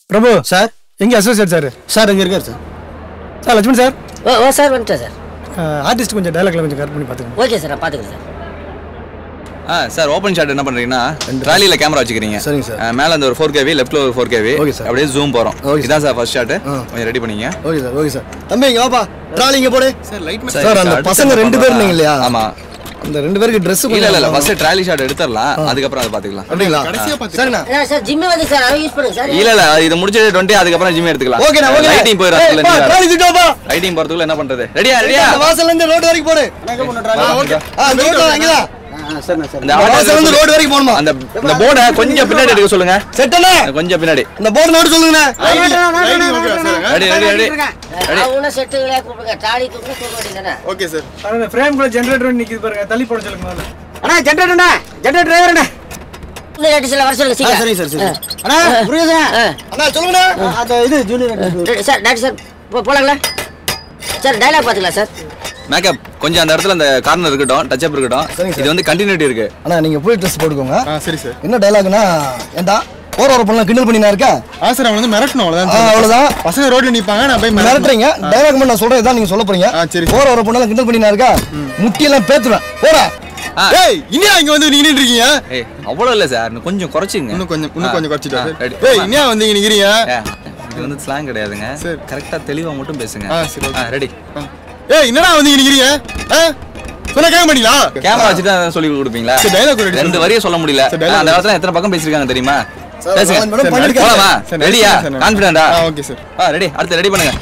பிரபு sir எங்க associate sir sir இங்கே இருக்கார் sir sir Lakshman sir oh oh sir வந்துட்டேன் சார் ஆர்டிஸ்ட் கொஞ்சம் டைலாக்ல கொஞ்சம் கரெக்ட் பண்ணி பார்த்துக்கோங்க ஓகே சார் நான் பார்த்துக்கிறேன் சார் ஆ சார் ஓப்பன் ஷாட் என்ன பண்றீங்கன்னா ட்ராலியில கேமரா வச்சுக்கிறீங்க சரிங்க சார். ஆ, மேல அந்த ஒரு ஃபோர் கேவி லெஃப்ட்ல ஒரு ஃபோர் கேவி ஓகே சார். அப்படியே ஜூம் போறோம் ஓகே இதான் சார் ஃபர்ஸ்ட் ஷாட் ஆ. கொஞ்சம் ரெடி பண்ணீங்க ஓகே சார் ஓகே சார் தம்பி இங்கே வாப்பா ட்ராலி இங்கே போடு சார் லைட் சார் அந்த பசங்க ரெண்டு பேர் இருந்தீங்க இல்லையா ஆமா அந்த ரெண்டு பேருக்கு ட்ரெஸ் இல்ல இல்ல இல்ல ஃபர்ஸ்ட் ட்ராலி ஷாட் எடுத்துறலாம் அதுக்கப்புறம் அதை பாத்துக்கலாம் அப்படிங்களா சரிண்ணா ஏன்னா சார் ஜிம்மு வந்து சார் அதை யூஸ் பண்ணுங்க சார் இல்ல இல்ல இது முடிச்சிட்டு டுவெண்ட்டி அதுக்கப்புறம் ஜிம் எடுத்துக்கலாம் ஓகேண்ணா ஓகே லைட்டிங் ட்ராலி போயிடும் தூக்கிட்டு வாப்பா லைட்டிங் போறதுக்குள்ள என்ன பண்றது ரெடியா ரெடியா அந்த வாசல்ல இருந்து ரோடு வரைக்கும் போடு ஆ, ஓகே ஆ அந்த ரோட்ல அங்கதான் இந்த அந்த வாசல்ல இருந்து ரோடு வரைக்கும் போகணுமா அந்த இந்த போர்டை கொஞ்சம் பின்னாடி எடுக்க சொல்லுங்க செட்டண்ணே கொஞ்சம் பின்னாடி இந்த போர்டு நோட்டு சொல்லுங்கண்ணே ரெடி ரெடி ரெடி அவங்க செட்டுகளே கூப்பிடுங்க டாலி தூக்கி தூக்க வேண்டியதானே ஓகே சார் அந்த ஃப்ரேம்குள்ள ஜென்ரேட்டர் நிக்குது பாருங்க தள்ளி போட சொல்லுங்க முதல்ல. அண்ணா ஜென்ரேட்டர்ண்ணா ஜென்ரேட்டர் டிரைவர்ண்ணா இந்த ரெண்டு சில வர சொல்லுங்க சீக்கிரம் சரிங்க சார் சரி அண்ணா புரியுதுண்ணா ஆ. அண்ணா சொல்லுங்கண்ணே அந்த இது junior ready- sir doctor sir போ போலாங்களா சார் டைலாக் பார்த்துக்கலாம் சார் மேக்கப் கொஞ்சம் அந்த இடத்துல அந்த கார்னர் இருக்கட்டும் டச் அப் இருக்கட்டும் சரிங்க சார். இது வந்து கண்டினியூட்டி இருக்கு அண்ணா நீங்க புது ட்ரெஸ் போட்டுக்கோங்க ஆ சரி சார் என்ன டைலாக்னா ஏண்டா போற வர பொண்ணு கிண்டல் பண்ணி இருக்கா ஆ சார் அவன் வந்து மிரட்டணும் அவ்வளோதான் ஆ, சார். அவ்வளவுதான். பசங்க ரோட்ல நிப்பாங்க நான் போய் மிரட்டணும். மிரட்டுறீங்க டைலாக் மட்டும் நான் சொல்றேன் இதான் நீங்க சொல்ல போறீங்க ஆ, சரி. போற வர பொண்ணு கிண்டல் பண்ணி இருக்கா முட்டியெல்லாம் பேத்துவேன் போடா ஆ. ஏய் இனியா இங்க வந்து நீங்க நின்னுட்டு இருக்கீங்க ஏய் அவ்வளவு இல்ல சார் இன்னும் கொஞ்சம் குறைச்சிங்க இன்னும் கொஞ்சம் இன்னும் கொஞ்சம் குறைச்சிட்டா சார் ரெடி ஏய் இனியா வந்து இங்க நிக்கிறீங்க இது வந்து ஸ்லாங் கிடையாதுங்க சரி. கரெக்டா தெளிவா மட்டும் பேசுங்க ஆ, சரி, okay. ரெடி ஆ. ஏய் என்னடா வந்து இங்க நிக்கிறீங்க ஆ சொன்னா கேட்க மாட்டீங்களா கேமரா வச்சுட்டு அதை சொல்லி கொடுப்பீங்களா சரி, dialogue ready ரெண்டு சொல்லு. வரியை சொல்ல முடியல சரி, dialogue அந்த இடத்துல எத்தனை பக்கம் பேசிருக்காங்க தெரியுமா சார், பேசுங்க நாலு மேடம் சரி, பண்ணிருக்காங்க. போலாமா சரி, ரெடியா சரி, சரி. கான்பிடண்டா ஆ ஓகே சார் ஆ ரெடி அடுத்து ரெடி பண்ணுங்க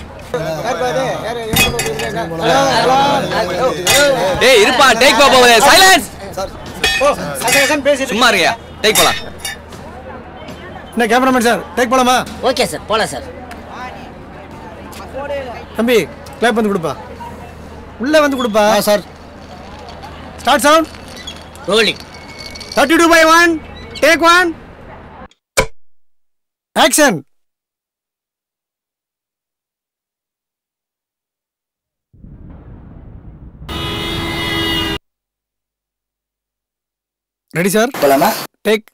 ஏய் இருப்பா டேக் பா போகுது சைலன்ஸ் சும்மா இருங்க டேக் போலாம் என்ன கேமராமேன் சார் டேக் போலாமா ஓகே சார் போலாம் சார் தம்பி கிளாப் வந்து கொடுப்பா உள்ள வந்து கொடுப்பா ஆ sir start sound rolling thirty two by one take one action ready sir போலாமா டேக்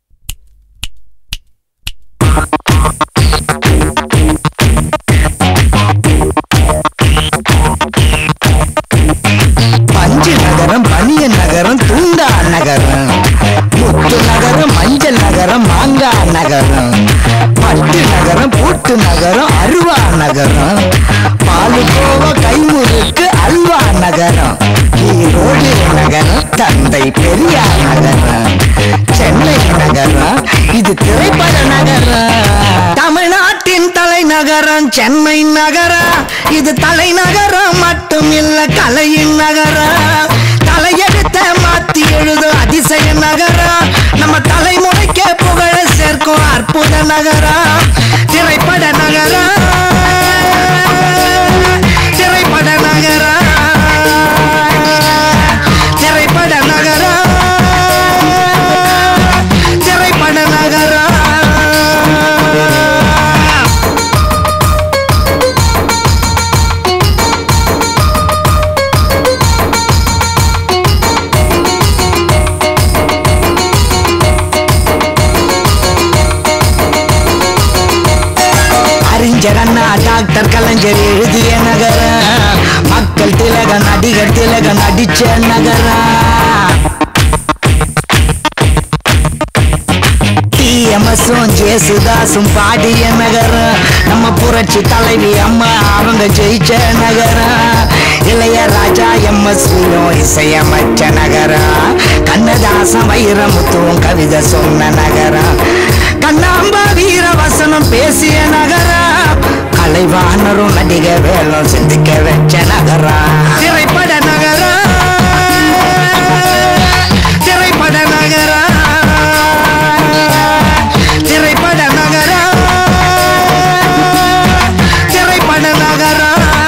பஞ்சு நகரம் பனியன் நகரம் தூண்டா நகரம் முத்து நகரம் மஞ்சள் நகரம் மாங்காய் நகரம் பட்டு நகரம் பூட்டு நகரம் அருவா நகரம் பாலுகோவா கைமுறுக்கு அல்வா நகரம் ஈரோடு நகரம் தந்தை பெரியார் நகரம் சென்னை நகரம் இது திரைப்பட நகரம் தமிழ்நாட்டின் தலைநகரம் சென்னை நகரம் இது தலைநகரம் மட்டும் இல்ல கலையின் நகரம் தலையெழுத்த மாத்தி எழுதும் அதிசய நகரம் நம்ம தலைமுறைக்கே புகழ சேர்க்கும் அற்புத நகரம் திரைப்பட நகரம் திரைப்பட நகரம் திரைப்பட நகரம் திரைப்பட நகரம் அறிஞர் அண்ணா டாக்டர் கலைஞர் எழுதிய நகரம் மக்கள் திலக நடிகர் திலக நடிச்ச நகரம் டிஎம்எஸும் ஜேசுதாசும் பாடிய நகரம் நம்ம புரட்சி தலைவி அம்மா அவங்க ஜெயிச்ச நகரம் இளையராஜா எம்எஸ்வியும் இசையமைச்ச நகரம் கண்ணதாசன் வைரமுத்துவும் கவிதை சொன்ன நகரம் கண்ணாம்பா வீரவசனம் பேசிய நகரம் கலைவாணரும் நடிக வேலும் சிந்திக்க வச்ச நகரம் திரைப்பட நகரம் திரைப்பட நகரம் திரைப்பட நகரம் திரைப்பட நகரம்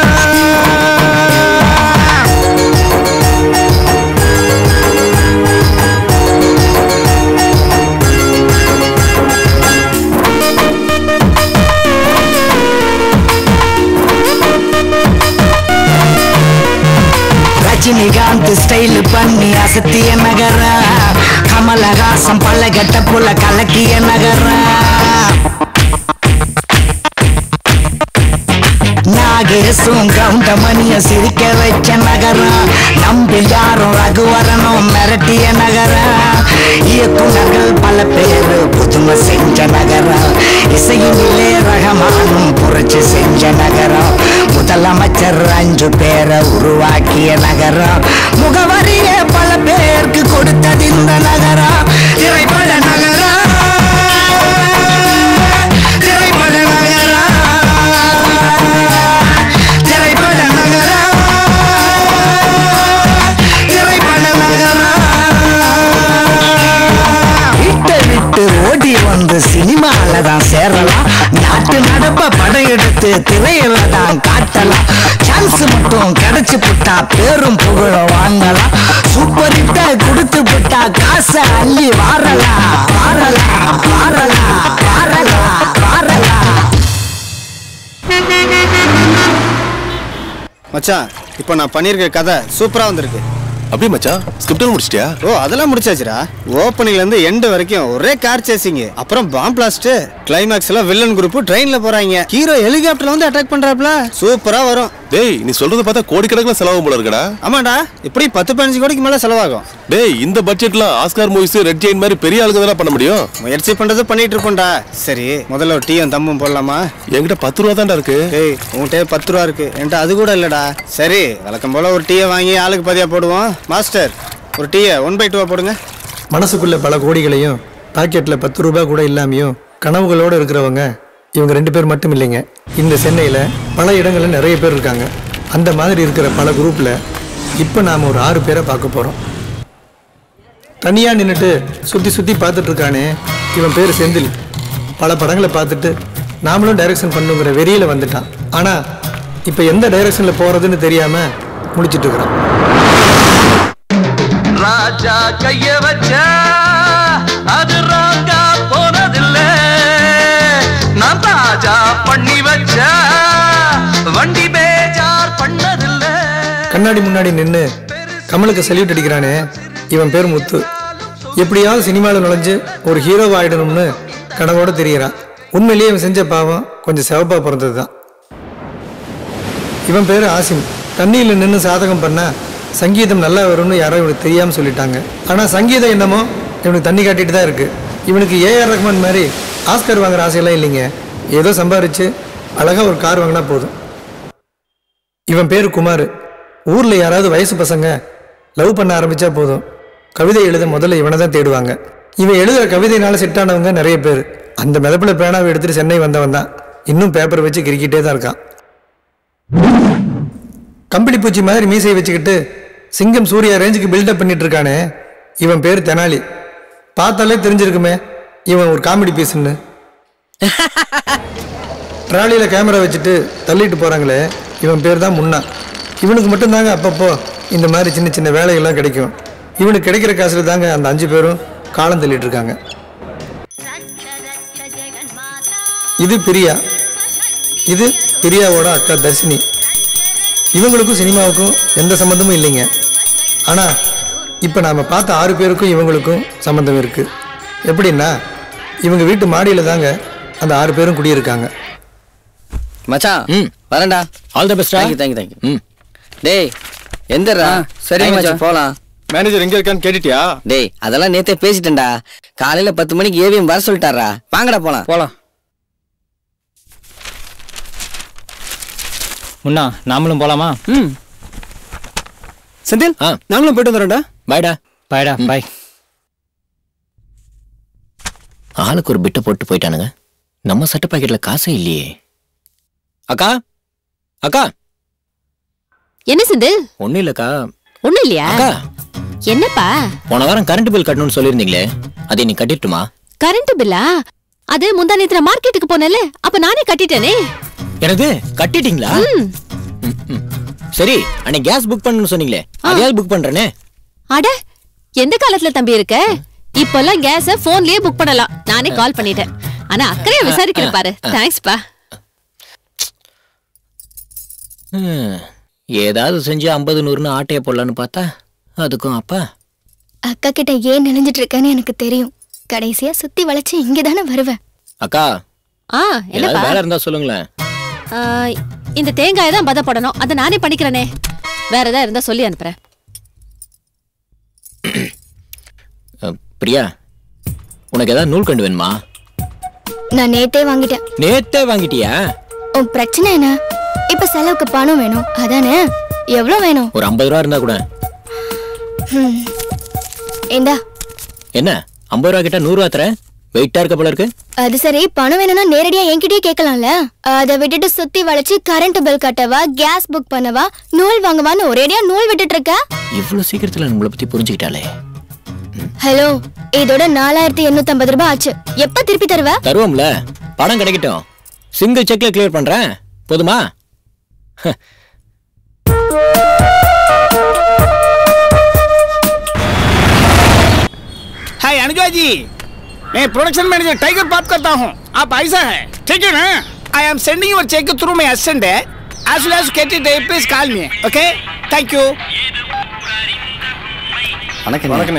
ரஜினிகாந்த் ஸ்டைல் பண்ணி அசத்திய நகரம் கமலஹாசன் பல கட்ட புல கலக்கிய நகரம் நாகேசும் கவுண்டமணிய சிரிக்க வச்ச நகரம் நம்பில் யாரும் ரகுவரனும் மிரட்டிய நகரம் இயக்குனர்கள் பல பேர் புதுமை செஞ்ச நகரம் இசையிலே ரகமானும் புரட்சி செஞ்ச நகரம் முதலமைச்சர் அஞ்சு பேரை உருவாக்கிய நகரம் முகவரியே பல பேருக்கு கொடுத்தது இந்த நகரம் திரைப்பட நகரம் திரைப்பட நகரம் திரைப்பட நகரம் திரைப்பட நகரம் விட்டு விட்டு ஓடி வந்து சினிமால தான் சேரலாம் நாட்டு நடப்ப படையெடுத்து திரையில தான் காட்டலாம் சான்ஸ் மட்டும் கிடைச்சு புட்டா பேரும் புகழ வாங்கலாம் சூப்பர் ஹிட்ட கொடுத்து புட்டா காசை அள்ளி வாரலாம் வாரலாம் வாரலாம் வாரலாம் வாரலாம் மச்சான் இப்போ நான் பண்ணியிருக்க கதை சூப்பரா வந்திருக்கு அப்படியே மச்சான் ஸ்கிரிப்ட் முடிச்சிட்டியா ஓ அதெல்லாம் முடிச்சாச்சுடா ஓப்பனிங்ல இருந்து எண்டு வரைக்கும் ஒரே கார் சேசிங் அப்புறம் பாம் பிளாஸ்ட் கிளைமேக்ஸ் எல்லாம் வில்லன் குரூப் ட்ரெயின்ல போறாங்க ஹீரோ ஹெலிகாப்டர்ல வந்து அட்டாக் பண்றாப்ல சூப்பரா வரும் டேய் நீ சொல்றத பார்த்தா கோடிக்கணக்கில் செலவு போல இருக்கடா ஆமாடா இப்படி பத்து பதினஞ்சு கோடிக்கு மேல செலவாகும் டேய் இந்த பட்ஜெட்ல ஆஸ்கார் மூவிஸ் ரெட் ஜெயின் மாதிரி பெரிய ஆளுங்க தானே பண்ண முடியும் முயற்சி பண்றது பண்ணிட்டு இருப்போம்டா சரி முதல்ல ஒரு டீயும் தம்மும் போடலாமா என்கிட்ட பத்து ரூபா தான்டா இருக்கு ஏய் உன்கிட்ட பத்து ரூபா இருக்கு என்கிட்ட அது கூட இல்லடா சரி வழக்கம் போல ஒரு டீயை வாங்கி ஆளுக்கு பதியா போடுவோம் மாஸ்டர் ஒரு டீயை ஒன் பை டூவா போடுங்க மனசுக்குள்ள பல கோடிகளையும் பாக்கெட்ல பத்து ரூபாய் கூட இல்லாமையும் கனவுகளோட இருக்கிறவங்க இவங்க ரெண்டு பேர் மட்டும் இல்லைங்க இந்த சென்னையில் பல இடங்கள்ல நிறைய பேர் இருக்காங்க அந்த மாதிரி இருக்கிற பல குரூப்ல இப்போ நாம் ஒரு ஆறு பேரை பார்க்க போகிறோம் தனியாக நின்றுட்டு சுற்றி சுற்றி பார்த்துட்டு இருக்கானே இவன் பேர் செந்தில் பல படங்களை பார்த்துட்டு நாமளும் டைரக்ஷன் பண்ணுங்கிற வெறியில் வந்துட்டான் ஆனால் இப்போ எந்த டைரக்ஷனில் போகிறதுன்னு தெரியாமல் முடிச்சிட்டு இருக்கிறான் ராஜா கைய வச்சா அது ராங்கா போனதில்ல நான் தாஜா பண்ணி வச்சா வண்டி பேஜார் பண்ணதில்லை கண்ணாடி முன்னாடி நின்று கமலுக்கு சல்யூட் அடிக்கிறானே இவன் பேர் முத்து எப்படியாவது சினிமாவில் நுழைஞ்சு ஒரு ஹீரோவா ஆயிடணும்னு கனவோட தெரியறான் உண்மையிலேயே இவன் செஞ்ச பாவம் கொஞ்சம் சிவப்பா பிறந்தது தான் இவன் பேர் ஆசிம் தண்ணியில் நின்று சாதகம் பண்ணா சங்கீதம் நல்லா வரும்னு யாரோ இவனுக்கு தெரியாமல் சொல்லிட்டாங்க ஆனால் சங்கீதம் என்னமோ இவனுக்கு தண்ணி காட்டிட்டு தான் இருக்கு இவனுக்கு ஏஆர் ரஹ்மான் மாதிரி ஆஸ்கர் வாங்குற ஆசையெல்லாம் இல்லைங்க ஏதோ சம்பாரிச்சு அழகா ஒரு கார் வாங்கினா போதும் இவன் பேர் குமார் ஊரில் யாராவது வயசு பசங்க லவ் பண்ண ஆரம்பிச்சா போதும் கவிதை எழுத முதல்ல இவனை தான் தேடுவாங்க இவன் எழுதுகிற கவிதையினால செட் ஆனவங்க நிறைய பேர் அந்த மிதப்பில் பேனாவை எடுத்துட்டு சென்னை வந்தவன் தான் இன்னும் பேப்பர் வச்சு கிரிக்கிட்டே தான் இருக்கான் கம்பளி பூச்சி மாதிரி மீசையை வச்சுக்கிட்டு சிங்கம் சூர்யா ரேஞ்சுக்கு பில்டப் பண்ணிட்டு இருக்கானே இவன் பேர் தெனாலி பார்த்தாலே தெரிஞ்சிருக்குமே இவன் ஒரு காமெடி பீஸ்ன்னு ட்ராலியில் கேமரா வச்சுட்டு தள்ளிட்டு போகிறாங்களே இவன் பேர் தான் முன்னா இவனுக்கு மட்டும்தாங்க அப்பப்போ இந்த மாதிரி சின்ன சின்ன வேலைகள்லாம் கிடைக்கும் இவனுக்கு கிடைக்கிற காசுல தாங்க அந்த அஞ்சு பேரும் காலம் தள்ளிட்டு இருக்காங்க இது பிரியா இது பிரியாவோட அக்கா தர்ஷினி இவங்களுக்கும் சினிமாவுக்கும் எந்த சம்மந்தமும் இல்லைங்க ஆனால் இப்போ நாம் பார்த்த ஆறு பேருக்கும் இவங்களுக்கும் சம்மந்தம் இருக்குது எப்படின்னா இவங்க வீட்டு மாடியில் தாங்க அந்த ஆறு பேரும் குடியிருக்காங்க மச்சான் ம் வரேன்டா all the best thank you thank you thank you ம் டேய் எந்தடா சரி Time மச்சான். ஆச்சு, போலாம் மேனேஜர் எங்க இருக்கான்னு கேட்டுட்டியா டேய் அதெல்லாம் நேத்தே பேசிட்டேன்டா காலையில பத்து மணிக்கு ஏவிஎம் வர சொல்லிட்டாரா வாங்கடா போலாம் போலாம் முன்னா நாமளும் போலாமா ம் செந்தில் நாங்களும் போயிட்டு வந்துடும்டா பாய்டா பாய்டா பாய் ஆளுக்கு ஒரு பிட்டை போட்டு போயிட்டானுங்க நம்ம சட்டை பாக்கெட்ல காசே இல்லையே அக்கா அக்கா என்ன செந்தில் ஒண்ணும் இல்லக்கா ஒண்ணும் இல்லையா அக்கா என்னப்பா போன வாரம் கரண்ட் பில் கட்டணும்னு சொல்லியிருந்தீங்களே அதை நீ கட்டிட்டுமா கரண்ட் பில்லா அது முந்தா நேத்துல மார்க்கெட்டுக்கு போனல அப்ப நானே கட்டிட்டேனே எனது கட்டிட்டீங்களா ம். ம், ம். சரி அன்னைக்கு கேஸ் புக் பண்ணணும்னு சொன்னீங்களே அதையாவது புக் பண்றேனே அட எந்த காலத்துல தம்பி இருக்க இப்பெல்லாம் கேஸ போன்லயே புக் பண்ணலாம் நானே கால் பண்ணிட்டேன் ஆனா அக்கறையா விசாரிக்கிறேன் பாரு தேங்க்ஸ் பா ம், ஏதாவது செஞ்சு ஐம்பது நூறுன்னு ஆட்டைய போடலான்னு பார்த்தா அதுக்கும் அப்பா அக்கா கிட்ட ஏன் நினைஞ்சிட்டு இருக்கேன்னு எனக்கு தெரியும் கடைசியா சுத்தி வளைச்சு இங்க தானே வருவேன் அக்கா ஆ ஏதாவது என்னப்பா வேலை இருந்தா சொல்லுங்களேன் ஆ, இந்த தேங்காயை தான் பதப்படணும் அதை நானே பண்ணிக்கிறேனே வேற ஏதாவது இருந்தா சொல்லி அனுப்புறேன் அஹ், பிரியா உனக்கு ஏதாவது நூல் கண்டு வேணுமா நான் நேத்தே வாங்கிட்டேன் நேத்தே வாங்கிட்டியா உன் பிரச்சனை என்ன இப்ப செலவுக்கு பணம் வேணும் அதானே எவ்வளவு வேணும் ஒரு ஐம்பது ரூபா இருந்தா கூட ஹம். இந்தா என்ன ஐம்பது ரூபா கிட்ட நூறு ரூபா தரேன் வெயிட்டா இருக்க போல இருக்கு அது சரி பணம் வேணும்னா நேரடியா என்கிட்டயே கேட்கலாம்ல அதை விட்டுட்டு சுத்தி வளைச்சு கரண்ட் பில் கட்டவா கேஸ் புக் பண்ணவா நூல் வாங்கவான்னு ஒரேடியா நூல் விட்டுட்டு இருக்க இவ்வளவு சீக்கிரத்துல நம்மளை பத்தி புரிஞ்சுக்கிட்டாலே ஹலோ இதோட நாலாயிரத்தி எண்ணூத்தி ஐம்பது ரூபாய் ஆச்சு எப்ப திருப்பி தருவ தருவோம்ல பணம் கிடைக்கட்டும் சிங்கிள் செக்ல கிளியர் பண்றேன் போதுமா हाय अनुजा जी मैं प्रोडक्शन मैनेजर टाइगर बात करता हूँ आप ऐसा है ठीक है ना I am sending your cheque through my assistant है as well as get it please call me okay thank you வணக்கம் வணக்கண்ணே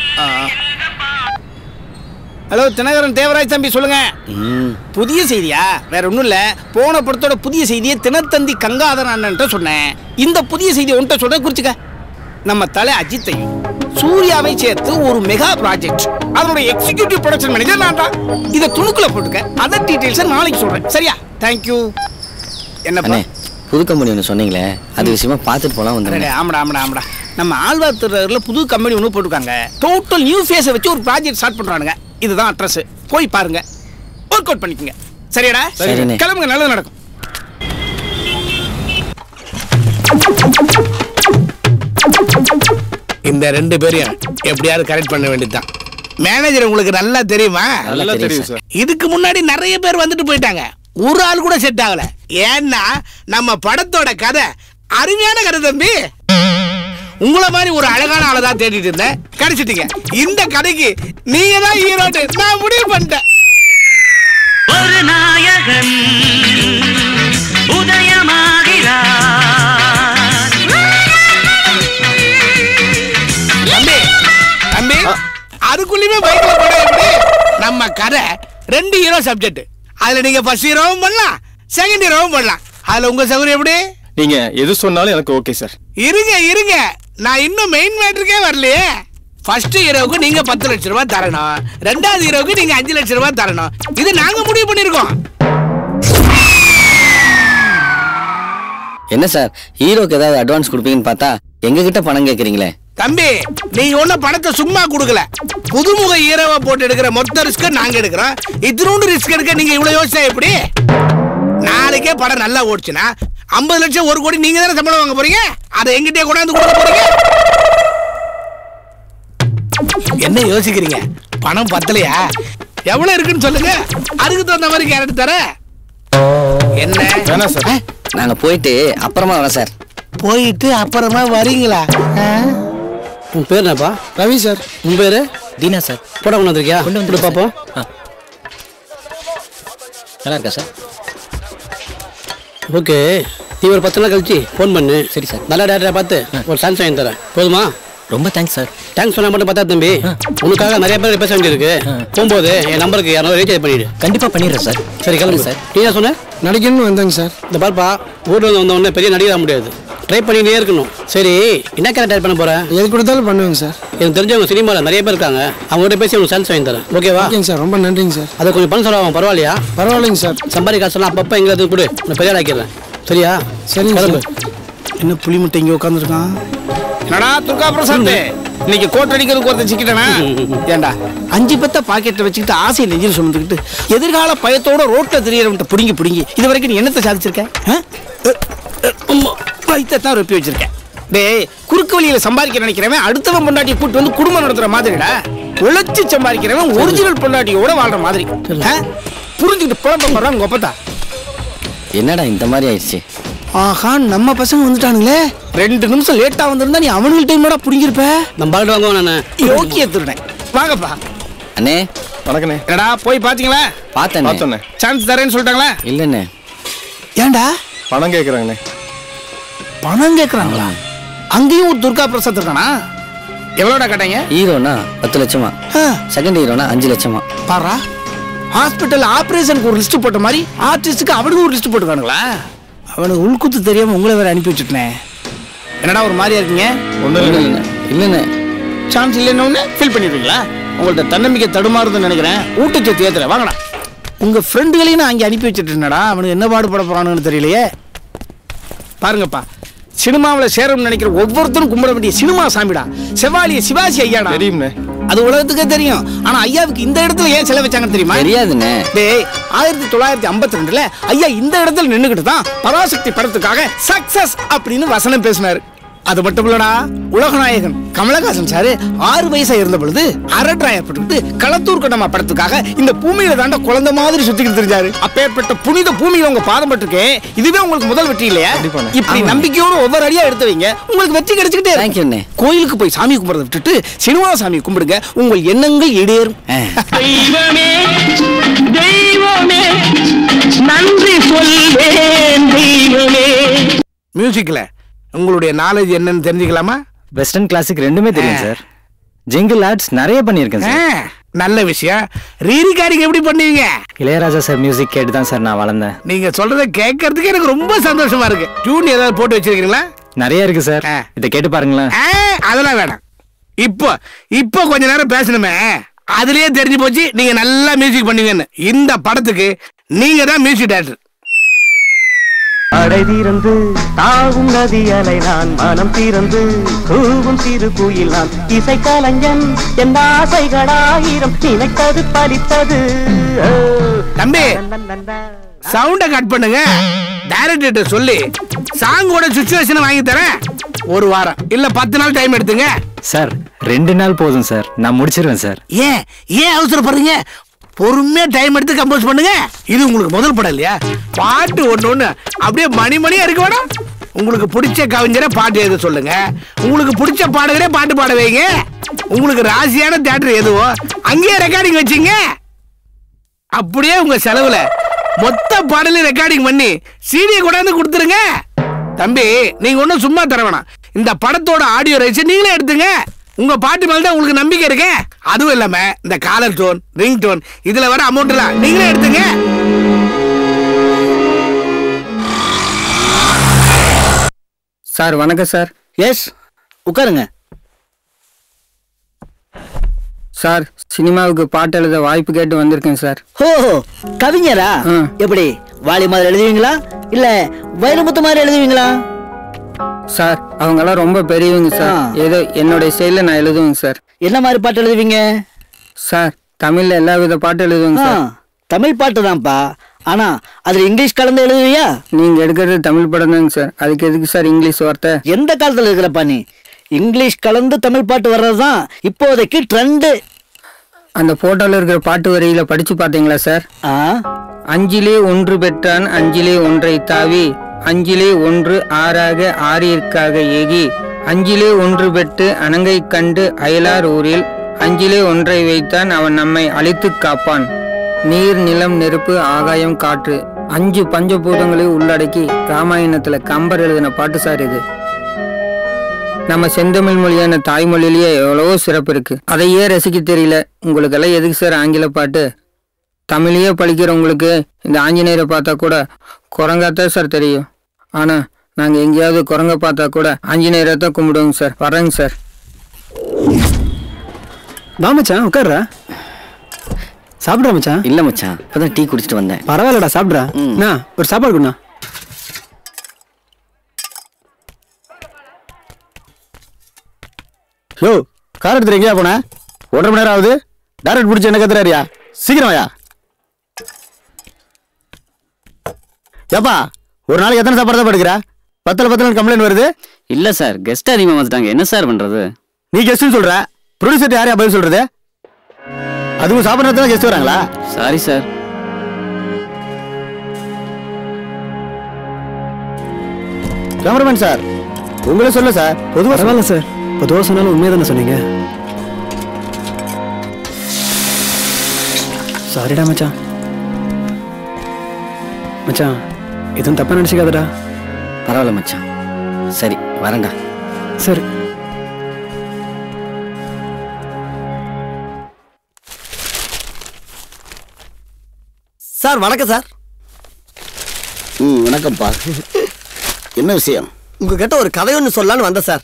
ஹலோ தினகரன் தேவராஜ் தம்பி சொல்லுங்க புதிய செய்தியா வேற ஒண்ணும் இல்ல போன படத்தோட புதிய செய்தியை தினத்தந்தி கங்காதரன் அண்ணன்ட்ட சொன்னேன் இந்த புதிய செய்தியை உன்ட்ட சொல்ற குறிச்சுக்க நம்ம தலை அஜித்தையும் சூர்யாவை சேர்த்து ஒரு மெகா ப்ராஜெக்ட் அதோட எக்ஸிகியூட்டிவ் ப்ரொடக்ஷன் மேனேஜர் நான் தான் இதை துணுக்குல போட்டுக்க அதர் டீடைல்ஸை நாளைக்கு சொல்றேன் சரியா தேங்க்யூ என்னப்பா அண்ணே புது கம்பெனி ஒன்று சொன்னீங்களே அது விஷயமா பார்த்துட்டு போலாம் அடடே, வந்துடுங்க ஆமாடா ஆமாடா ஆமாடா நம்ம ஆழ்வார் திருநகரில் புது கம்பெனி ஒன்று போட்டிருக்காங்க டோட்டல் நியூ ஃபேஸை வச்சு ஒரு ப்ராஜெக்ட் ஸ்டார்ட் பண்ணுறானுங்க இதுதான் அட்ரஸ் போய் பாருங்க ஒர்க் அவுட் பண்ணிக்கோங்க சரியாடா சரிண்ணே. கிளம்புங்க நல்லது நடக்கும் இந்த ரெண்டு பேரையும் எப்படியாவது கரெக்ட் பண்ண வேண்டியதுதான் மேனேஜர் உங்களுக்கு நல்லா தெரியுமா நல்லா தெரியும் சார் இதுக்கு முன்னாடி நிறைய பேர் வந்துட்டு போயிட்டாங்க ஒரு ஆள் கூட செட் ஆகல ஏன்னா நம்ம படத்தோட கதை அருமையான கதை தம்பி உங்கள மாதிரி ஒரு அழகான ஆளை தான் தேடிட்டு இருந்தேன் கிடைச்சிட்டீங்க இந்த கதைக்கு நீங்க தான் ஹீரோட்டு நான் முடிவு பண்ணிட்டேன் ஒரு நாயகன் உதயமாகிறார் தம்பி தம்பி அதுக்குள்ளயுமே பைக்ல போட எப்படி நம்ம கதை ரெண்டு ஹீரோ சப்ஜெக்ட் அதுல நீங்க ஃபர்ஸ்ட் ஹீரோவும் பண்ணலாம் செகண்ட் ஹீரோவும் பண்ணலாம் அதுல உங்க சௌகரியம் எப்படி நீங்க எது சொன்னாலும் எனக்கு ஓகே சார் இருங்க இருங்க நான் இன்னும் மெயின் மேட்டருக்கே வரலையே ஃபர்ஸ்ட் ஹீரோவுக்கு நீங்க பத்து லட்ச ரூபாய் தரணும் ரெண்டாவது ஹீரோவுக்கு நீங்க அஞ்சு லட்ச ரூபாய் தரணும் இது நாங்க முடிவு பண்ணிருக்கோம் என்ன சார் ஹீரோக்கு ஏதாவது அட்வான்ஸ் கொடுப்பீங்கன்னு பார்த்தா எங்க கிட்ட பணம் கேட்குறீங்களே தம்பி நீங்க ஒன்னும் பணத்தை சும்மா கொடுக்கல புதுமுக ஹீரோவை போட்டு எடுக்கிற மொத்த ரிஸ்க் நாங்க எடுக்கிறோம் இத்தினோண்டு ரிஸ்க் எடுக்க நீங்க இவ்வளவு யோசிச்சா எப்படி நாளைக்கே படம் நல்லா ஓடுச்சுன்னா ஐம்பது லட்சம் ஒரு கோடி நீங்க தானே சம்பளம் வாங்க போறீங்க அதை எங்கிட்டே கொண்டாந்து கொடுக்க போறீங்க என்ன யோசிக்கிறீங்க பணம் பத்தலையா எவ்வளவு இருக்குன்னு சொல்லுங்க அதுக்கு தகுந்த மாதிரி கேரட் தர என்ன வேணாம் சார் நாங்க போயிட்டு அப்புறமா வரோம் சார் போயிட்டு அப்புறமா வரீங்களா உன் பேர் என்னப்பா ரவி சார் உன் பேரு தீனா சார் போட கொண்டு வந்திருக்கியா கொண்டு கொண்டு வந்து பார்ப்போம் நல்லா இருக்கா சார் ஓகே நீ ஒரு பத்து நாள் கழிச்சு ஃபோன் பண்ணு சரி சார். நல்ல டேரக்டரை பார்த்து ஒரு சான்ஸ் வாங்கி தரேன் போதுமா ரொம்ப தேங்க்ஸ் சார் தேங்க்ஸ் சொன்னா மட்டும் பார்த்தா தம்பி உனக்காக நிறைய பேர் பேச வேண்டியிருக்கு போகும்போது என் நம்பருக்கு யாரோ ரீசார்ஜ் பண்ணிடு கண்டிப்பா பண்ணிடுறேன் சார் சரி கிளம்பு சார் நீ என்ன சொன்ன நடிக்கணும்னு வந்தாங்க சார் இந்த பார்ப்பா ஊரில் வந்து வந்த உடனே பெரிய நடிகர் ஆக முடியாது ட்ரை பண்ணிட்டே இருக்கணும் சரி என்ன கேரக்டர் பண்ண போறேன் எது கொடுத்தாலும் பண்ணுவேங்க சார் எனக்கு தெரிஞ்சவங்க சினிமாவில் நிறைய பேர் இருக்காங்க அவங்ககிட்ட பேசி உங்களுக்கு சான்ஸ் வாங்கி தரேன் ஓகேவா ஓகேங்க சார் ரொம்ப நன்றிங்க சார் அதை கொஞ்சம் பணம் செலவாகும் பரவாயில்லையா பரவாயில்லைங்க சார் சம்பாதி காசெல்லாம் அப்பப்போ எங்களுக்கு கொடு நான் பெரிய ஆக்கிடுறேன் சரியா சரிங்க கிளம்பு என்ன புளி முட்டை இங்க உட்காந்துருக்கான் என்னடா துர்கா பிரசாத் இன்னைக்கு கோட் அடிக்கிறதுக்கு ஒருத்தன் சிக்கிட்டனா ஏண்டா அஞ்சு பத்த பாக்கெட்டை வச்சுக்கிட்டு ஆசை நெஞ்சில் சுமந்துக்கிட்டு எதிர்கால பயத்தோட ரோட்ல தெரியறவன்ட்ட புடுங்கி புடுங்கி இது வரைக்கும் நீ என்னத்தை சாதிச்சிருக்க ஆ? அ, அ, அம்மா, வயித்தைத்தான் ரொப்பி வச்சிருக்கேன் டேய் குறுக்கு வழியில சம்பாதிக்க நினைக்கிறவன் அடுத்தவன் பொண்டாட்டியை கூட்டு வந்து குடும்பம் நடத்துற மாதிரிடா உழைச்சு சம்பாதிக்கிறவன் ஒரிஜினல் பொண்டாட்டியோட வாழ்ற மாதிரி ஆ? புரிஞ்சுக்கிட்டு புலம்ப போறான் உங்க ஒப்பத்தா என்னடா இந்த மாதிரி ஆயிடுச்சு ஆஹா நம்ம பசங்க வந்துட்டானுங்களே ரெண்டு நிமிஷம் லேட்டா வந்திருந்தா நீ அவனுங்க டைமோட புடிங்கிருப்ப நம்ம பாட்டு வாங்குவோம் நான் யோக்கிய திருடேன் வாங்கப்பா அண்ணே வணக்கண்ணே என்னடா போய் பாத்தீங்களா பார்த்தேண்ணே பார்த்தோண்ணே சான்ஸ் தரேன்னு சொல்லிட்டாங்களா இல்லைண்ணே ஏன்டா பணம் கேட்குறாங்கண்ணே பணம் கேக்குறாங்களா அங்கேயும் ஒரு துர்கா பிரசாத் இருக்கானா எவ்வளோடா கேட்டாங்க ஹீரோனா பத்து லட்சமா ஆ, செகண்ட் ஹீரோனா அஞ்சு லட்சமா பாரா ஹாஸ்பிட்டல் ஆபரேஷனுக்கு ஒரு லிஸ்ட் போட்ட மாதிரி ஆர்டிஸ்டுக்கு அவனுக்கு ஒரு லிஸ்ட் போட்டுக்கானுங்களா அவனுக்கு உள்குத்து தெரியாம உங்களை வேற அனுப்பி வச்சுட்டேன் என்னடா ஒரு மாதிரியா இருக்கீங்க ஒன்றும் இல்லைண்ணே இல்லைண்ணே சான்ஸ் இல்லைன்னு ஃபீல் பண்ணிடுவீங்களா உங்கள்ட்ட தன்னம்பிக்கை தடுமாறுதுன்னு நினைக்கிறேன் ஊட்டச்சத்து ஏத்துற வாங்கடா உங்க ஃப்ரெண்டுகளையும் நான் அங்கே அனுப்பி வச்சுட்டேன்டா அவனுக்கு என்ன பாடுபட போறானுன்னு தெரியலையே பாருங்கப்பா சினிமாவில் சேரணும்னு நினைக்கிற ஒவ்வொருத்தரும் கும்பிட வேண்டிய சினிமா சாமிடா செவாலிய சிவாஜி ஐயாடா தெரியும்ண்ணே அது உலகத்துக்கே தெரியும் ஆனா ஐயாவுக்கு இந்த இடத்துல ஏன் செலவு வச்சாங்கன்னு தெரியுமா தெரியாதுண்ணே டேய் ஆயிரத்தி தொள்ளாயிரத்தி ஐம்பத்தி ரெண்டுல ஐயா இந்த இடத்துல நின்னுகிட்டு தான் பராசக்தி படத்துக்காக சக்சஸ் அப்படின்னு வசனம் பேசினாரு அது மட்டும் இல்லடா உலகநாயகன் கமலஹாசன் சாரு ஆறு வயசா இருந்த பொழுது அரட்ராயப்பட்டு களத்தூர் கடமா படத்துக்காக இந்த பூமியில தாண்ட குழந்தை மாதிரி சுத்திக்கிட்டு தெரிஞ்சாரு அப்பேற்பட்ட புனித பூமியில உங்க பாதம் பட்டிருக்கே இதுவே உங்களுக்கு முதல் வெற்றி இல்லையா இப்படி நம்பிக்கையோட ஒவ்வொரு அடியா எடுத்து வைங்க உங்களுக்கு வெற்றி கிடைச்சுக்கிட்டே Thank you, அண்ணே. கோயிலுக்கு போய் சாமி கும்பிடுறத விட்டுட்டு சினிமா சாமி கும்பிடுங்க உங்கள் எண்ணங்கள் ஈடேறும் தெய்வமே தெய்வமே நன்றி சொல்வேன் தெய்வமே மியூசிக்ல உங்களுடைய நாலேஜ் என்னன்னு தெரிஞ்சுக்கலாமா வெஸ்டர்ன் கிளாசிக் ரெண்டுமே தெரியும் சார் ஜிங்கிள் ஆட்ஸ் நிறைய பண்ணியிருக்கேன் ஆ, சார் நல்ல விஷயம் ரீரிகார்டிங் எப்படி பண்ணுவீங்க இளையராஜா சார் மியூசிக் கேட்டு தான் சார் நான் வளர்ந்தேன் நீங்க சொல்றத கேட்கறதுக்கு எனக்கு ரொம்ப சந்தோஷமா இருக்கு டியூன் ஏதாவது போட்டு வச்சிருக்கீங்களா நிறைய இருக்கு சார் இதை கேட்டு பாருங்களேன் ஆ, அதெல்லாம் வேணாம் இப்போ இப்போ கொஞ்ச நேரம் பேசணுமே அதுலயே தெரிஞ்சு போச்சு நீங்க நல்லா மியூசிக் பண்ணுவீங்கன்னு இந்த படத்துக்கு நீங்க தான் மியூசிக் டைரக்டர் அடை தீரந்து தாவும் நதி அலை நான் மனம் தீரந்து கூவும் சிறு குயில் நான் இசை கலைஞன் என் ஆசைகளாயிரம் நினைத்தது பலித்தது தம்பி சவுண்ட கட் பண்ணுங்க டைரக்டர் சொல்லி சாங்கோட சுச்சுவேஷன் வாங்கி தரேன் ஒரு வாரம் இல்ல பத்து நாள் டைம் எடுத்துங்க சார் ரெண்டு நாள் போதும் சார் நான் முடிச்சிருவேன் சார் ஏன் ஏன் அவசரப்படுறீங்க பொறுமையா டைம் எடுத்து கம்போஸ் பண்ணுங்க இது உங்களுக்கு முதல் படம் இல்லையா பாட்டு ஒண்ணு ஒண்ணு அப்படியே மணி மணியா இருக்க வேணாம் உங்களுக்கு பிடிச்ச கவிஞரை பாட்டு எழுத சொல்லுங்க உங்களுக்கு பிடிச்ச பாடகரே பாட்டு பாட வைங்க உங்களுக்கு ராசியான தியேட்டர் எதுவோ அங்கேயே ரெக்கார்டிங் வச்சுங்க அப்படியே உங்க செலவுல மொத்த பாடலையும் ரெக்கார்டிங் பண்ணி சீடியை கொண்டாந்து கொடுத்துருங்க தம்பி நீங்க ஒன்றும் சும்மா தர வேணாம் இந்த படத்தோட ஆடியோ ரைட்ஸ் நீங்களே எடுத்துங்க உங்க பாட்டு மேல தான் உங்களுக்கு நம்பிக்கை இருக்கு அதுவும் இல்லாம இந்த காலர் டோன் ரிங் டோன் இதுல வர அமௌண்ட் எல்லாம் நீங்களே எடுத்துங்க சார் வணக்கம் சார் எஸ் உட்காருங்க சார் சினிமாவுக்கு பாட்டு எழுத வாய்ப்பு கேட்டு வந்திருக்கேன் சார் ஓ கவிஞரா எப்படி வாலி மாதிரி எழுதுவீங்களா இல்ல வைரமுத்து மாதிரி எழுதுவீங்களா சார் அவங்கெல்லாம் ரொம்ப பெரியவங்க சார் ஏதோ என்னுடைய ஸ்டைலில் நான் எழுதுவேங்க சார் என்ன மாதிரி பாட்டு எழுதுவீங்க சார் தமிழ்ல எல்லா வித பாட்டு எழுதுவேங்க சார் தமிழ் பாட்டு தான்ப்பா ஆனா அதுல இங்கிலீஷ் கலந்து எழுதுவியா நீங்க எடுக்கிறது தமிழ் படம் தாங்க சார் அதுக்கு எதுக்கு சார் இங்கிலீஷ் வார்த்தை எந்த காலத்துல இருக்கிறப்பா நீ இங்கிலீஷ் கலந்து தமிழ் பாட்டு வர்றதுதான் இப்போதைக்கு ட்ரெண்டு அந்த போட்டோல இருக்கிற பாட்டு வரியில படிச்சு பாத்தீங்களா சார் அஞ்சிலே ஒன்று பெற்றான் அஞ்சிலே ஒன்றை தாவி அஞ்சிலே ஒன்று ஆறாக ஆறிற்காக ஏகி அஞ்சிலே ஒன்று பெற்று அணங்கை கண்டு அயலார் ஊரில் அஞ்சிலே ஒன்றை வைத்தான் அவன் நம்மை அழித்துக் காப்பான் நீர் நிலம் நெருப்பு ஆகாயம் காற்று அஞ்சு பஞ்சபூதங்களை உள்ளடக்கி ராமாயணத்துல கம்பர் எழுதின பாட்டு சார் இது நம்ம செந்தமிழ் மொழியான தாய்மொழியிலேயே எவ்வளவோ சிறப்பு இருக்கு அதையே ரசிக்க தெரியல உங்களுக்கெல்லாம் எதுக்கு சார் ஆங்கில பாட்டு தமிழையே படிக்கிறவங்களுக்கு இந்த ஆஞ்சநேயரை பார்த்தா கூட குரங்காத்தான் சார் தெரியும் ஆனா நாங்க எங்கேயாவது குரங்க பார்த்தா கூட ஆஞ்சநேயரை தான் கும்பிடுவோங்க சார் வரேங்க சார் வா மச்சான் உட்கார்றா சாப்பிட்றா மச்சான் இல்ல மச்சான் இப்பதான் டீ குடிச்சிட்டு வந்தேன் பரவாயில்லடா சாப்பிட்றா அண்ணா ஒரு சாப்பாடு கொடுண்ணா யோ கார் எடுத்துட்டு எங்கேயா போன ஒன்றரை மணி நேரம் ஆகுது டேரக்ட் பிடிச்சி என்ன கத்துறாரியா சீக்கிரம் வாயா ஏப்பா ஒரு நாளைக்கு எத்தனை சாப்பாடு தான் படுக்கிற பத்துல பத்துல கம்ப்ளைண்ட் வருது இல்ல சார் கெஸ்ட் அதிகமா வந்துட்டாங்க என்ன சார் பண்றது நீ கெஸ்ட்னு சொல்ற ப்ரொடியூசர் யாரையா பதில் சொல்றது அதுவும் சாப்பிட்றதுல கெஸ்ட் வராங்களா சாரி சார் கேமராமேன் சார் உங்களே சொல்ல சார் பொதுவாக பரவாயில்ல சார் பொதுவாக சொன்னாலும் உண்மையை தானே சொன்னீங்க சாரிடா மச்சான் மச்சான் எதுவும் தப்பா நினச்சிக்காதடா பரவாயில்ல மச்சான் சரி வரேன்டா சரி சார் வணக்கம் சார் ம் வணக்கம்ப்பா என்ன விஷயம் உங்ககிட்ட ஒரு கதை ஒன்று சொல்லலான்னு வந்தேன் சார்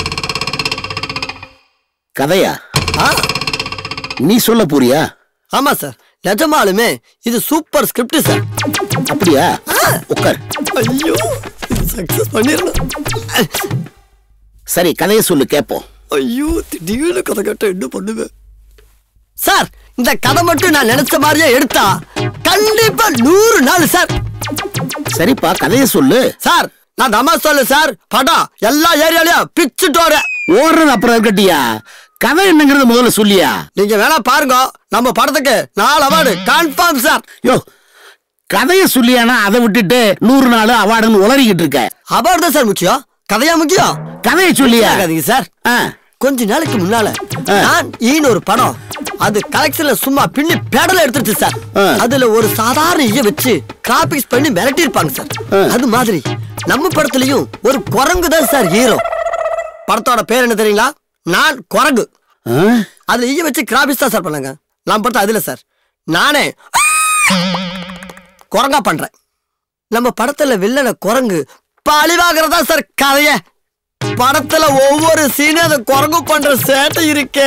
கதையா ஆ நீ சொல்ல போறியா ஆமா சார் நிஜமாலுமே இது சூப்பர் ஸ்கிரிப்ட் சார் அப்படியா உட்கார் ஐயோ சக்சஸ் பண்ணிடணும் சரி கதையை சொல்லு கேட்போம் ஐயோ திடீர்னு கதை கேட்ட என்ன பண்ணுவேன் சார் இந்த கதை மட்டும் நான் நினைச்ச மாதிரியே எடுத்தா கண்டிப்பா நூறு நாள் சார் சரிப்பா கதையை சொல்லு சார் நான் தமா சொல்லு சார் படம் எல்லா ஏரியாலயும் பிச்சுட்டு வரேன் ஓடுறது அப்புறம் இருக்கட்டியா கதை என்னங்கிறத முதல்ல சொல்லியா நீங்க வேணா பாருங்க நம்ம படத்துக்கு நாலு அவார்டு கன்ஃபார்ம் சார் யோ கதையை சொல்லியானா அதை விட்டுட்டு நூறு நாள் அவார்டுன்னு உளறிக்கிட்டு இருக்க அவார்டு தான் சார் முக்கியம் கதையா முக்கியம் கதையை சொல்லியா கதைங்க சார் கொஞ்ச நாளைக்கு முன்னால நான் ஈன்னு ஒரு படம் அது கலெக்ஷன்ல சும்மா பின்னி பேடல எடுத்துருச்சு சார் அதுல ஒரு சாதாரண ஈய வச்சு கிராபிக்ஸ் பண்ணி மிரட்டி இருப்பாங்க சார் அது மாதிரி நம்ம படத்துலயும் ஒரு குரங்கு தான் சார் ஹீரோ படத்தோட பேர் என்ன தெரியுங்களா நான் குரங்கு அதுல ஈய வச்சு கிராபிக்ஸ் தான் சார் பண்ணாங்க நான் படத்தை அதுல சார் நானே குரங்கா பண்றேன் நம்ம படத்துல வில்லன குரங்கு பழிவாகிறதா சார் கதைய படத்துல ஒவ்வொரு சீனும் அந்த குரங்கு பண்ற சேட்டை இருக்கே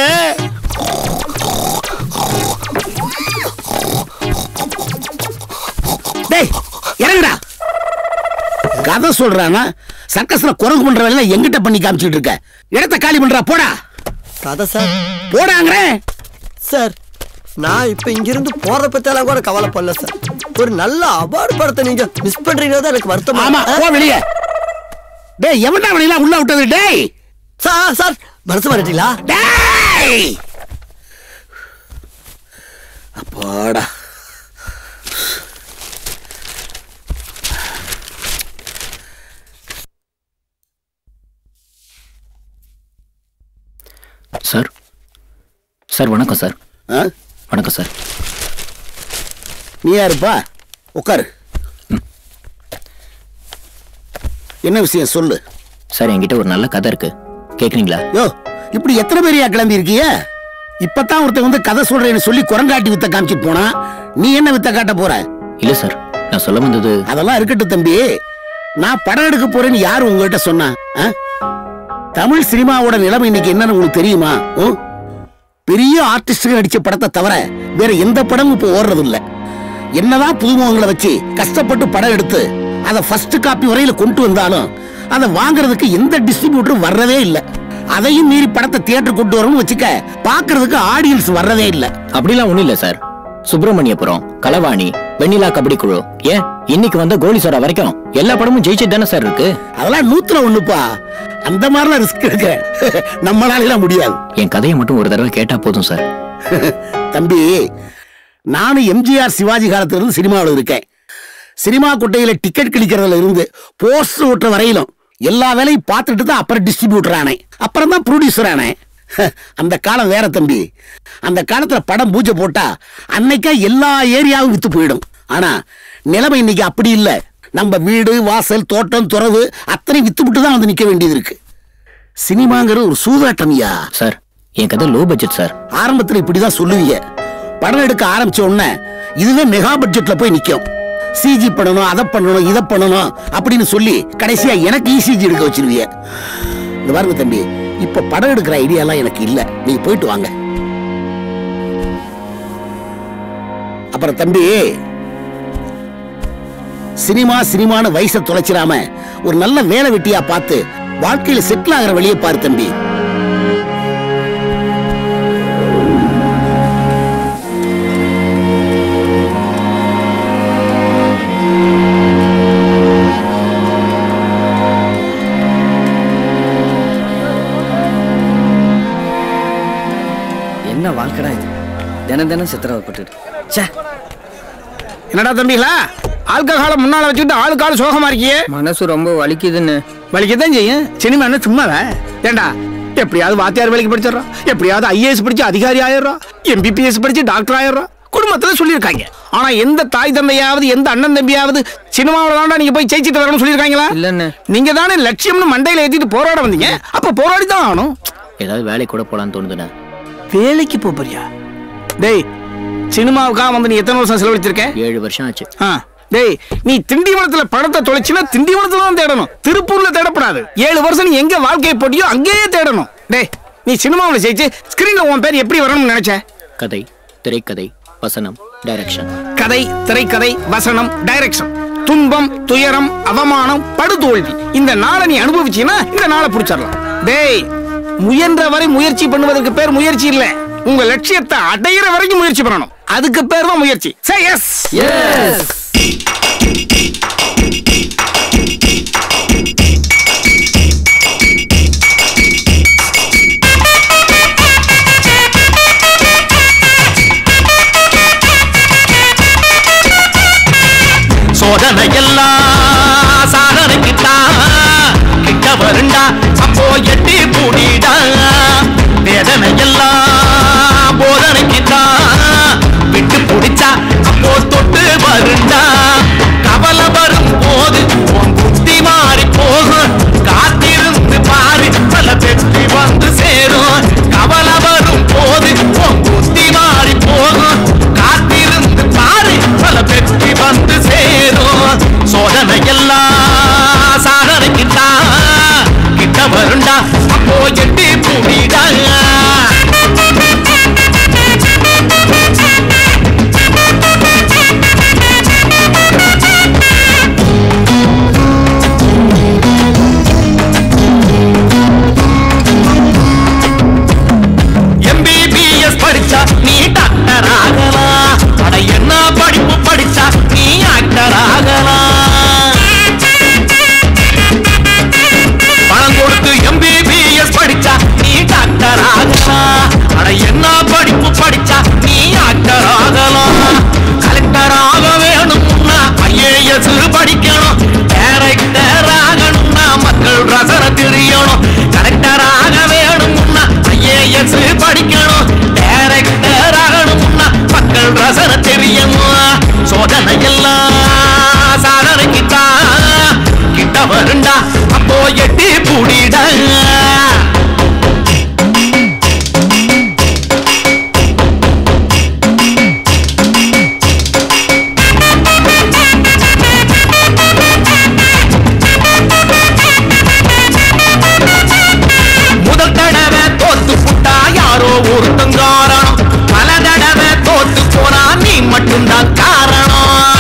டேய் இறங்குடா கதை சொல்றானா சர்க்கஸ்ல குரங்கு பண்ற வேலை எங்கிட்ட பண்ணி காமிச்சிட்டு இருக்க இடத்த காலி பண்றா போடா கதை சார் போடாங்கிறேன் சார் நான் இப்ப இங்கிருந்து போறத பத்தியெல்லாம் கூட கவலைப்படல சார் ஒரு நல்ல அவார்டு படத்தை நீங்க மிஸ் பண்றீங்க தான் எனக்கு வருத்தம் ஆமா போ வெளியே டேய் எவன்டா வெளியில உள்ள விட்டது டேய் சார் சார் மனசு மாறிட்டீங்களா டேய் அப்பாடா சார் சார் வணக்கம் சார் ஆ? வணக்கம் சார் நீ யாருப்பா உட்காரு என்ன விஷயம் சொல்லு சார் என்கிட்ட ஒரு நல்ல கதை இருக்கு கேக்குறீங்களா யோ இப்படி எத்தனை பேரையா கிளம்பி இருக்கிய இப்பதான் ஒருத்தன் வந்து கதை சொல்றேன்னு சொல்லி குரங்காட்டி வித்த காமிச்சிட்டு போனா நீ என்ன வித்த காட்ட போற இல்ல சார் நான் சொல்ல வந்தது அதெல்லாம் இருக்கட்டும் தம்பி நான் படம் எடுக்க போறேன்னு யாரு உங்ககிட்ட சொன்னா ஆ? தமிழ் சினிமாவோட நிலைமை இன்னைக்கு என்னன்னு உங்களுக்கு தெரியுமா ஓ? பெரிய ஆர்டிஸ்டுகள் நடிச்ச படத்தை தவிர வேற எந்த படமும் இப்போ ஓடுறது இல்ல என்னதான் புதுமுகங்களை வச்சு கஷ்டப்பட்டு படம் எடுத்து அதை ஃபர்ஸ்ட் காப்பி வரையில கொண்டு வந்தாலும் அதை வாங்குறதுக்கு எந்த டிஸ்ட்ரிபியூட்டரும் வர்றதே இல்ல அதையும் மீறி படத்தை தியேட்டர் கொண்டு வரணும்னு வச்சுக்க பாக்குறதுக்கு ஆடியன்ஸ் வர்றதே இல்ல அப்படிலாம் ஒண்ணும் இல்ல சார் சுப்பிரமணியபுரம் களவாணி வெண்ணிலா கபடி குழு ஏன் இன்னைக்கு வந்த கோலி சோடா வரைக்கும் எல்லா படமும் ஜெயிச்சுட்டு தானே சார் இருக்கு அதெல்லாம் நூத்துல ஒண்ணுப்பா அந்த மாதிரிலாம் ரிஸ்க் எடுக்க நம்மளால எல்லாம் முடியாது என் கதையை மட்டும் ஒரு தடவை கேட்டா போதும் சார் தம்பி நானும் எம்ஜிஆர் சிவாஜி காலத்துல இருந்து சினிமாவில் இருக்கேன் சினிமா குட்டையில டிக்கெட் கிழிக்கிறதுல இருந்து போஸ்டர் ஓட்டுற வரையிலும் எல்லா வேலையும் பார்த்துட்டு தான் அப்புறம் டிஸ்ட்ரிபியூட்டர் ஆனேன் அப்புறம் தான் ப்ரொடியூசர் ஆனேன் அந்த காலம் வேற தம்பி அந்த காலத்துல படம் பூஜை போட்டா அன்னைக்கா எல்லா ஏரியாவும் வித்து போயிடும் ஆனா நிலைமை இன்னைக்கு அப்படி இல்ல நம்ம வீடு வாசல் தோட்டம் துறவு அத்தனை வித்துவிட்டு தான் வந்து நிக்க வேண்டியது இருக்கு சினிமாங்கிறது ஒரு சூதாட்டம்யா சார் என் கதை லோ பட்ஜெட் சார் ஆரம்பத்துல இப்படிதான் சொல்லுவீங்க படம் எடுக்க ஆரம்பிச்ச உடனே இதுவே மெகா பட்ஜெட்ல போய் நிக்கும் சிஜி பண்ணணும் அதை பண்ணணும் இதை பண்ணணும் அப்படின்னு சொல்லி கடைசியா எனக்கு இசிஜி எடுக்க வச்சிருவீங்க இந்த பாருங்க தம்பி இப்ப படம் எடுக்கிற ஐடியாலாம் எனக்கு இல்ல நீங்க போயிட்டு வாங்க அப்புறம் தம்பி சினிமா சினிமான்னு வயசை தொலைச்சிடாம ஒரு நல்ல வேலை வெட்டியா பார்த்து வாழ்க்கையில செட்டில் ஆகிற வழியை பாரு தம்பி என்ன வாழ்க்கடா இது தினம் தினம் சித்திரவப்பட்டு ச்சே என்னடா தம்பிகளா ஆல்கஹால முன்னால வச்சுக்கிட்டு ஆளுக்கு ஆள் சோகமா இருக்கியே மனசு ரொம்ப வலிக்குதுன்னு வலிக்கத்தான் செய்யும் சினிமா என்ன சும்மாவே ஏண்டா எப்படியாவது வாத்தியார் வேலைக்கு படிச்சிடறோம் எப்படியாவது ஐஏஎஸ் படிச்சு அதிகாரி ஆயிடுறோம் எம்பிபிஎஸ் படிச்சு டாக்டர் ஆயிடுறோம் குடும்பத்துல சொல்லியிருக்காங்க ஆனா எந்த தாய் தந்தையாவது எந்த அண்ணன் தம்பியாவது சினிமாவில் தாண்டா நீங்க போய் ஜெயிச்சிட்டு வரணும்னு சொல்லியிருக்காங்களா இல்லன்னு நீங்க தானே லட்சியம்னு மண்டையில ஏத்திட்டு போராட வந்தீங்க அப்ப போராடி தான் ஆகணும் ஏதாவது வேலைக்கு கூட போலான்னு தோணுதுண்ணே வேலைக்கு போறியா டேய் சினிமாவுக்காக வந்து நீ எத்தனை வருஷம் செலவழிச்சிருக்க ஏழு வருஷம் ஆச்சு ஆ டேய் நீ திண்டிவனத்துல படத்தை தொலைச்சினா திண்டிவனத்துல தான் தேடணும் திருப்பூர்ல தேடப்படாது ஏழு வருஷம் நீ எங்க வாழ்க்கையை போட்டியோ அங்கேயே தேடணும் டேய் நீ சினிமாவில் ஜெயிச்சு ஸ்கிரீன்ல உன் பேர் எப்படி வரணும்னு நினைச்ச கதை திரைக்கதை வசனம் டைரக்ஷன் கதை திரைக்கதை வசனம் டைரக்ஷன் துன்பம் துயரம் அவமானம் படுதோல்வி இந்த நாளை நீ அனுபவிச்சீன்னா இந்த நாளை பிடிச்சிடலாம் டேய் முயன்ற வரை முயற்சி பண்ணுவதற்கு பேர் முயற்சி இல்ல உங்க லட்சியத்தை அடையிற வரைக்கும் முயற்சி பண்ணணும் அதுக்கு பேர் தான் முயற்சி சே எஸ் எஸ் சோதனை எல்லாம் சாதனைக்குத்தான் கிட்ட வருண்டா அப்போ எட்டி பூடிடா வேதனை எல்லாம் போதனைக்குத்தான் விட்டு பிடிச்சா அப்போ தொட்டு வருண்டா கவலை வரும் போது உன் புத்தி மாறி போகும் காத்திருந்து பாரு பல வெற்றி வந்து சேரும் கவலை வரும் போது உன் புத்தி மாறி போகும் காத்திருந்து பாரு பல வெற்றி வந்து சேரும் சோதனை எல்லாம் சாதனைக்குத்தான் கிட்ட வருண்டா அப்போ எட்டி பூடிடா எம்பிபிஎஸ் படிச்சா நீ டாக்டர் ஆகலாம் அட என்ன படிப்பு படிச்சா நீ ஆக்டர் ஆகலாம் பணம் கொடுத்து எம்பிபிஎஸ் படிச்சா நீ டாக்டர் ஆகலாம் அட என்ன படிப்பு படிச்சா நீ ஆக்டர் ஆகலாம் கலெக்டர் ஆக வேணும்னா ஐஏஎஸ் படிக்கணும் டைரக்டர் ஆகணும்னா மக்கள் ரசனை தெரியணும் கலெக்டர் ஆக வேணும்னா ஐஏஎஸ் படிக்கணும் டைரக்டர் ஆகணும்னா மக்கள் ரசனை தெரியணும் சோதனை எல்லாம் சாதனைக்குத்தான் கிட்ட வருண்டா அப்போ எட்டி பூடிடா முதல் தடவை தோத்து புட்டா யாரோ ஒருத்தன் காரணம் பல தடவை தோத்து போனா நீ மட்டும்தான் காரணம்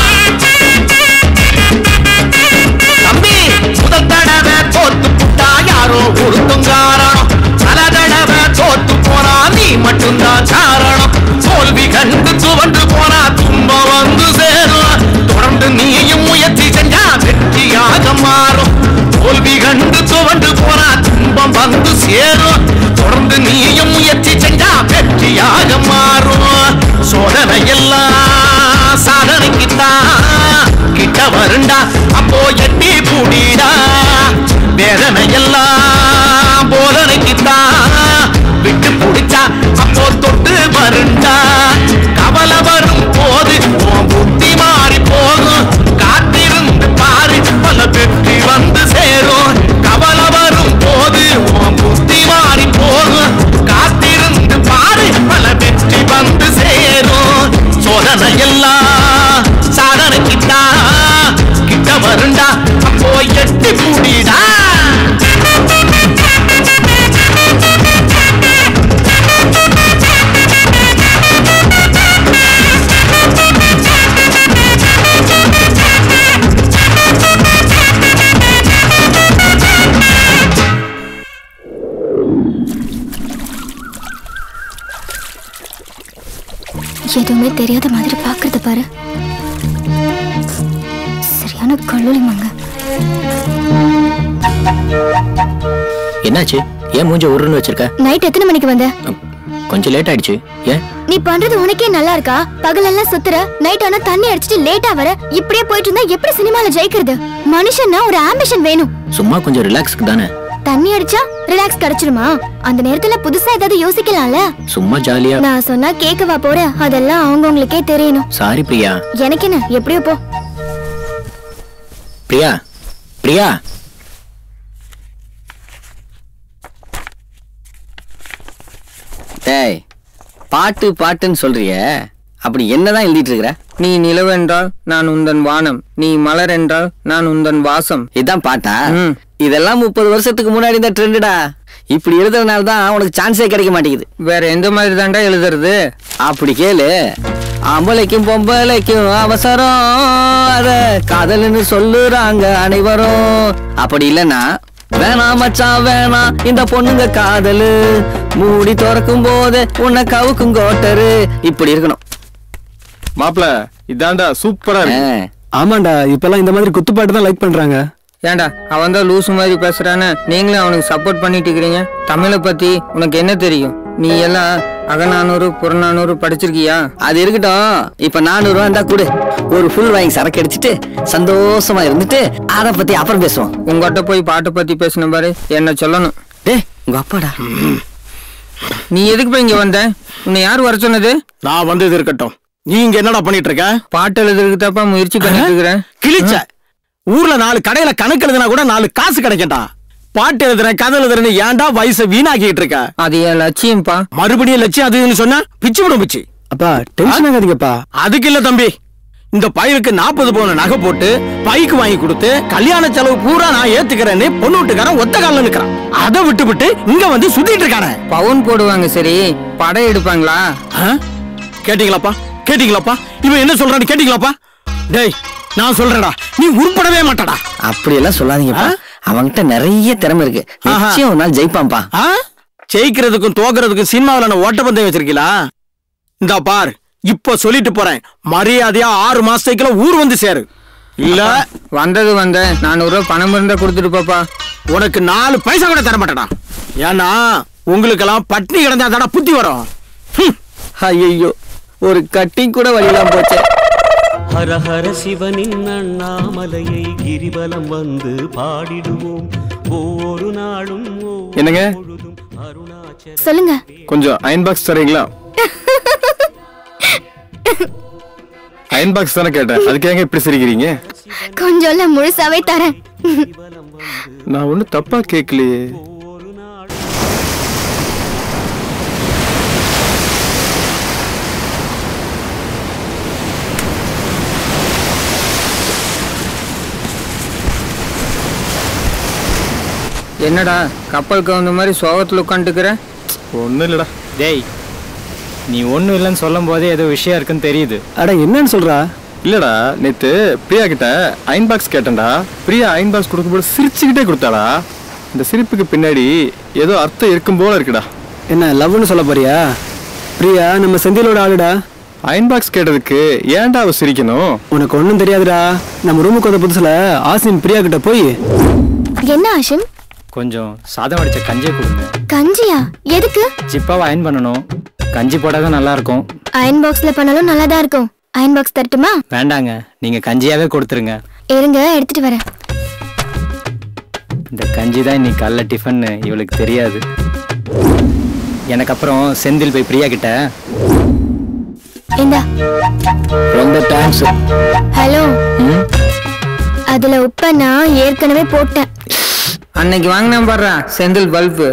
தம்பி முதல் தடவை தோத்து புட்டா யாரோ ஒருத்தன் காரணம் பல தடவை தோத்து போனா நீ மட்டும்தான் காரணம் தோல்வி கண்டு துவண்டு போனா துன்பம் வந்து சேரும் தொடர்ந்து நீயும் முயற்சி செஞ்சா வெற்றியாக மாறும் தோல்வி கண்டு துவண்டு போனா துன்பம் வந்து சேரும் தொடர்ந்து நீயும் முயற்சி செஞ்சா வெற்றியாக மாறும் சோதனை எல்லாம் சாதனைக்குத்தான் கிட்ட வருண்டா அப்போ எட்டி பூடிடா வேதனை எல்லாம் போதனைக்குத்தான் விட்டு பிடிச்சா அப்போ தொட்டு வருண்டா கவலை வரும் போது உன் புத்தி மாறி போகும் காத்திருந்து பாரு பல வெற்றி வந்து சேரும் கவலை வரும் போது உன் புத்தி மாறி போகும் காத்திருந்து பாரு பல வெற்றி வந்து சேரும் சோதனை எல்லாம் சாதனைக்குத்தான் கிட்ட வருண்டா அப்போ எட்டி பூடிடா எதுவுமே தெரியாத மாதிரி பாக்குறது பாரு சரியான கல்லூரி மங்க என்னாச்சு ஏன் மூஞ்ச உருன்னு வச்சிருக்க நைட் எத்தனை மணிக்கு வந்த கொஞ்சம் லேட் ஆயிடுச்சு ஏன் நீ பண்றது உனக்கே நல்லா இருக்கா பகலெல்லாம் சுத்துற நைட் ஆனா தண்ணி அடிச்சிட்டு லேட்டா வர இப்படியே போயிட்டு இருந்தா எப்படி சினிமால ஜெயிக்கிறது மனுஷன்னா ஒரு ஆம்பிஷன் வேணும் சும்மா கொஞ்சம் ரிலாக்ஸ்க்கு தானே தண்ணி அடிச்சா ரிலாக்ஸ் கிடைச்சிருமா அந்த நேரத்துல புதுசா ஏதாவது யோசிக்கலாம்ல சும்மா ஜாலியா நான் சொன்னா கேட்கவா போற அதெல்லாம் அவங்கவுங்களுக்கே தெரியணும் சாரி பிரியா எனக்கு என்ன எப்படியோ போ பிரியா பிரியா டேய் பாட்டு பாட்டுன்னு சொல்றிய அப்படி என்னதான் எழுதிட்டு இருக்கிற நீ நிலவென்றால் நான் உந்தன் வானம் நீ மலர் என்றால் நான் உந்தன் வாசம் இதான் பாட்டா இதெல்லாம் முப்பது வருஷத்துக்கு முன்னாடி இந்த ட்ரெண்டுடா இப்படி எழுதுறதுனால தான் உனக்கு சான்ஸே கிடைக்க மாட்டேங்குது வேற எந்த மாதிரி தாண்டா எழுதுறது அப்படி கேளு ஆம்பளைக்கும் பொம்பளைக்கும் அவசரம் அத காதல்னு சொல்லுறாங்க அனைவரும் அப்படி இல்லைன்னா வேணாம் மச்சான் வேணாம் இந்த பொண்ணுங்க காதலு மூடி திறக்கும் போது உன்னை கவுக்கும் கோட்டரு இப்படி இருக்கணும் மாப்பிள இதாண்டா சூப்பரா இருக்கு ஆமாண்டா இப்பெல்லாம் இந்த மாதிரி குத்துப்பாட்டு தான் லைக் பண்றாங்க ஏன்டா அவன் தான் லூசு மாதிரி பேசுறான்னு நீங்களும் அவனுக்கு சப்போர்ட் பண்ணிட்டு இருக்கிறீங்க தமிழை பத்தி உனக்கு என்ன தெரியும் நீ எல்லாம் அகநானூறு புறநானூறு படிச்சிருக்கியா அது இருக்கட்டும் இப்ப நானூறு ரூபா இருந்தா கொடு ஒரு ஃபுல் வாங்கி சரக்கு அடிச்சிட்டு சந்தோஷமா இருந்துட்டு அத பத்தி அப்புறம் பேசுவோம் உங்ககிட்ட போய் பாட்டை பத்தி பேசின பாரு என்ன சொல்லணும் டே உங்க அப்பாடா நீ எதுக்கு போய் இங்க வந்த உன்னை யார் வர சொன்னது நான் வந்தது இருக்கட்டும் நீ இங்க என்னடா பண்ணிட்டு இருக்க பாட்டு எழுதுறதுக்கு தப்பா முயற்சி பண்ணிட்டு இருக்கிறேன் கிழிச்ச ஊர்ல நாலு கடையில கணக்கு எழுதுனா கூட நாலு காசு கிடைக்கட்டா பாட்டு எழுதுறேன் கதை எழுதுறேன்னு ஏன்டா வயசை வீணாக்கிட்டு இருக்க அது என் லட்சியம்ப்பா மறுபடியும் லட்சியம் அதுன்னு சொன்னா பிச்சு விடும் பிச்சு அப்பா டென்ஷன் ஆகாதீங்கப்பா அதுக்கு இல்ல தம்பி இந்த பையனுக்கு நாற்பது பவுன் நகை போட்டு பைக்கு வாங்கி கொடுத்து கல்யாண செலவு பூரா நான் ஏத்துக்கிறேன்னு பொண்ணு வீட்டுக்காரன் ஒத்த காலில் நிக்கிறான் அதை விட்டு விட்டு இங்க வந்து சுத்திட்டு இருக்கானே பவுன் போடுவாங்க சரி படம் எடுப்பாங்களா கேட்டீங்களாப்பா கேட்டீங்களாப்பா இவன் என்ன சொல்றான்னு கேட்டீங்களாப்பா டேய் நான் சொல்றேன்டா நீ உருப்படவே மாட்டடா அப்படி எல்லாம் சொல்லாதீங்கப்பா அவன்கிட்ட நிறைய திறமை இருக்கு நிச்சயம் ஒரு நாள் ஜெயிப்பான்ப்பா ஆ? ஜெயிக்கிறதுக்கும் தோக்குறதுக்கும் சினிமாவில் நான் ஓட்டப்பந்தயம் வச்சிருக்கீங்களா இந்த பார் இப்ப சொல்லிட்டு போறேன் மரியாதையா ஆறு மாசத்துக்குள்ள ஊர் வந்து சேரு இல்ல வந்தது வந்த நானூறு ரூபாய் பணம் இருந்தா கொடுத்துட்டு பாப்பா உனக்கு நாலு பைசா கூட தர மாட்டேடா ஏன்னா உங்களுக்கெல்லாம் பட்னி கிடந்தா தாடா புத்தி வரும் ஐயோ ஒரு கட்டிங் கூட வழியெல்லாம் போச்சு ஹர ஹர சிவனின் அண்ணாமலையை கிரிவலம் வந்து பாடிடுவோம் ஒவ்வொரு நாளும் என்னங்க சொல்லுங்க கொஞ்சம் அயன் பாக்ஸ் தரீங்களா அயன் பாக்ஸ் தானே கேட்டேன் அதுக்கு ஏங்க இப்படி சிரிக்கிறீங்க கொஞ்சம் இல்ல முழுசாவே தரேன் நான் ஒன்றும் தப்பா கேட்கலையே என்னடா கப்பல் கவுந்த மாதிரி சோகத்துல உட்காந்துக்கிற ஒன்றும் இல்லடா டேய் நீ ஒன்றும் இல்லைன்னு சொல்லும் போதே ஏதோ விஷயம் இருக்குன்னு தெரியுது அட என்னன்னு சொல்றா இல்லடா நேத்து பிரியா கிட்ட அயன் பாக்ஸ் கேட்டேன்டா பிரியா அயன் பாக்ஸ் கொடுக்கும்போது சிரிச்சுக்கிட்டே கொடுத்தாடா இந்த சிரிப்புக்கு பின்னாடி ஏதோ அர்த்தம் இருக்கும் போல இருக்குடா என்ன லவ்னு சொல்ல போறியா பிரியா நம்ம செந்திலோட ஆளுடா அயன் பாக்ஸ் கேட்டதுக்கு ஏன்டா அவ சிரிக்கணும் உனக்கு ஒன்றும் தெரியாதுடா நம்ம ரூமுக்கு வந்த புதுசுல ஆசிம் பிரியா கிட்ட போய் என்ன ஆஷிம் கொஞ்சம் சாதம் அடிச்ச கஞ்சியை கொடுங்க கஞ்சியா எதுக்கு சிப்பாவை அயன் பண்ணணும் கஞ்சி போட்டாதான் நல்லா இருக்கும் அயன் பாக்ஸ்ல பண்ணாலும் நல்லா தான் இருக்கும் அயன் பாக்ஸ் தரட்டுமா வேண்டாங்க நீங்க கஞ்சியாவே கொடுத்துருங்க இருங்க எடுத்துட்டு வரேன் இந்த கஞ்சி தான் இன்னைக்கு காலைல டிஃபன் இவளுக்கு தெரியாது எனக்கு அப்புறம் செந்தில் போய் பிரியா கிட்ட இந்தா ரொம்ப தேங்க்ஸ் ஹலோ அதுல உப்ப நான் ஏற்கனவே போட்டேன் அன்னைக்கு வாங்கினா பாடுறா செந்தில் பல்பு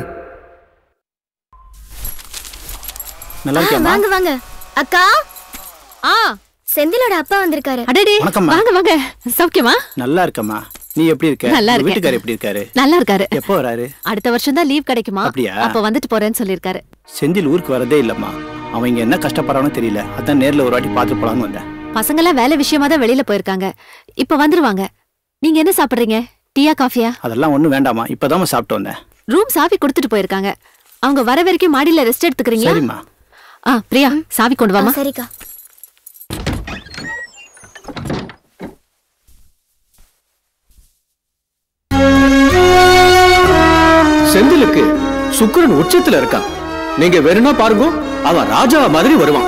நல்லா ஆ, வாங்க வாங்க அக்கா ஆ செந்திலோட அப்பா வந்திருக்காரு அடடே வணக்கம்மா. வாங்க வாங்க சௌக்கியமா நல்லா இருக்கம்மா நீ எப்படி இருக்க நல்லா உங்க இருக்கேன். வீட்டுக்காரர் எப்படி இருக்காரு நல்லா இருக்காரு எப்போ வராரு அடுத்த வருஷம் தான் லீவ் கிடைக்குமா அப்படியா? அப்ப வந்துட்டு போறேன்னு சொல்லிருக்காரு செந்தில் ஊருக்கு வரதே இல்லம்மா அவன் இங்க என்ன கஷ்டப்படுறானோ தெரியல அதான் நேர்ல ஒரு வாட்டி பார்த்து போலான்னு வந்தேன் பசங்க எல்லாம் வேலை விஷயமா தான் வெளியில போயிருக்காங்க இப்ப வந்துருவாங்க நீங்க என்ன சாப்பிடுறீங்க டீயா காஃபியா அதெல்லாம் ஒண்ணும் வேண்டாமா இப்பதான் சாப்பிட்டு வந்தேன் ரூம் சாவி கொடுத்துட்டு போயிருக்காங்க அவங்க வர வரைக்கும் மாடியில ரெஸ்ட் எடுத்துக்கிறீங்களா சரிம்மா ஆ பிரியா சாவி கொண்டு வாமா சரிக்கா செந்திலுக்கு சுக்கிரன் உச்சத்துல இருக்கான் நீங்க வெறுனா பாருங்க அவன் ராஜா மாதிரி வருவான்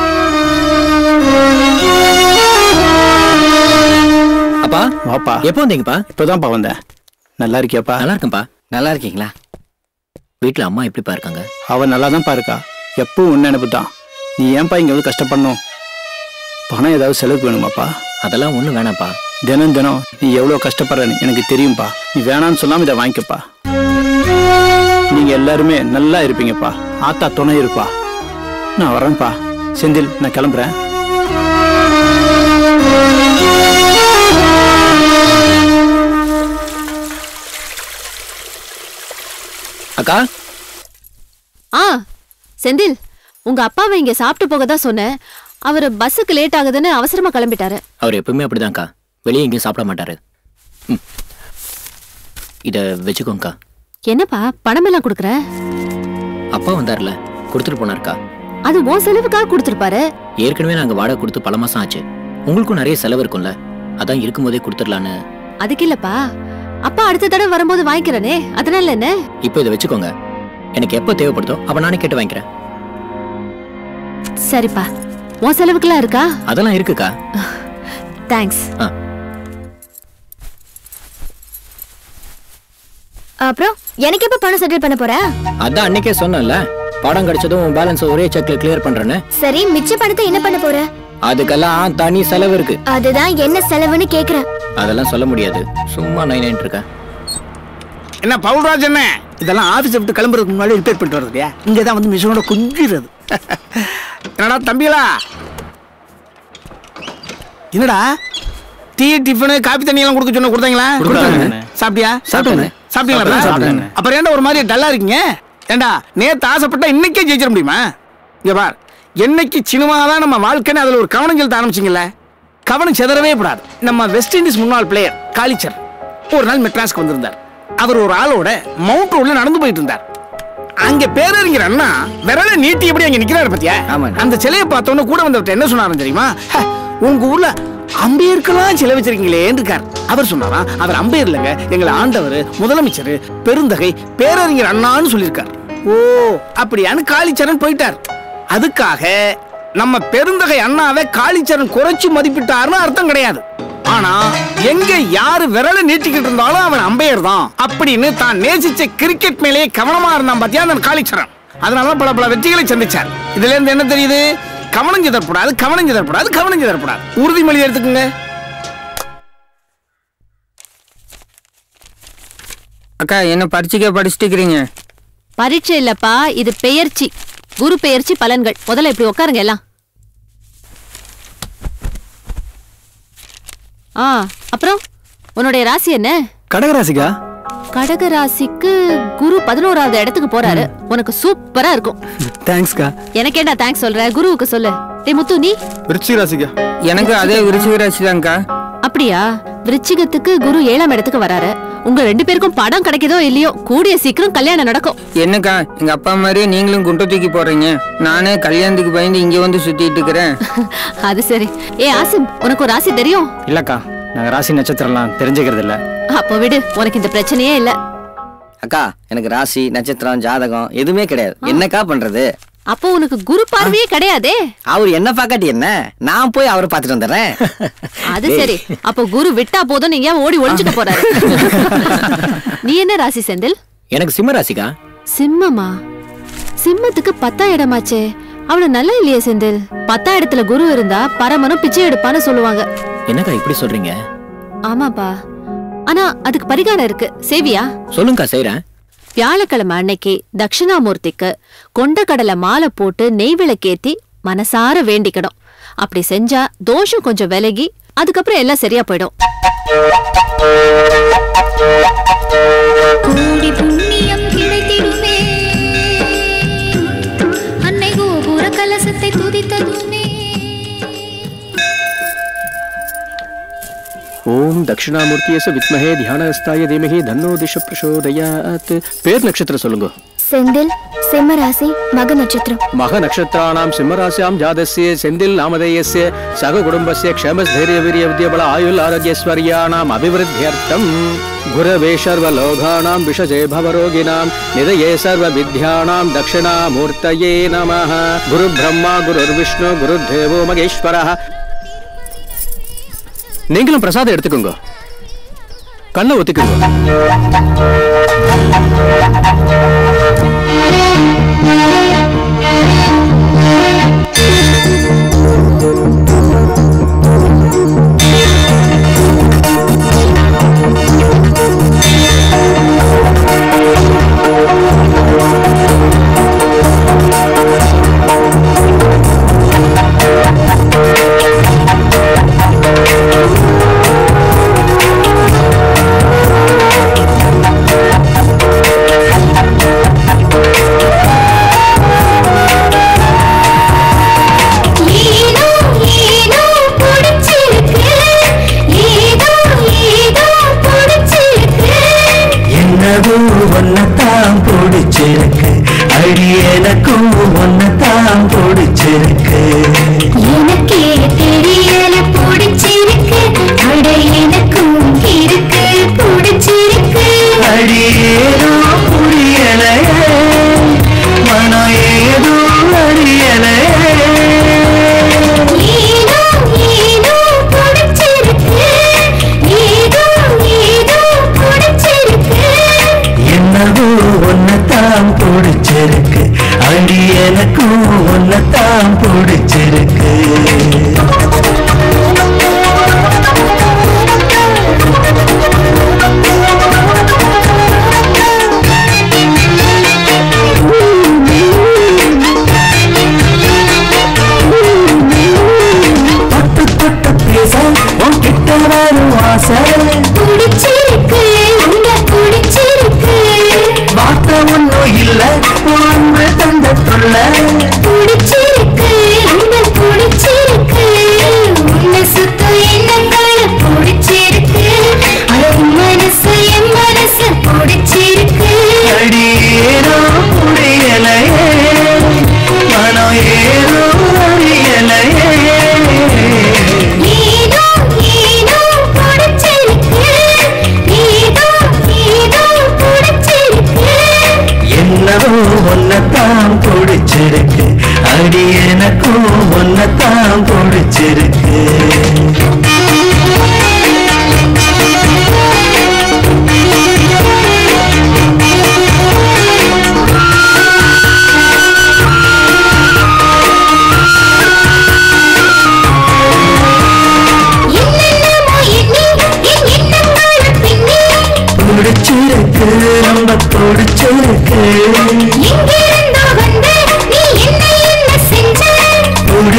அப்பா வாப்பா எப்போ வந்தீங்கப்பா இப்பதான்ப்பா வந்தேன் நல்லா இருக்கியாப்பா நல்லா இருக்கேன்ப்பா நல்லா இருக்கீங்களா வீட்ல அம்மா எப்படிப்பா இருக்காங்க அவன் நல்லா தான்ப்பா இருக்கா எப்பவும் உன்ன நினைப்பு தான் நீ ஏன்பா இங்க வந்து கஷ்டப்படணும் பணம் ஏதாவது செலவுக்கு வேணுமாப்பா அதெல்லாம் ஒண்ணும் வேணாம்ப்பா தினம் தினம் நீ எவ்வளவு கஷ்டப்படுறன்னு எனக்கு தெரியும்பா நீ வேணாம்னு சொல்லாம இதை வாங்கிக்கப்பா நீங்க எல்லாருமே நல்லா இருப்பீங்கப்பா ஆத்தா துணை இருப்பா நான் வரேன்ப்பா செந்தில் நான் கிளம்புறேன் அக்கா ஆ செந்தில் உங்க அப்பாவை இங்க சாப்பிட்டு போக தான் சொன்னேன் அவர் பஸ்ஸுக்கு லேட் ஆகுதுன்னு அவசரமா கிளம்பிட்டாரு அவர் எப்பவுமே அப்படிதான்க்கா வெளியே எங்கேயும் சாப்பிட மாட்டாரு ம். இத வச்சுக்கோங்கக்கா என்னப்பா பணமெல்லாம் கொடுக்குற அப்பா வந்தார்ல கொடுத்துட்டு போனார்க்கா அது உன் செலவுக்காக கொடுத்துருப்பாரு ஏற்கனவே நாங்க வாடகை கொடுத்து பல மாசம் ஆச்சு உங்களுக்கும் நிறைய செலவு இருக்கும்ல அதான் இருக்கும்போதே கொடுத்துடலான்னு அதுக்கு இல்லப்பா அப்பா அடுத்த தடவை வரும்போது வாங்கிக்கிறனே அதனால என்ன இப்போ இதை வச்சுக்கோங்க எனக்கு எப்போ தேவைப்படுதோ அப்ப நானே கேட்டு வாங்கிக்கிறேன் சரிப்பா உன் செலவுக்குலாம் இருக்கா அதெல்லாம் இருக்குக்கா தேங்க்ஸ் ஆ அப்புறம் எனக்கு எப்ப பணம் செட்டில் பண்ண போற அதான் அன்னைக்கே சொன்னேன்ல படம் கிடைச்சதும் உன் பேலன்ஸ் ஒரே செக்ல கிளியர் பண்றேன்னு சரி மிச்ச பணத்தை என்ன பண்ண போற அதுக்கெல்லாம் தனி செலவு இருக்கு அதுதான் என்ன செலவுன்னு கேக்குறேன் அதெல்லாம் சொல்ல முடியாது சும்மா நைன் நைன் இருக்கேன் என்ன பவுல்ராஜ் என்ன இதெல்லாம் ஆஃபீஸ் விட்டு கிளம்புறதுக்கு முன்னாடி ரிப்பேர் பண்ணிட்டு வரது இல்லையா இங்கே தான் வந்து மிஷினோட கொஞ்சிறது என்னடா தம்பிகளா என்னடா டீ டிஃபனு காபி தண்ணி எல்லாம் கொடுக்க சொன்ன கொடுத்தாங்களா கொடுத்தாங்க. சாப்பிட்டியா சாப்பிட்டேங்க. சாப்பிட்டீங்களா சாப்பிட்டேங்க. அப்புறம் ஏன்டா ஒரு மாதிரி டல்லா இருக்கீங்க ஏண்டா நேத்து ஆசைப்பட்டா இன்னைக்கே ஜெயிச்சிட முடியுமா இங்க பார் என்னைக்கு சினிமா தான் நம்ம வாழ்க்கைன்னு அதுல ஒரு கவனம் செலுத்த ஆரம்பிச்சிங்கல்ல கவனம் செதறவே கூடாது நம்ம வெஸ்ட் இண்டீஸ் முன்னாள் பிளேயர் காலிச்சர் ஒரு நாள் மெட்ராஸ்க்கு வந்திருந்தார் அவர் ஒரு ஆளோட மவுண்ட் ரோட்ல நடந்து போயிட்டு இருந்தார் அங்க பேரறிஞர் அண்ணா விரல நீட்டி எப்படி அங்க நிக்கிறாரு பத்தியா அந்த சிலையை பார்த்தோன்னே கூட வந்தவர்ட்ட என்ன சொன்னாரு தெரியுமா "ஹ, உங்க ஊர்ல அம்பேருக்கெல்லாம் சிலை வச்சிருக்கீங்களேன்னு இருக்கார் அவர் சொன்னாரா அவர் அம்பேர் இல்லைங்க எங்களை ஆண்டவர் முதலமைச்சர் பெருந்தகை பேரறிஞர் அண்ணான்னு சொல்லியிருக்கார் ஓ அப்படியான்னு காளிச்சரன் போயிட்டார் அதுக்காக நம்ம பெருந்தகை அண்ணாவை காளிச்சரன் குறைச்சு மதிப்பிட்டாருன்னு அர்த்தம் கிடையாது ஆனா எங்க யாரு விரல நீட்டிக்கிட்டு இருந்தாலும் அவன் அம்பையர் தான் அப்படின்னு தான் நேசிச்ச கிரிக்கெட் மேலேயே கவனமா இருந்தான் பாத்தியா அந்த காளிச்சரன் அதனால பல பல வெற்றிகளை சந்திச்சார் இதுல இருந்து என்ன தெரியுது கவனம் சிதறப்படாது கவனம் சிதறப்படாது கவனம் சிதறப்படாது உறுதிமொழி எடுத்துக்கோங்க அக்கா என்ன பரீட்சைக்கே படிச்சுட்டு இருக்கிறீங்க பரீட்சை இல்லப்பா இது பெயர்ச்சி குரு பெயர்ச்சி பலன்கள் முதல்ல இப்படி உட்காருங்க எல்லாம் ஆ அப்புறம் உன்னுடைய ராசி என்ன கடகராசிக்கா கடக ராசிக்கு குரு பதினோராவது இடத்துக்கு போறாரு உனக்கு சூப்பரா இருக்கும் தேங்க்ஸ்க்கா எனக்கு என்ன தேங்க்ஸ் சொல்ற குருவுக்கு சொல்லு டேய் முத்து நீ விருச்சிக ராசிக்கா எனக்கு அதே விருச்சிக ராசி தான்க்கா அப்படியா விருச்சிகத்துக்கு குரு ஏழாம் இடத்துக்கு வராரு உங்க ரெண்டு பேருக்கும் படம் கிடைக்குதோ இல்லையோ கூடிய சீக்கிரம் கல்யாணம் நடக்கும் என்னக்கா எங்க அப்பா மாதிரியே நீங்களும் குண்டை தூக்கி போடுறீங்க நானே கல்யாணத்துக்கு பயந்து இங்க வந்து சுத்திட்டு இருக்கிறேன் அது சரி ஏ ஆசிம் உனக்கு ஒரு ராசி தெரியும் இல்லக்கா நாங்க ராசி நட்சத்திரம்லாம் தெரிஞ்சுக்கிறது இல்ல அப்போ விடு உனக்கு இந்த பிரச்சனையே இல்ல அக்கா எனக்கு ராசி நட்சத்திரம் ஜாதகம் எதுவுமே கிடையாது என்னக்கா பண்றது அப்போ உனக்கு குரு பார்வையே கிடையாதே அவர் என்ன பார்க்காட்டி என்ன நான் போய் அவரை பார்த்துட்டு வந்துடுறேன் அது சரி அப்போ குரு விட்டா போதும் நீங்க ஓடி ஒளிஞ்சுக்க போறாரு நீ என்ன ராசி செந்தில் எனக்கு சிம்ம ராசிக்கா சிம்மமா சிம்மத்துக்கு பத்தாம் இடமாச்சே அவ்வளவு நல்லா இல்லையே செந்தில் பத்தாம் இடத்துல குரு இருந்தா பரமனும் பிச்சை எடுப்பான்னு சொல்லுவாங்க என்னக்கா இப்படி சொல்றீங்க ஆமாப்பா ஆனா அதுக்கு பரிகாரம் இருக்கு சேவியா சொல்லுங்கக்கா செய்றேன் வியாழக்கிழமை அன்னைக்கு தட்சிணாமூர்த்திக்கு கொண்டக்கடலை மாலை போட்டு நெய் விளக்கேத்தி மனசார வேண்டிக்கணும் அப்படி செஞ்சா தோஷம் கொஞ்சம் விலகி அதுக்கப்புறம் எல்லாம் சரியா போயிடும் கோடி புண்ணியம் கிடைத்திடுமே அன்னை கோபுர கலசத்தை துதித்ததுமே ஓம் தட்சிணாமூர்த்தியச வித்மஹே தியானஸ்தாய தீமஹி தன்னோ திஷ பிரசோதயாத் பேர் நட்சத்திரம் சொல்லுங்க செந்தில் சிம்ம ராசி மக நட்சத்திரம் மக நட்சத்திராணாம் சிம்மராசியாம் ஜாதஸ்ய செந்தில் நாமதேயஸ்ய சக குடும்பஸ்ய க்ஷேமஸ்தைரிய வீரிய வித்யபல ஆயுள் ஆரோக்கியஸ்வர்யாணாம் அபிவிருத்தியர்த்தம் குரவே சர்வலோகானாம் விஷஜே பவரோகிணாம் நிதயே சர்வ வித்யானாம் தட்சிணாமூர்த்தயே நமः குரு பிரம்மா குருர் விஷ்ணு குரு தேவோ மகேஸ்வரः நீங்களும் பிரசாதம் எடுத்துக்கோங்க கண்ணை ஒத்துக்குங்க Thank you.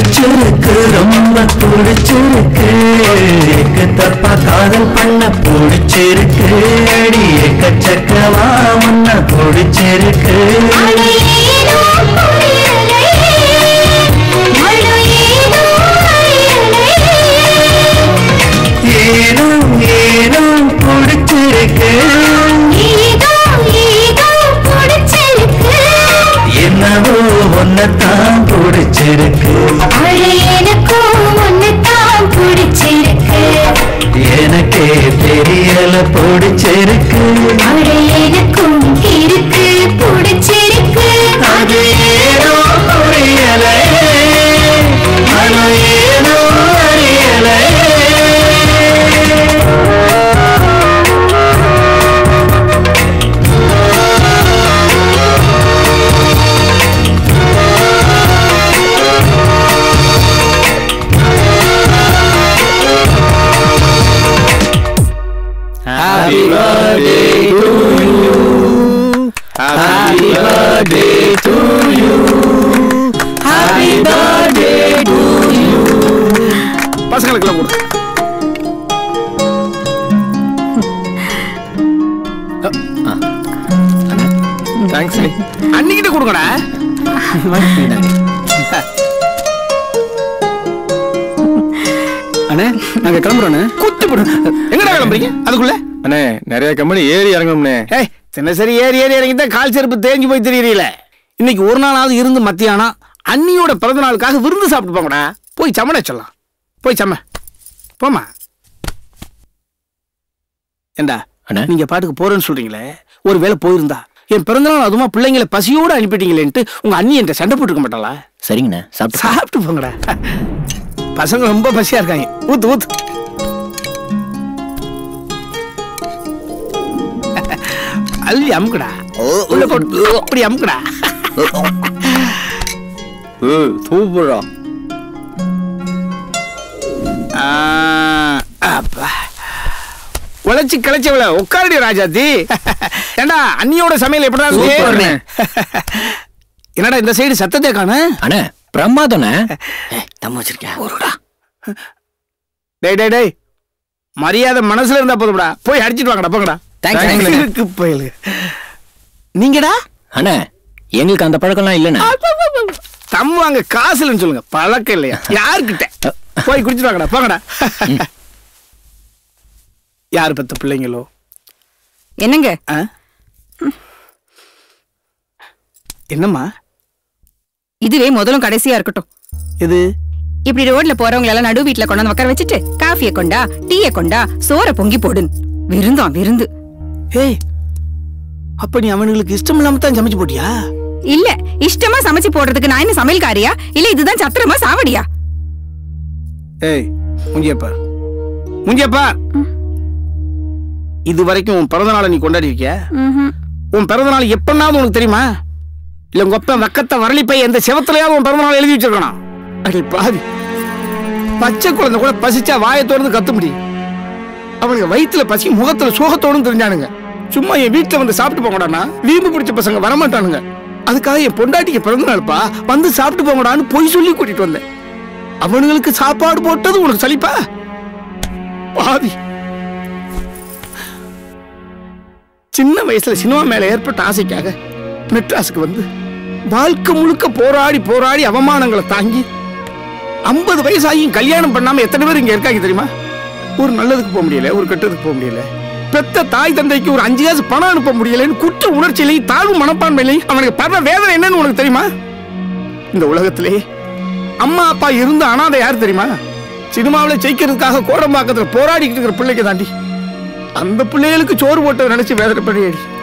பிடிச்சிருக்கு ரொம்ப பிடிச்சிருக்கு எக்கு தப்பா காதல் பண்ண பிடிச்சிருக்கு அடி எக்கச்சக்கமா உன்ன பிடிச்சிருக்கு ஏனோ ஏனோ பிடிச்சிருக்கு என்னவோ ஒன்னத்தான் பிடிச்சிருக்கு எனக்கே தெரியல பிடிச்சிருக்கு அது ஏனோ புரியல அது ஏனோ அறியல Happy birthday to you. Happy birthday to you. Happy birthday to you. பசங்களுக்கெல்லாம் கொடு தேங்க்ஸ் அன்னிக்கிட்ட கொடுங்கடா அண்ணே நாங்க கிளம்புறோண்ணே குத்து போடு எங்கடா கிளம்புறீங்க அதுக்குள்ள அண்ணே நிறைய கம்பெனி ஏறி இறங்கணும்னே ஏய் தினசரி ஏறி ஏறி இறங்கி தான் கால் செருப்பு தேஞ்சு போய் தெரியல இன்னைக்கு ஒரு நாளாவது இருந்து மத்தியானம் அண்ணியோட பிறந்த நாளுக்காக விருந்து சாப்பிட்டு போங்கடா போய் சமட சொல்லலாம் போய் சம போமா ஏண்டா நீங்க பாட்டுக்கு போறேன்னு சொல்றீங்களே ஒரு வேளை போயிருந்தா என் பிறந்தநாள் அதுமா பிள்ளைங்களை பசியோட அனுப்பிட்டீங்களேன்ட்டு உங்க அண்ணி என்கிட்ட சண்டை போட்டுக்க மாட்டாளா சரிங்கண்ணே சாப்பிட்டு சாப்பிட்டு போங்கடா பசங்க ரொம்ப பசியா இருக்காங்க ஊத்து ஊத்து அள்ளி அமுக்குடா உள்ள போட்டு அப்படி அமுக்குடா சூப்பரா ஆ, அப்பா. உழைச்சு கிளைச்சவள உட்காரடி ராஜாத்தி ஏண்டா அண்ணியோட சமையல் எப்படா சூப்பர்ண்ணே. இருக்கு என்னடா இந்த சைடு சத்தத்தை காணு அண்ணே பிரமாதண்ணே தம்ம வச்சிருக்கேன் ஒருடா டேய் டேய் டேய் மரியாதை மனசுல இருந்தா போதும்டா போய் அடிச்சிட்டு வாங்கடா போங்கடா Thanks, thanks. இருக்கு பயலுங்க. நீங்கடா அண்ணே எங்களுக்கு அந்த பழக்கம்லாம் இல்லைண்ணே தம் வாங்க காசு இல்லைன்னு சொல்லுங்க பழக்கம் இல்லையா யாருக்கிட்ட போய் குடிச்சிட்டு வாங்கடா போங்கடா யார் பெத்த பிள்ளைங்களோ என்னங்க என்னம்மா இதுவே முதலும் கடைசியா இருக்கட்டும் இது இப்படி ரோட்ல போறவங்க எல்லாம் நடு வீட்ல கொண்டாந்து உட்கார வச்சுட்டு காஃபிய கொண்டா டீய கொண்டா சோற பொங்கி போடுன் விருந்தாம் விருந்து ஏய் அப்ப நீ அவனுங்களுக்கு இஷ்டம் இல்லாம தான் சமைச்சு போட்டியா இல்ல இஷ்டமா சமைச்சு போடுறதுக்கு நான் என்ன சமையல்காரியா இல்ல இதுதான் சத்திரமா சாவடியா ஏய் முஞ்சியப்பா முஞ்சியப்பா இது வரைக்கும் உன் பிறந்த நாளை நீ கொண்டாடி இருக்கியா உன் பிறந்த நாள் எப்பனாவது உனக்கு தெரியுமா இல்ல உங்க அப்பா வக்கத்தை வரலி போய் எந்த செவத்துலயாவது உன் பிறந்த நாள் எழுதி வச்சிருக்கணும் அடி பாவி பச்சை குழந்தை கூட பசிச்சா வாயை திறந்து கத்த முடியும் அவனுங்க வயித்துல பசி முகத்துல சோகத்தோடும் தெரிஞ்சானுங்க சும்மா என் வீட்டுல வந்து சாப்பிட்டு போங்கடான்னா வீம்பு பிடிச்ச பசங்க வரமாட்டானுங்க அதுக்காக என் பொண்டாட்டிக்கு பிறந்த நாள்ப்பா வந்து சாப்பிட்டு போங்கடான்னு பொய் சொல்லி கூட்டிட்டு வந்தேன் அவனுங்களுக்கு சாப்பாடு போட்டது உனக்கு சலிப்பா பாவி சின்ன வயசுல சினிமா மேல ஏற்பட்ட ஆசைக்காக மெட்ராஸுக்கு வந்து வாழ்க்கை முழுக்க போராடி போராடி அவமானங்களை தாங்கி ஐம்பது வயசாகியும் கல்யாணம் பண்ணாம எத்தனை பேர் இங்க இருக்காங்க தெரியுமா ஒரு நல்லதுக்கு போக முடியல ஒரு கெட்டதுக்கு போக முடியல பெத்த தாய் தந்தைக்கு ஒரு அஞ்சு காசு பணம் அனுப்ப முடியலன்னு குற்ற உணர்ச்சியிலையும் தாழ்வு மனப்பான்மையிலையும் அவனுக்கு படுற வேதனை என்னன்னு உனக்கு தெரியுமா இந்த உலகத்திலே அம்மா அப்பா இருந்த அனாதை யார் தெரியுமா சினிமாவில் ஜெயிக்கிறதுக்காக கோடம்பாக்கத்தில் போராடிக்கிட்டு இருக்கிற பிள்ளைக்கு தாண்டி அந்த பிள்ளைகளுக்கு சோறு போட்டதை நினைச்சு வேதனைப்படி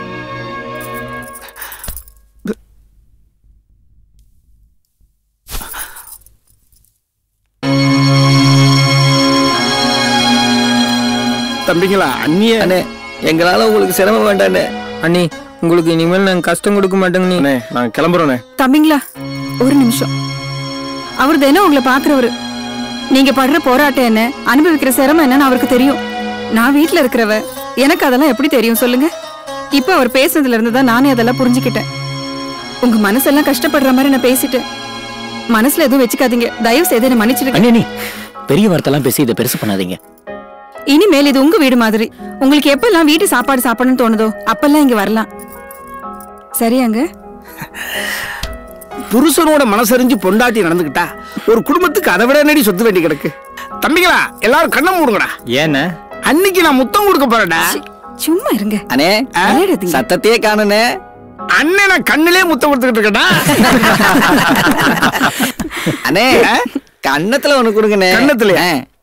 தம்பிங்களா அண்ணிய அண்ணே எங்களால உங்களுக்கு சிரமம் வேண்டாண்ணே அண்ணி உங்களுக்கு இனிமேல் நாங்க கஷ்டம் கொடுக்க மாட்டோங்க நீ நாங்க கிளம்புறோண்ணே தம்பிங்களா ஒரு நிமிஷம் அவர் தினம் உங்களை பாக்குறவரு நீங்க படுற போராட்டம் என்ன அனுபவிக்கிற சிரமம் என்னன்னு அவருக்கு தெரியும் நான் வீட்ல இருக்கிறவ எனக்கு அதெல்லாம் எப்படி தெரியும் சொல்லுங்க இப்ப அவர் பேசுனதுல இருந்து தான் நானே அதெல்லாம் புரிஞ்சுக்கிட்டேன் உங்க மனசெல்லாம் கஷ்டப்படுற மாதிரி நான் பேசிட்டேன் மனசுல எதுவும் வச்சுக்காதீங்க தயவு செய்து என்ன மன்னிச்சிடுங்க அண்ணே நீ பெரிய வார்த்தைலாம் பேசி இதை பெருசு பண்ணாதீங்க இனிமேல் இது உங்க வீடு மாதிரி உங்களுக்கு எப்பெல்லாம் வீட்டு சாப்பாடு சாப்பிடணும்னு தோணுதோ அப்பெல்லாம் இங்க வரலாம் சரியாங்க புருஷனோட மனசறிஞ்சு பொண்டாட்டி நடந்துக்கிட்டா ஒரு குடும்பத்துக்கு அதை விட என்னடி சொத்து வேண்டி கிடக்கு தம்பிகளா எல்லாரும் கண்ணை மூடுங்கடா ஏண்ணே அன்னைக்கு நான் முத்தம் கொடுக்க போறேன்டா சும்மா இருங்க அண்ணே சத்தத்தையே காணுனே அண்ணே நான் கண்ணிலே முத்தம் கொடுத்துக்கிட்டு இருக்கேன்டா அண்ணே கண்ணத்துல ஒண்ணு கொடுங்கண்ணே கண்ணத்துல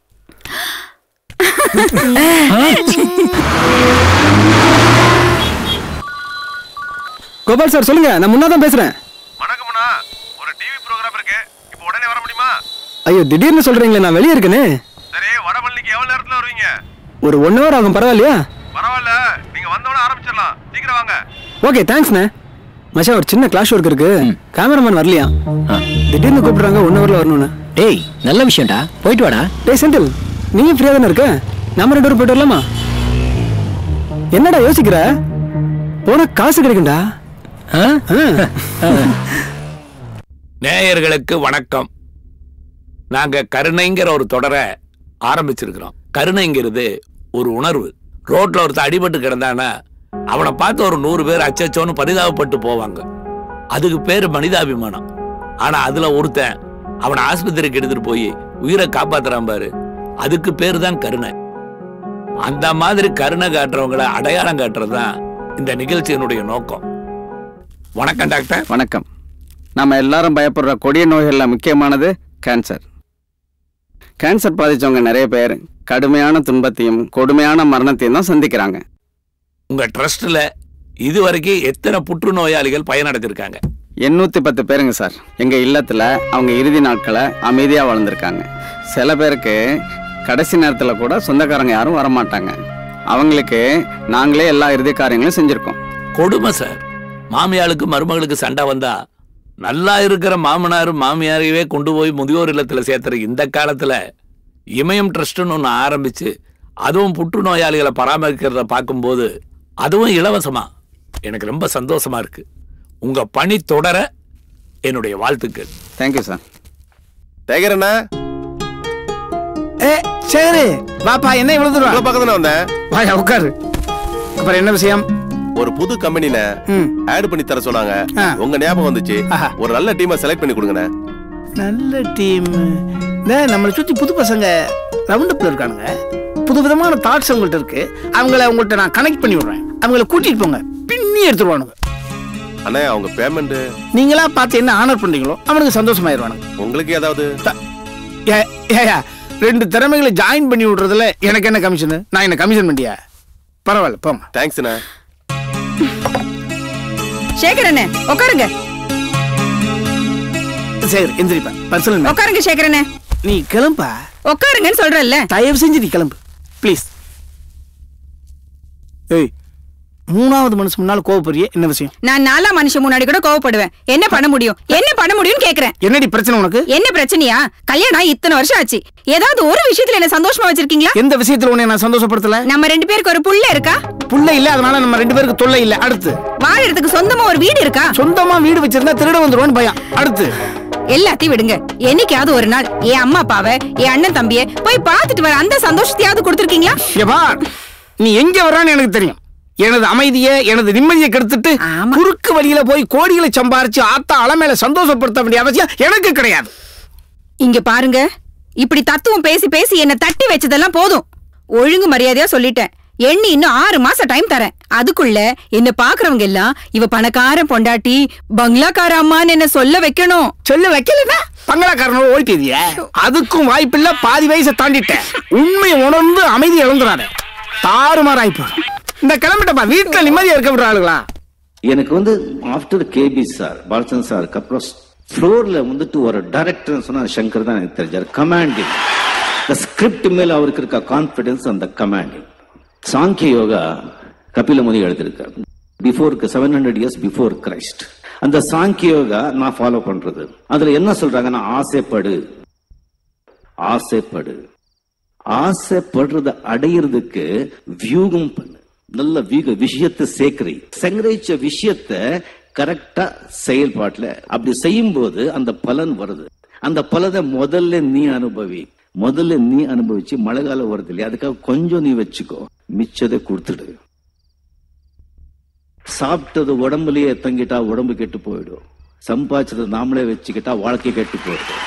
கோபால் சார் சொல்லுங்க நான் முன்னா தான் பேசுறேன் ஒரு டிவி ப்ரோக்ராம் இருக்கு இப்போ உடனே வர முடியுமா ஐயோ திடீர்னு சொல்றீங்களே நான் வெளியே இருக்கேனே சரி வடபழனிக்கு எவ்வளவு நேரத்துல வருவீங்க ஒரு ஒன் ஹவர் ஆகும் பரவாயில்லையா பரவாயில்ல நீங்க வந்தோடனே ஆரம்பிச்சிடலாம் சீக்கிரம் வாங்க ஓகே தேங்க்ஸ்ண்ணே மச்சான் ஒரு சின்ன கிளாஷ் ஒர்க் இருக்கு கேமராமேன் வரலையா திடீர்னு கூப்பிடுறாங்க ஒன் ஹவர்ல வரணும்னு டேய் நல்ல விஷயம்டா போயிட்டு வாடா டேய் செந்தில் நீயும் ஃப்ரீயா தானே இருக்க நாம ரெண்டு பேரும் போயிட்டு வரலாமா என்னடா யோசிக்கிற போனா காசு கிடைக்கும்டா ஆ? ஆ. நேயர்களுக்கு வணக்கம் நாங்க கருணைங்கிற ஒரு தொடரை ஆரம்பிச்சிருக்கிறோம் கருணைங்கிறது ஒரு உணர்வு ரோட்ல ஒருத்தன் அடிபட்டு கிடந்தானா அவனை பார்த்து ஒரு நூறு பேர் அச்சச்சோன்னு பரிதாபப்பட்டு போவாங்க அதுக்கு பேரு மனிதாபிமானம் ஆனா அதுல ஒருத்தன் அவனை ஆஸ்பத்திரிக்கு எடுத்துட்டு போய் உயிரை காப்பாத்துறான் பாரு அதுக்கு பேரு தான் கருணை அந்த மாதிரி கருணை காட்டுறவங்கள அடையாளம் காட்டுறது தான் இந்த நிகழ்ச்சியினுடைய நோக்கம் வணக்கம் டாக்டர் வணக்கம் நம்ம எல்லாரும் பயப்படுற கொடிய நோய்கள்ல முக்கியமானது கேன்சர் கேன்சர் பாதிச்சவங்க நிறைய பேர் கடுமையான துன்பத்தையும் கொடுமையான மரணத்தையும் தான் சந்திக்கிறாங்க உங்க ட்ரஸ்ட்ல இதுவரைக்கும் எத்தனை புற்றுநோயாளிகள் பயனடைஞ்சிருக்காங்க எண்ணூத்தி பத்து பேருங்க சார் எங்க இல்லத்துல அவங்க இறுதி நாட்களை அமைதியா வாழ்ந்திருக்காங்க சில பேருக்கு கடைசி நேரத்துல கூட சொந்தக்காரங்க யாரும் வரமாட்டாங்க அவங்களுக்கு நாங்களே எல்லா இறுதி காரியங்களும் செஞ்சிருக்கோம் கொடுமை சார் மாமியாளுக்கு மருமகளுக்கு சண்டை வந்தா நல்லா இருக்கிற மாமனார் மாமியாரையவே கொண்டு போய் முதியோர் இல்லத்துல சேர்த்துற இந்த காலத்துல இமயம் ட்ரஸ்ட்னு ஒன்று ஆரம்பிச்சு அதுவும் புற்றுநோயாளிகளை பராமரிக்கிறத பார்க்கும்போது அதுவும் இலவசமா எனக்கு ரொம்ப சந்தோஷமா இருக்கு உங்க பணி தொடர என்னுடைய வாழ்த்துக்கள் தேங்க்யூ சார் டேகர் அண்ணா ஏ சரி வாப்பா என்ன இவ்வளவு தூரம் உங்களை பக்கத்துல வந்தேன் வாயா உட்காரு அப்புறம் என்ன விஷயம் ஒரு புது கம்பெனில ஆட் பண்ணி தர சொன்னாங்க உங்க ஞாபகம் வந்துச்சு ஒரு நல்ல டீமை செலக்ட் பண்ணி கொடுங்கண்ணே நல்ல டீம் நம்மளை சுத்தி புது பசங்க ரவுண்ட் அப்ல இருக்கானுங்க புது விதமான தாட்ஸ் அவங்கள்ட்ட இருக்கு அவங்கள உங்கள்ட்ட நான் கனெக்ட் பண்ணி விடுறேன் அவங்கள கூட்டிட்டு போங்க பின்னி எடுத்துருவானுங்க அண்ணே அவங்க பேமெண்ட் நீங்களா பார்த்து என்ன ஆனர் பண்றீங்களோ அவனுக்கு சந்தோஷமாயிருவானுங்க உங்களுக்கு ஏதாவது ஏ- ஏயா ரெண்டு திறமைகளை ஜாயின் பண்ணி விடுறதுல எனக்கு என்ன கமிஷன் நான் என்ன கமிஷன் பண்ணியா பரவாயில்ல போங்க தேங்க்ஸ்ண்ணே சேகர் அண்ணே உட்காருங்க சரி எந்திரிப்பா பர்சனல் உட்காருங்க சேகர் அண்ணே நீ கிளம்பா உட்காருங்கன்னு சொல்றேன்ல தயவு செஞ்சு நீ கிளம்பு ப்ளீஸ் ஏய் மூணாவது மனுஷன் முன்னால கோவப்படுறிய என்ன விஷயம் நான் நாலா மனுஷன் முன்னாடி கூட கோவப்படுவேன் என்ன பண்ண முடியும் என்ன பண்ண முடியும்னு கேக்குறேன் என்னடி பிரச்சனை உனக்கு என்ன பிரச்சனையா கல்யாணம் ஆகி இத்தனை வருஷம் ஆச்சு ஏதாவது ஒரு விஷயத்துல என்ன சந்தோஷமா வச்சிருக்கீங்களா எந்த விஷயத்துல உன்னை நான் சந்தோஷப்படுத்தல நம்ம ரெண்டு பேருக்கு ஒரு புள்ள இருக்கா புள்ள இல்ல அதனால நம்ம ரெண்டு பேருக்கு தொல்லை இல்ல அடுத்து வாழறதுக்கு சொந்தமா ஒரு வீடு இருக்கா சொந்தமா வீடு வச்சிருந்தா திருட வந்துருவோன்னு பயம் அடுத்து எல்லாத்தையும் விடுங்க என்னைக்காவது ஒரு நாள் என் அம்மா அப்பாவை என் அண்ணன் தம்பிய போய் பார்த்துட்டு வர அந்த சந்தோஷத்தையாவது கொடுத்துருக்கீங்களா இங்க பார் நீ எங்க வர்றான்னு எனக்கு தெரியும் எனது அமைதியை எனது நிம்மதியை கெடுத்துட்டு குறுக்கு வழியில போய் கோடிகளை சம்பாரிச்சு ஆத்தா அலமேல சந்தோஷப்படுத்த வேண்டிய அவசியம் எனக்கு கிடையாது இங்க பாருங்க இப்படி தத்துவம் பேசி பேசி என்ன தட்டி வச்சதெல்லாம் போதும் ஒழுங்கு மரியாதையா சொல்லிட்டேன் எண்ணி இன்னும் ஆறு மாசம் டைம் தரேன் அதுக்குள்ள என்ன பாக்குறவங்க எல்லாம் இவ பணக்கார பொண்டாட்டி பங்களாக்கார அம்மான்னு என்ன சொல்ல வைக்கணும் சொல்ல வைக்கலனா பங்களாக்காரனோட ஓடிட்டிய அதுக்கும் வாய்ப்பில்ல பாதி வயசை தாண்டிட்டேன் உண்மை உணர்ந்து அமைதி இழந்துறாரு தாறுமாறாய் போயிடும் இந்த கிளம்பிட்டப்பா வீட்டுல நிம்மதியா இருக்க விடுற ஆளுங்களா எனக்கு வந்து ஆஃப்டர் கேபி சார் பாலச்சந்திர சாருக்கு அப்புறம் ஃப்ளோர்ல வந்துட்டு ஒரு டைரக்டர் சொன்னா சங்கர் தான் எனக்கு தெரிஞ்சார் கமாண்டிங் இந்த ஸ்கிரிப்ட் மேல அவருக்கு இருக்க கான்பிடன்ஸ் அந்த கமாண்டிங் சாங்கிய யோகா கபில முனி எழுதியிருக்கார் before seven hundred years before Christ அந்த சாங்கிய யோகா நான் ஃபாலோ பண்றது அதுல என்ன சொல்றாங்கன்னா ஆசைப்படு ஆசைப்படு ஆசைப்படுறத அடையிறதுக்கு வியூகம் பண்ணு நல்ல வீக விஷயத்தை சேர்க்கிறீ சங்கரிச்ச விஷயத்தை கரெக்டா செயல்பாட்டுல அப்படி செய்யும்போது அந்த பலன் வருது அந்த பலனை முதல்ல நீ அனுபவி முதல்ல நீ அனுபவிச்சு மழை காலம் வருது இல்லையா அதுக்காக கொஞ்சம் நீ வச்சுக்கோ மிச்சதை கொடுத்துடு சாப்பிட்டது உடம்புலயே தங்கிட்டா உடம்பு கெட்டு போயிடும் சம்பாதிச்சது நாமளே வச்சுக்கிட்டா வாழ்க்கை கெட்டு போயிடும்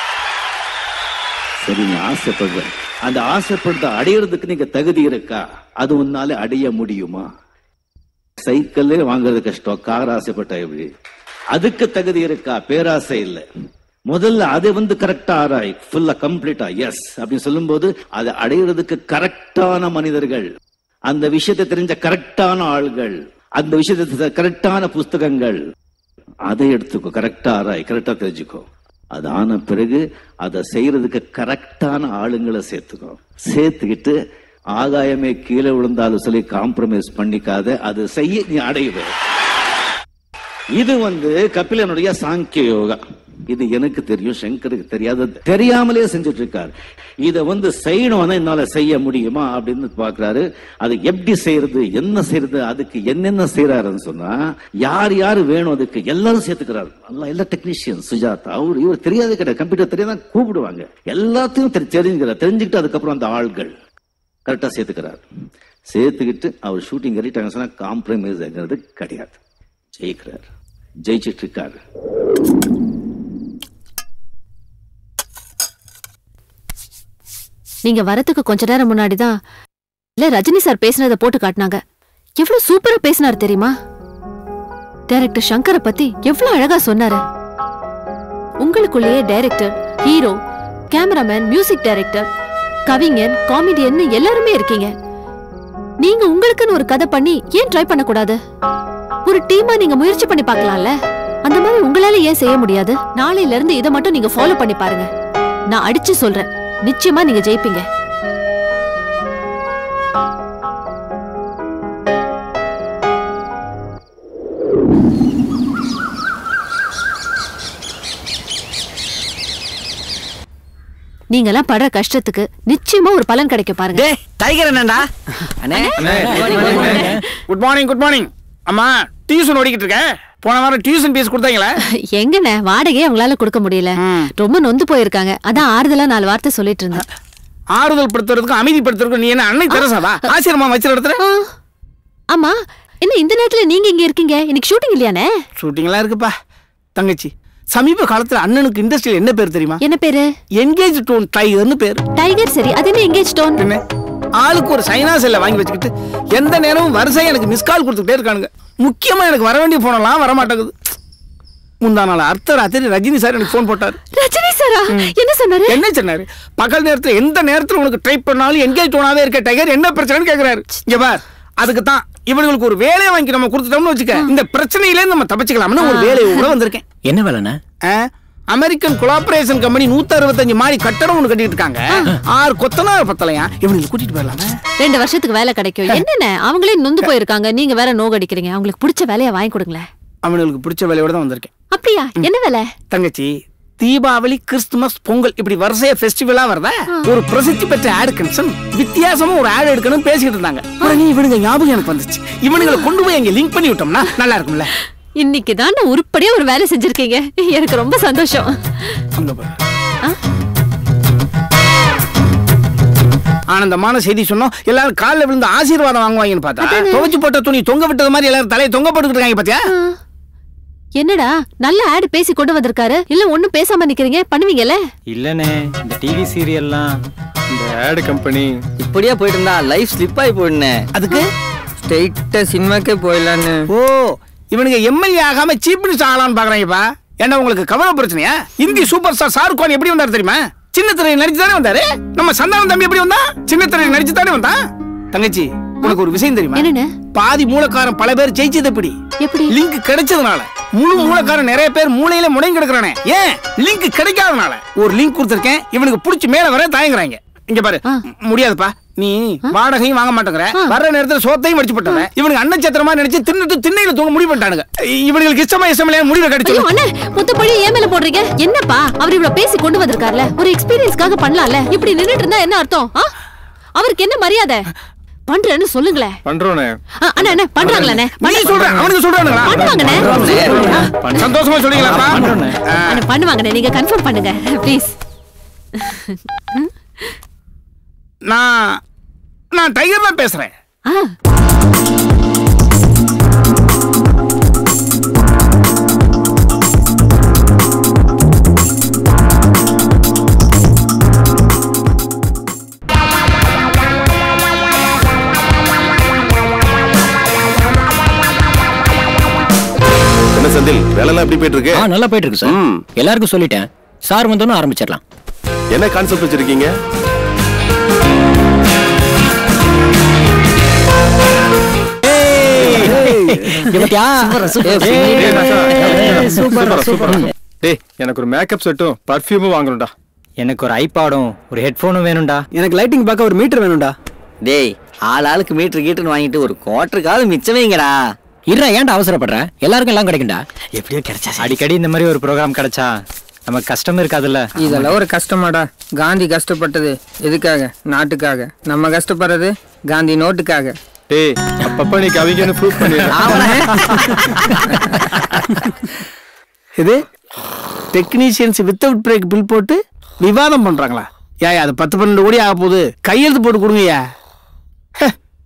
சரி நீ ஆசைப்படுற அந்த ஆசைப்படுறத அடையிறதுக்கு நீங்க தகுதி இருக்கா அது உன்னால அடைய முடியுமா சைக்கிளே வாங்குறது கஷ்டம் கார் ஆசைப்பட்டா எப்படி அதுக்கு தகுதி இருக்கா பேராசை இல்ல முதல்ல அதை வந்து கரெக்டா ஆராய் ஃபுல்லா கம்ப்ளீட்டா எஸ் அப்படின்னு சொல்லும்போது அதை அடையிறதுக்கு கரெக்டான மனிதர்கள் அந்த விஷயத்தை தெரிஞ்ச கரெக்டான ஆள்கள் அந்த விஷயத்தை கரெக்டான புஸ்தகங்கள் அதை எடுத்துக்கோ கரெக்டா ஆராய் கரெக்டா தெரிஞ்சுக்கோ அது ஆன பிறகு அதை செய்யறதுக்கு கரெக்டான ஆளுங்களை சேர்த்துக்கோ சேர்த்துக்கிட்டு ஆகாயமே கீழே விழுந்தாலும் சொல்லி காம்ப்ரமைஸ் பண்ணிக்காத அது செய்ய நீ அடையுவே இது வந்து கபிலனுடைய சாங்கிய யோகா இது எனக்கு தெரியும் சங்கருக்கு தெரியாத தெரியாமலே செஞ்சுட்டு இருக்காரு இத வந்து செய்யணும்னா என்னால செய்ய முடியுமா அப்படின்னு பாக்குறாரு அது எப்படி செய்யறது என்ன செய்யறது அதுக்கு என்னென்ன செய்யறாருன்னு சொன்னா யார் யார் வேணும் அதுக்கு எல்லாரும் சேர்த்துக்கிறாரு எல்லாம் எல்லா டெக்னீஷியன் சுஜாதா அவர் இவர் தெரியாத கிடையாது கம்ப்யூட்டர் தெரியாதான் கூப்பிடுவாங்க எல்லாத்தையும் தெரி- தெரிஞ்சுக்கிறார் தெரிஞ்சுக்கிட்டு அதுக்கப்புறம் அந்த ஆள்கள் கரெக்டா சேர்த்துக்கிறார் சேர்த்துக்கிட்டு அவர் ஷூட்டிங் கட்டிட்டாங்க சொன்னா காம்ப்ரமைஸ்ங்கிறது கிடையாது ஜெயிக்கிறார் ஜெயிச்சிட்டு இருக்காரு நீங்க வரதுக்கு கொஞ்ச நேரம் முன்னாடி தான் இல்ல ரஜினி சார் பேசினதை போட்டு காட்டினாங்க எவ்வளவு சூப்பரா பேசினார் தெரியுமா டைரக்டர் சங்கரை பத்தி எவ்வளவு அழகா சொன்னாரு உங்களுக்குள்ளேயே director hero cameraman music director கவிஞன் காமெடியன் எல்லாருமே இருக்கீங்க நீங்க உங்களுக்குன்னு ஒரு கதை பண்ணி ஏன் ட்ரை பண்ண கூடாது ஒரு டீமா நீங்க முயற்சி பண்ணி பார்க்கலாம்ல அந்த மாதிரி உங்களால ஏன் செய்ய முடியாது நாளையில இருந்து இதை மட்டும் நீங்க ஃபாலோ பண்ணி பாருங்க நான் அடிச்சு சொல்றேன் நிச்சயமா நீங்க ஜெயிப்பீங்க நீங்கெல்லாம் படுற கஷ்டத்துக்கு நிச்சயமா ஒரு பலன் கிடைக்கும் பாருங்க டைகர் என்னடா அண்ணே குட் மார்னிங் குட் மார்னிங் அம்மா டியூஷன் ஓடிக்கிட்டு இருக்கேன் போன வாரம் டியூஷன் ஃபீஸ் கொடுத்தாங்களா எங்கண்ணே வாடகையே அவங்களால கொடுக்க முடியல ரொம்ப நொந்து போயிருக்காங்க அதான் ஆறுதலா நாலு வார்த்தை சொல்லிட்டு இருந்தேன் ஆறுதல் படுத்துறதுக்கும் அமைதிப்படுத்துறதுக்கும் நீ என்ன அன்னை தெரசாவா ஆசிரமா வச்சிருக்க இடத்துல ஆமா என்ன இந்த நேரத்துல நீங்க இங்க இருக்கீங்க இன்னைக்கு ஷூட்டிங் இல்லையானே ஷூட்டிங்லாம் இருக்குப்பா தங்கச்சி சமீப காலத்துல அண்ணனுக்கு இண்டஸ்ட்ரியில் என்ன பேர் தெரியுமா என்ன பேரு என்கேஜ் டோன் டைகர்னு பேர் டைகர் சரி அது என்ன எங்கேஜ் டோன் என்ன ஆளுக்கு ஒரு சைனா செல்ல வாங்கி வச்சுக்கிட்டு எந்த நேரமும் வரிசையா எனக்கு மிஸ் கால் கொடுத்துட்டே இருக்கானுங்க முக்கியமா எனக்கு வர வேண்டிய போனெல்லாம் வர மாட்டேங்குது முந்தா நாள் அர்த்த ராத்திரி ரஜினி சார் எனக்கு ஃபோன் போட்டார் ரஜினி சாரா என்ன சொன்னாரு என்ன சொன்னாரு பகல் நேரத்துல எந்த நேரத்துல உனக்கு ட்ரை பண்ணாலும் என்கேஜ் டோனாவே இருக்க டைகர் என்ன பிரச்சனைன்னு கேக்குறாரு இங்க பார் அதுக்கு தான் இவங்களுக்கு ஒரு வேலையை வாங்கி நம்ம கொடுத்துட்டோம்னு வச்சுக்க இந்த பிரச்சனையில நம்ம தப்பிச்சுக்கலாம்னு ஒரு வேலையை கூட வந்திருக்கேன் என்ன வேலைண்ணா ஆ? அமெரிக்கன் கொலாபரேஷன் கம்பெனி நூத்தி அறுபத்தஞ்சு மாடி கட்டடம் ஒண்ணு கட்டிட்டு இருக்காங்க ஆறு கொத்தனார் பத்தலையா இவங்களுக்கு கூட்டிட்டு போயிடலாமா ரெண்டு வருஷத்துக்கு வேலை கிடைக்கும் என்னென்ன அவங்களே நொந்து போயிருக்காங்க நீங்க வேற நோக அடிக்கிறீங்க அவங்களுக்கு பிடிச்ச வேலையை வாங்கி கொடுங்களேன் அவனுங்களுக்கு பிடிச்ச வேலையோட தான் வந்திருக்கேன் அப்படியா என்ன வேலை தங்கச்சி தீபாவளி கிறிஸ்துமஸ் பொங்கல் இப்படி வரிசையா ஃபெஸ்டிவலா வருதா ஒரு பிரசித்தி பெற்ற ஆடு கன்சன் வித்தியாசமா ஒரு ஆடு எடுக்கணும் பேசிக்கிட்டு இருந்தாங்க உடனே இவனுங்க ஞாபகம் எனக்கு வந்துச்சு இவனுங்களை கொண்டு போய் அங்க லிங்க் பண்ணி விட்டோம்னா நல்லா இருக்கும்ல இன்னைக்கு தான் நான் உருப்படியா ஒரு வேலை செஞ்சிருக்கீங்க எனக்கு ரொம்ப சந்தோஷம் அங்க பாரு. ஆனந்தமான செய்தி சொன்னோம் எல்லாரும் காலில் விழுந்து ஆசீர்வாதம் வாங்குவாங்கன்னு பார்த்தா துவைச்சு போட்ட துணி தொங்க விட்டது மாதிரி எல்லாரும் தலையை தொங்க போட்டுக்கிட்டு இருக்காங்க பாத்தியா என்னடா நல்ல ஆடு பேசி கொண்டு வந்திருக்காரு இல்ல ஒண்ணும் பேசாம நிக்கிறீங்க பண்ணுவீங்கல்ல இல்லனே இந்த டிவி சீரியல்லாம் இந்த ஆடு கம்பெனி இப்படியே போயிட்டு இருந்தா லைஃப் ஸ்லிப் ஆகி போயிடுனே அதுக்கு ஸ்ட்ரெயிட்டா சினிமாக்கே போயிடலான்னு ஓ இவனுங்க எம்எல்ஏ ஆகாம சீஃப் மினிஸ்டர் ஆகலாம்னு பாக்குறாங்கப்பா என்ன உங்களுக்கு கவலை பிரச்சனையா இந்தி சூப்பர் ஸ்டார் ஷாருக் கான் எப்படி வந்தாரு தெரியுமா சின்ன திரையில் நடிச்சு தானே வந்தாரு நம்ம சந்தானம் தம்பி எப்படி வந்தா சின்ன திரையில் நடிச்சு தானே வந்தான் தங்கச்சி உனக்கு ஒரு விஷயம் தெரியுமா என்னன்னு பாதி மூலக்காரன் பல பேர் ஜெயிச்சது எப்படி எப்படி லிங்க் கிடைச்சதுனால முழு மூலக்காரன் நிறைய பேர் மூளையில முடங்கி கிடக்குறானே ஏன் லிங்க் கிடைக்காதனால ஒரு லிங்க் கொடுத்திருக்கேன் இவனுக்கு புடிச்சு மேல வர தயங்குறாங்க இங்க பாரு முடியாதுப்பா நீ வாடகையும் வாங்க மாட்டேங்கிற வர்ற நேரத்துல சோத்தையும் வடிச்சு போட்டாங்க இவனுக்கு அண்ணன் சத்திரமா நினைச்சு தின்னுட்டு திண்ணையில தூங்க முடிவு பண்ணிட்டானுங்க இவனுக்கு இஷ்டமா இஷ்டமில்லையா முடிவை ஐயோ கிடைச்சு அண்ணே மொத்த பழி ஏன் மேல போடுறீங்க என்னப்பா அவர் இவ்வளவு பேசி கொண்டு வந்திருக்காருல ஒரு எக்ஸ்பீரியன்ஸ்க்காக பண்ணலாம்ல இப்படி நின்னுட்டு இருந்தா என்ன அர்த்தம் ஆ? அவருக்கு என்ன மரியாதை பண்றேன்னு சொல்லுங்களேன் பண்றோனே ஆ, அண்ணா அண்ணா பண்றாங்களே நீ சொல்ற அவனுக்கு சொல்றானுங்களா பண்ணுவாங்கண்ணே சந்தோஷமா சொல்றீங்களாப்பா அண்ணா பண்ணுவாங்கண்ணே நீங்க கன்ஃபார்ம் பண்ணுங்க ப்ளீஸ் நான் நான் டைகர் தான் பேசுறேன் என்ன செந்தில் வேலைலாம் எப்படி போயிட்டு இருக்கு ஆ நல்லா போயிட்டு இருக்கு சார் எல்லாருக்கும் சொல்லிட்டேன் சார் வந்தோன்னு ஆரம்பிச்சிடலாம் என்ன கான்செப்ட் வச்சிருக்கீங்க சூப்பர் சூப்பர் டேய் எனக்கு ஒரு மேக்கப் செட்டும் பர்ஃபியூமும் வாங்கணும்டா எனக்கு ஒரு ஐபாடும் ஒரு ஹெட்ஃபோனும் வேணும்டா எனக்கு லைட்டிங் பார்க்க ஒரு மீட்டர் வேணும்டா டேய் ஆள் ஆளுக்கு மீட்டர் கீட்டுன்னு வாங்கிட்டு ஒரு குவார்டருக்காவது மிச்சமேங்கடா இருடா ஏன்டா அவசரப்படுற எல்லாருக்கும் எல்லாம் கிடைக்கும்டா எப்படியோ கிடைச்சா அடிக்கடி இந்த மாதிரி ஒரு ப்ரோக்ராம் கிடைச்சா நமக்கு கஷ்டம் இருக்காதுல்ல இதெல்லாம் ஒரு கஷ்டமாடா காந்தி கஷ்டப்பட்டது எதுக்காக நாட்டுக்காக நம்ம கஷ்டப்படுறது காந்தி நோட்டுக்காக டேய் அப்பப்ப நீ கவிஞன்னு ப்ரூவ் இது டெக்னீஷியன்ஸ் வித்தவுட் பிரேக் பில் போட்டு விவாதம் பண்றாங்களா ஏய் அது பத்து பன்னெண்டு கோடி ஆக போகுது கையெழுத்து போட்டு கொடுங்கய்யா ஹே.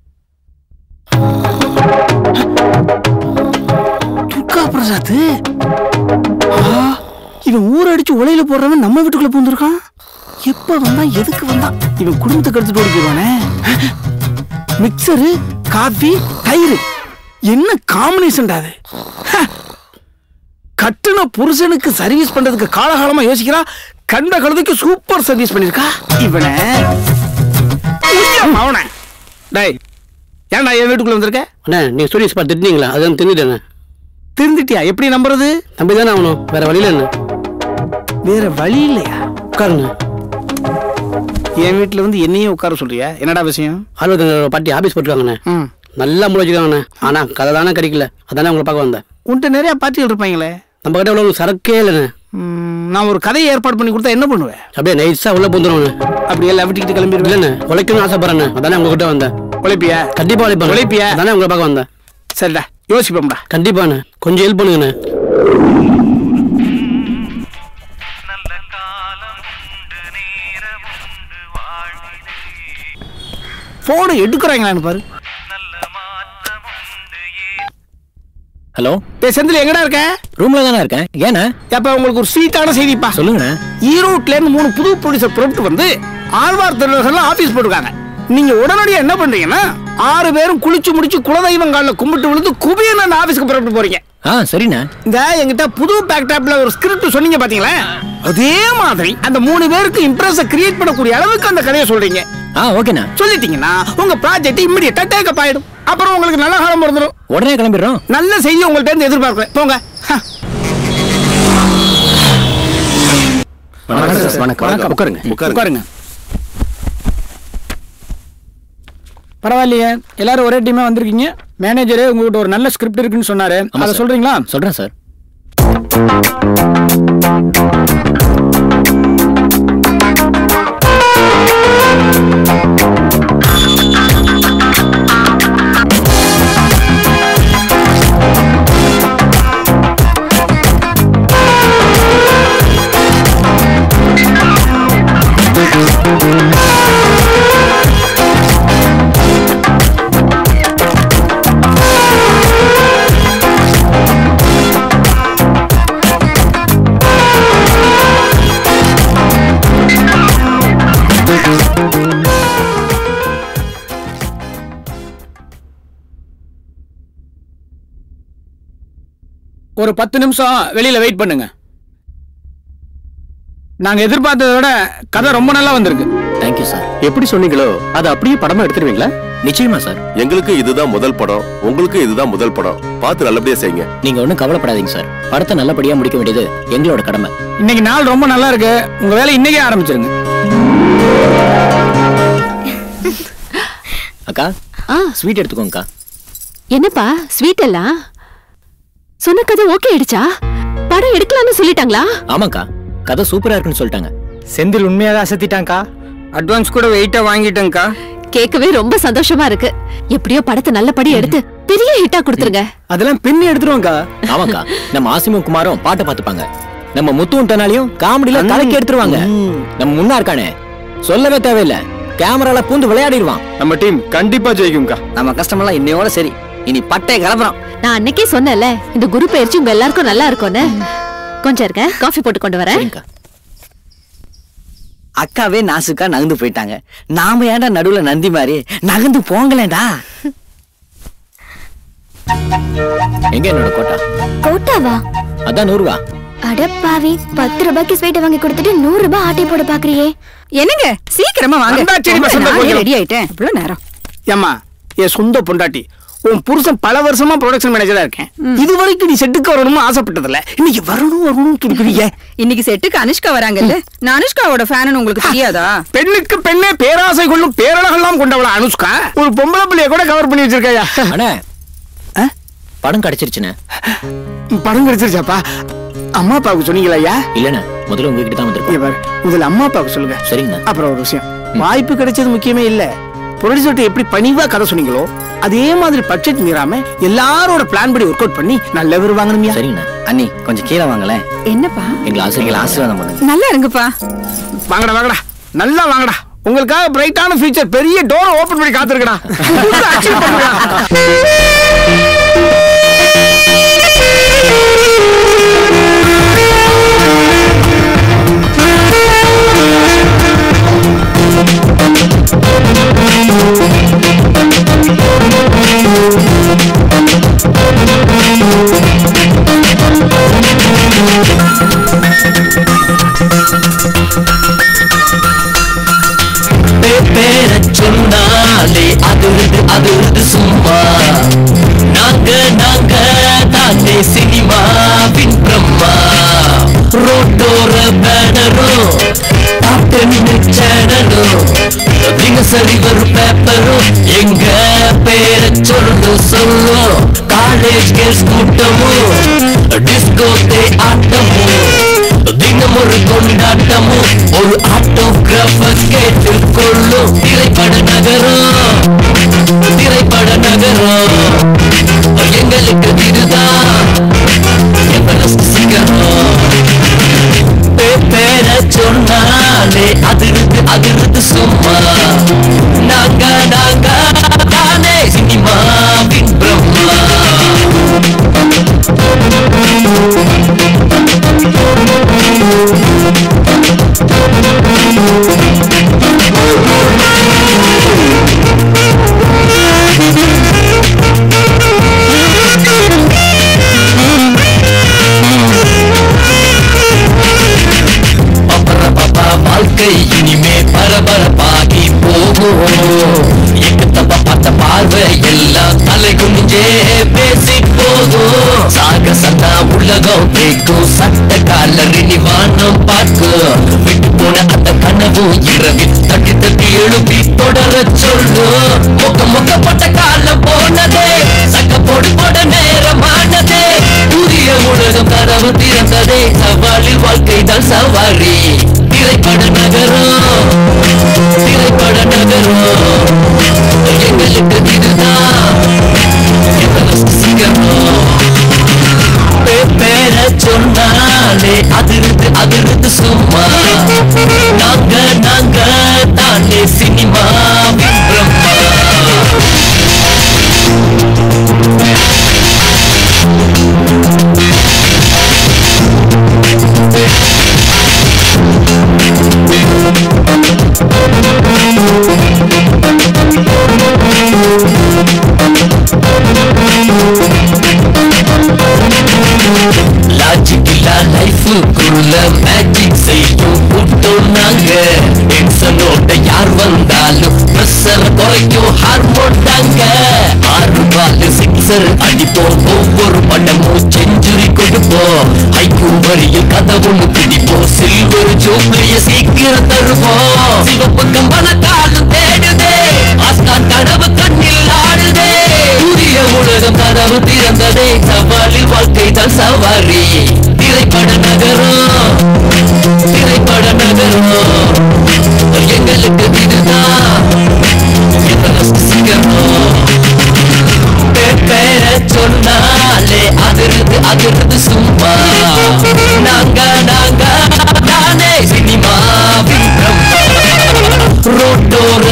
துர்கா பிரசாத் ஆ, இவன் ஊர் அடிச்சு உலையில போடுறவன் நம்ம வீட்டுக்குள்ள பூந்துருக்கான் எப்ப வந்தான் எதுக்கு வந்தான் இவன் குடும்பத்துக்கு எடுத்துட்டு ஓடி போயிடுவானே மிக்சரு காஃபி தயிர் என்ன காம்பினேஷன்டா அது ஹே. கட்டுன புருஷனுக்கு சர்வீஸ் பண்றதுக்கு காலகாலமா யோசிக்கிறா கண்ட கழுதைக்கு சூப்பர் சர்வீஸ் பண்ணிருக்கா இவனை உய்யம் அவனை டேய் ஏன்டா என் வீட்டுக்குள்ள வந்திருக்க அண்ணா நீங்க சொல்லி ஸ்பாட் திட்டினீங்களா அதான் தெரிஞ்சுட்டேண்ணே திருந்திட்டியா எப்படி நம்புறது நம்பி தானே ஆகணும் வேற வழியில என்ன வேற வழி இல்லையா உட்காருங்க என் வீட்டுல வந்து என்னையே உட்கார சொல்றியா என்னடா விஷயம் அலுவலக பாட்டி ஆபீஸ் போட்டுருக்காங்கண்ணே நல்லா முடி வச்சுக்காங்கண்ணே ஆனா கதை தானே கிடைக்கல அதானே உங்களை பார்க்க வந்தேன் உன்கிட்ட நிறைய பாட்டிகள் இருப்பாங்களே நம்ம கிட்ட எவ்வளவு சரக்கே இல்லைண்ணே ம், நான் ஒரு கதையை ஏற்பாடு பண்ணி கொடுத்தா என்ன பண்ணுவேன் அப்படியே நைஸா உள்ள பூந்துருவாங்க அப்படியே எல்லாம் விட்டுக்கிட்டு கிளம்பிடுவேன் இல்லைண்ணே உழைக்கணும்னு ஆசைப்படுறேண்ணே அதானே உங்ககிட்ட வந்தேன் உழைப்பியா கண்டிப்பா உழைப்பேன் உழைப்பியா? அதானே உங்களை பார்க்க வந்தேன் சரிடா யோசிப்போம்டா கண்டிப்பாண்ணே கொஞ்சம் ஹெல்ப் பண்ணுங்கண்ணே போனை எடுக்கிறாங்களான்னு பாரு ஹலோ டேய் செந்தில் எங்கடா இருக்க ரூம்ல தானே இருக்கேன் ஏண்ணே அப்ப உங்களுக்கு ஒரு ஸ்வீட்டான செய்திப்பா சொல்லுங்கண்ணே ஈரோட்ல இருந்து மூணு புது ப்ரொடியூசர் புறப்பட்டு வந்து ஆழ்வார் திருநர்கள் ஆபீஸ் போட்டுருக்காங்க நீங்க உடனடியா என்ன பண்றீங்கன்னா ஆறு பேரும் குளிச்சு முடிச்சு குலதெய்வம் காலில் கும்பிட்டு விழுந்து குபியன் அந்த ஆபீஸ்க்கு புறப்பட்டு போறீங்க ஆ சரிண்ணே இந்த எங்கிட்ட புது பேக்டாப்ல ஒரு ஸ்கிரிப்ட் சொன்னீங்க பாத்தீங்களா அதே மாதிரி அந்த மூணு பேருக்கு இம்ப்ரெஸ் கிரியேட் பண்ணக்கூடிய அளவுக்கு அந்த கதையை சொல்றீங்க ஆ ஓகேண்ணா சொல்லிட்டீங்கன்னா உங்க ப்ராஜெக்ட் இம்மிடியட்டா டேக்கப் ஆயிடும் அப்புறம் உங்களுக்கு நல்ல காலம் பிறந்துடும் உடனே கிளம்பிடுறோம் நல்ல செய்தி உங்கள்ட்ட இருந்து எதிர்பார்க்கிறேன் போங்க ஹ. வணக்கம் சார், வணக்கம். உட்காருங்க. உட்காருங்க பரவாயில்லையே எல்லாரும் ஒரே டீமா வந்திருக்கீங்க மேனேஜர் உங்ககிட்ட ஒரு நல்ல ஸ்கிரிப்ட் இருக்குன்னு சொன்னாரு ஆமா அதை சார். சொல்றீங்களா சொல்றேன் சார் ஒரு பத்து நிமிஷம் வெளியில வெயிட் பண்ணுங்க நாங்க எதிர்பார்த்ததை விட கதை ரொம்ப நல்லா வந்திருக்கு தேங்க்யூ சார் எப்படி சொன்னீங்களோ அதை அப்படியே படமா எடுத்துருவீங்களா நிச்சயமா சார் எங்களுக்கு இதுதான் முதல் படம் உங்களுக்கு இதுதான் முதல் படம் பார்த்து நல்லபடியா செய்யுங்க நீங்க ஒண்ணும் கவலைப்படாதீங்க சார் படத்தை நல்லபடியா முடிக்க வேண்டியது எங்களோட கடமை இன்னைக்கு நாள் ரொம்ப நல்லா இருக்கு உங்க வேலை இன்னைக்கே ஆரம்பிச்சிருங்க அக்கா ஸ்வீட் எடுத்துக்கோங்கக்கா என்னப்பா ஸ்வீட் எல்லாம் சொன்ன கதை ஓகே ஆயிடுச்சா படம் எடுக்கலாம்னு சொல்லிட்டாங்களா ஆமாக்கா கதை சூப்பரா இருக்குன்னு சொல்லிட்டாங்க செந்தில் உண்மையாக அசத்திட்டாங்க்கா அட்வான்ஸ் கூட வெயிட்டா வாங்கிட்டேங்க்கா கேட்கவே ரொம்ப சந்தோஷமா இருக்கு எப்படியோ படத்தை நல்லபடி எடுத்து பெரிய ஹிட்டா கொடுத்துருங்க அதெல்லாம் பின்னி எடுத்துருவோம்க்கா ஆமாக்கா நம்ம ஆசிமும் குமாரும் பாட்டை பார்த்துப்பாங்க நம்ம முத்துவும் டனாலையும் காமெடியில தலைக்கு எடுத்துருவாங்க நம்ம முன்னா இருக்கானே சொல்லவே தேவையில்ல கேமரால பூந்து விளையாடிடுவான் நம்ம டீம் கண்டிப்பா ஜெயிக்கும்க்கா நம்ம கஷ்டமெல்லாம் இன்னையோட சரி இனி பட்டை கிளம்புறோம் நான் அன்னைக்கே சொன்னேன்ல இந்த குரு பயிற்சி உங்க எல்லாருக்கும் நல்லா இருக்கும்னு கொஞ்சம் இருக்க காஃபி போட்டு கொண்டு வரேன் அக்காவே நாசுக்கா நகர்ந்து போயிட்டாங்க நாம ஏன்டா நடுவுல நந்தி மாதிரி நகர்ந்து போங்களேடா எங்க என்னோட கோட்டா கோட்டாவா அதான் நூறுவா அடப்பாவி பத்து ரூபாய்க்கு ஸ்வீட் வாங்கி கொடுத்துட்டு நூறு ரூபாய் ஆட்டை போட பாக்குறியே என்னங்க சீக்கிரமா வாங்க வந்தாச்சுடி வசந்த கொஞ்சம். ரெடி ஆயிட்டேன் இவ்வளவு நேரம் ஏம்மா என் சொந்த பொண்டாட்டி உன் புருஷன் பல வருஷமா ப்ரொடக்ஷன் மேனேஜரா இருக்கேன் இது வரைக்கும் நீ செட்டுக்கு வரணும்னு ஆசைப்பட்டதில்ல இன்னைக்கு வரணும் வரணும்னு துடிக்கிறீங்க இன்னைக்கு செட்டுக்கு அனுஷ்கா வராங்கல்ல நான் அனுஷ்காவோட ஃபேன் உங்களுக்கு தெரியாதா பெண்ணுக்கு பெண்ணே பேராசை கொள்ளும் பேரழகெல்லாம் கொண்டவளா அனுஷ்கா ஒரு பொம்பளை பிள்ளைய கூட கவர் பண்ணி வச்சிருக்காயா அண்ணே படம் கிடைச்சிருச்சுண்ணே படம் கிடைச்சிருச்சாப்பா அம்மா அப்பாவுக்கு சொன்னீங்களா ஐயா இல்லண்ணே முதல்ல உங்ககிட்ட தான் வந்திருக்கோம் இங்க பாரு முதல்ல அம்மா அப்பாவுக்கு சொல்லுங்க சரிங்க அப்புறம் ஒரு விஷயம் வாய்ப்பு கிடைச்சது முக்கியமே இல்ல ப்ரொடியூசர்ட்ட எப்படி பணிவா கதை சொன்னீங்களோ அதே மாதிரி பட்ஜெட் மீறாம எல்லாரோட பிளான் படி ஒர்க் அவுட் பண்ணி நல்ல பேர் வாங்கணுமியா சரிங்கண்ணா அண்ணி கொஞ்சம் கீழே வாங்களேன் என்னப்பா எங்களை ஆசீர்வாதம் ஆசீர்வாதம் பண்ணுங்க நல்லா இருங்கப்பா வாங்கடா வாங்கடா நல்லா வாங்கடா உங்களுக்காக பிரைட்டான ஃபியூச்சர் பெரிய டோர் ஓபன் பண்ணி காத்திருக்கடா achieve பண்ணுடா. பேர சொன்னாலே அதிருது அதிருது சும்மா நாங்க நாங்க தானே சினிமாவின் பிரம்மா ரோட்டோர பேனரும் பாட்டு சேனலும் தினசரி ஒரு பேப்பரும் எங்க பேர சொல்லு சொல்லும் காலேஜ் கேர்ள்ஸ் கூட்டமும் டிஸ்கோ தே ஆட்டமும் தினம் ஒரு கொண்டாட்டமும் ஒரு ஆட்டோகிராஃபர் கேட்டுக் கொள்ளும் திரைப்பட நகரம் திரைப்பட நகரம் எங்களுக்கு இதுதான் எவரெஸ்ட் சிகரம் பே- பேர சொன்னாலே அதிருது அதிருது சும்மா நாங்க நாங்க தானே சினிமாவின் பிரம்மா பரபரப்பா வாழ்க்கை இனிமே பரபரப்பாகி போகும் எக்கத்தப்ப பார்த்த பார்வை எல்லாம் தலை குனிஞ்சே பேசி போகும் சாகசனா உலகம் கேட்கும் சட்ட காலரி வானம் பார்க்கும் விட்டு போன அந்த கனவு இரவில் தட்டி தட்டி எழுப்பி தொடர சொல்லு மொக்க மொக்கப்பட்ட காலம் போனதே சக்க போடு போட நேரமானதே புதிய உலகம் கதவு திறந்ததே சவாலில் வாழ்க்கை தான் சவாரி திரைப்பட நகரம் திரைப்பட நகரம் எங்களுக்கு இதுதான் எவரெஸ்ட் சிகரம் பே- பேர சொன்னாலே அதிருது அதிருது சும்மா நாங்க நாங்க தானே சினிமாவின் பிரம்மா லாஜிக் இல்லா லைஃபுக்குள்ள மேஜிக் செய்யும் கூட்டம் நாங்க டென்ஷனோட யார் வந்தாலும் ப்ரெஷர் குறைக்கும் ஹார்மோன் தாங்க ஆறு பால் சிக்ஸர் அடிப்போம் ஒவ்வொரு படமும் செஞ்சுரி கொடுப்போம் ஹைக்கூ வரியில் கதவுன்னு பிடிப்போம் சில்வர் ஜோப்ளிய சீக்கிரம் தருவோம் சிவப்பு கம்பன காலம் தேடுதே ஆஸ்கார் கனவு கண்ணில் ஆடுதே புதிய உலகம் கதவு திறந்ததே சவாலில் வாழ்க்கை தான் சவாரி திரைப்பட நகரம் திரைப்பட நகரம் எங்களுக்கு இதுதான்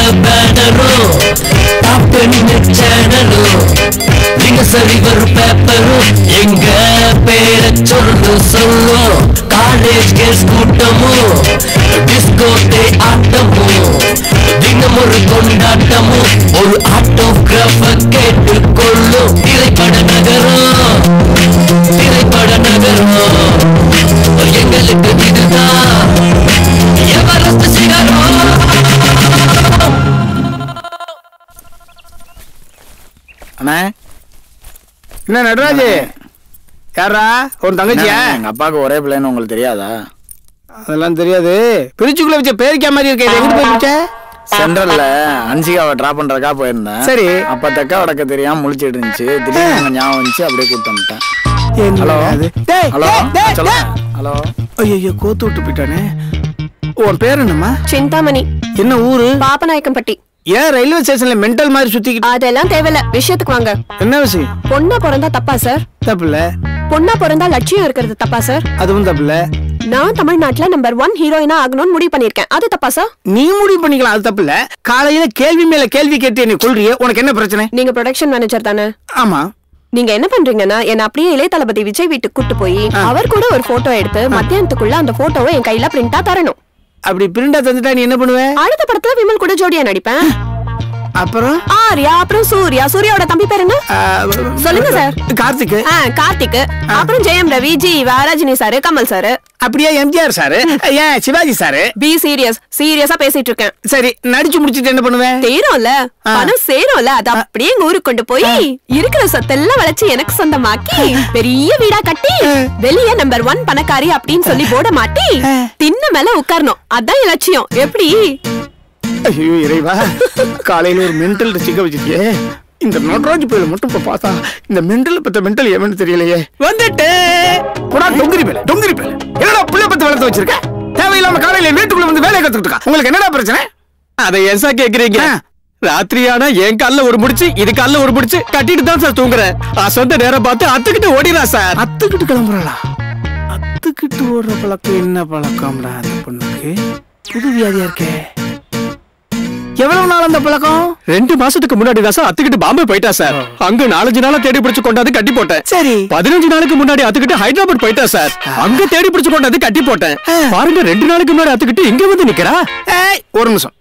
பேனரும் டாப் டென் சேனலும் தினசரி வரும் பேப்பரும் எங்க பேரை சொல்லு சொல்லும் காலேஜ் கேஸ் கூட்டமும் டிஸ்கோ டே ஆட்டமும் தினம் ஒரு கொண்டாட்டமும் ஒரு ஆட்டோகிராஃப கேட்டுக்கொள்ளும் திரைப்பட நகரம் திரைப்பட நகரம் எங்களுக்கு இதுதான் எவரஸ்ட் சிகரம் அண்ணா என்ன நடராஜ் யாரா உன் தங்கச்சியா எங்க அப்பாவுக்கு ஒரே பிள்ளைன்னு உங்களுக்கு தெரியாதா அதெல்லாம் தெரியாது பிரிச்சுக்குள்ள வச்ச பேரிக்கா மாதிரி இருக்க இது எங்கிட்டு போய் பிடிச்ச சென்ட்ரல்ல அன்சிகாவை டிராப் பண்றதுக்கா போயிருந்தேன் சரி. அப்ப தெக்க வடக்க தெரியாம முழிச்சிட்டு இருந்துச்சு திடீர்னு எனக்கு ஞாபகம் வந்துச்சு அப்படியே கூட்டு வந்துட்டேன் ஹலோ டேய், ஹலோ டேய், டேய், சொல்லுங்க ஹலோ ஐயோ கோத்து விட்டு போயிட்டானே உன் பேர் என்னம்மா சிந்தாமணி என்ன ஊரு பாப்பநாயக்கம்பட்டி ஏன் ரயில்வே ஸ்டேஷன்ல மென்டல் மாதிரி சுத்திக்கிட்டு அதெல்லாம் தேவையில்ல விஷயத்துக்கு வாங்க என்ன விஷயம் பொண்ணா பிறந்தா தப்பா சார் தப்புல பொண்ணா பிறந்தா லட்சியம் இருக்கிறது தப்பா சார் அதுவும் தப்புல நான் தமிழ்நாட்டுல நம்பர் ஒன் ஹீரோயினா ஆகணும்னு முடிவு பண்ணிருக்கேன் அது தப்பா சார் நீ முடிவு பண்ணிக்கலாம் அது தப்புல காலையில கேள்வி மேல கேள்வி கேட்டு என்னை கொள்றிய உனக்கு என்ன பிரச்சனை நீங்க ப்ரொடக்ஷன் மேனேஜர் தானே ஆமா நீங்க என்ன பண்றீங்கன்னா என்ன அப்படியே இளைய தளபதி விஜய் வீட்டுக்கு கூட்டு போய் அவர் கூட ஒரு போட்டோ எடுத்து மத்தியானத்துக்குள்ள அந்த போட்டோவை என் கையில பிரிண்டா தரணும் அப்படி பிரிண்டா தந்துட்டா நீ என்ன பண்ணுவ அடுத்த படத்துல விமல் கூட ஜோடியா நடிப்பேன் அப்புறம் ஆர்யா அப்புறம் சூர்யா சூர்யாவோட தம்பி பேர் என்ன சொல்லுங்க சார் கார்த்திக் கார்த்திக் அப்புறம் ஜெயம் ரவி ஜீவா ரஜினி சார் கமல் சார் அப்படியே எம்ஜிஆர் சாரு ஏன் சிவாஜி சாரு பி சீரியஸ் சீரியஸா பேசிட்டு இருக்கேன் சரி நடிச்சு முடிச்சிட்டு என்ன பண்ணுவேன் தேரும்ல பணம் சேரும்ல அது அப்படியே எங்க ஊருக்கு கொண்டு போய் இருக்கிற சொத்தெல்லாம் வளைச்சு எனக்கு சொந்தமாக்கி பெரிய வீடா கட்டி வெளிய நம்பர் ஒன் பணக்காரி அப்படின்னு சொல்லி போட மாட்டி தின்ன மேல உட்காரணும் அதான் என் லட்சியம் எப்படி ஐயோ இறைவா காலையில ஒரு மென்டல் சிக்க வச்சிருக்கே இந்த நடராஜ் பேல மட்டும் இப்ப பார்த்தா இந்த மென்டல் பத்த மென்டல் எவன்னு தெரியலையே வந்துட்டு புறா டொங்கிரி பேல டொங்கிரி பேல என்னடா புள்ள பத்து வளர்த்து வச்சிருக்க தேவையில்லாம காலையில வீட்டுக்குள்ள வந்து வேலையை கத்துக்கிட்டு இருக்கா உங்களுக்கு என்னடா பிரச்சனை அதை ஏன் சார் கேக்குறீங்க ராத்திரியானா என் கால்ல ஒரு முடிச்சு இது கால்ல ஒரு முடிச்சு கட்டிட்டு தான் சார் தூங்குறேன் சொந்த நேரம் பார்த்து அத்துக்கிட்டு ஓடிடா சார் அத்துக்கிட்டு கிளம்புறாளா அத்துக்கிட்டு ஓடுற பழக்கம் என்ன பழக்கம்டா அந்த பொண்ணுக்கு புது வியாதியா இருக்கே எவ்வளவு நாள் அந்த பழக்கம் ரெண்டு மாசத்துக்கு முன்னாடி தான் சார் அத்துக்கிட்டு பாம்பே போயிட்டா சார் அங்க நாலஞ்சு நாளா தேடி பிடிச்சு கொண்டாந்து கட்டி போட்டேன் சரி பதினஞ்சு நாளுக்கு முன்னாடி அத்துக்கிட்டு ஹைதராபாத் போயிட்டா சார் அங்க தேடி பிடிச்சு கொண்டாந்து கட்டி போட்டேன் பாருங்க ரெண்டு நாளுக்கு முன்னாடி அத்துக்கிட்டு இங்க வந்து நிக்கிறா ஏய் ஒரு நிமிஷம்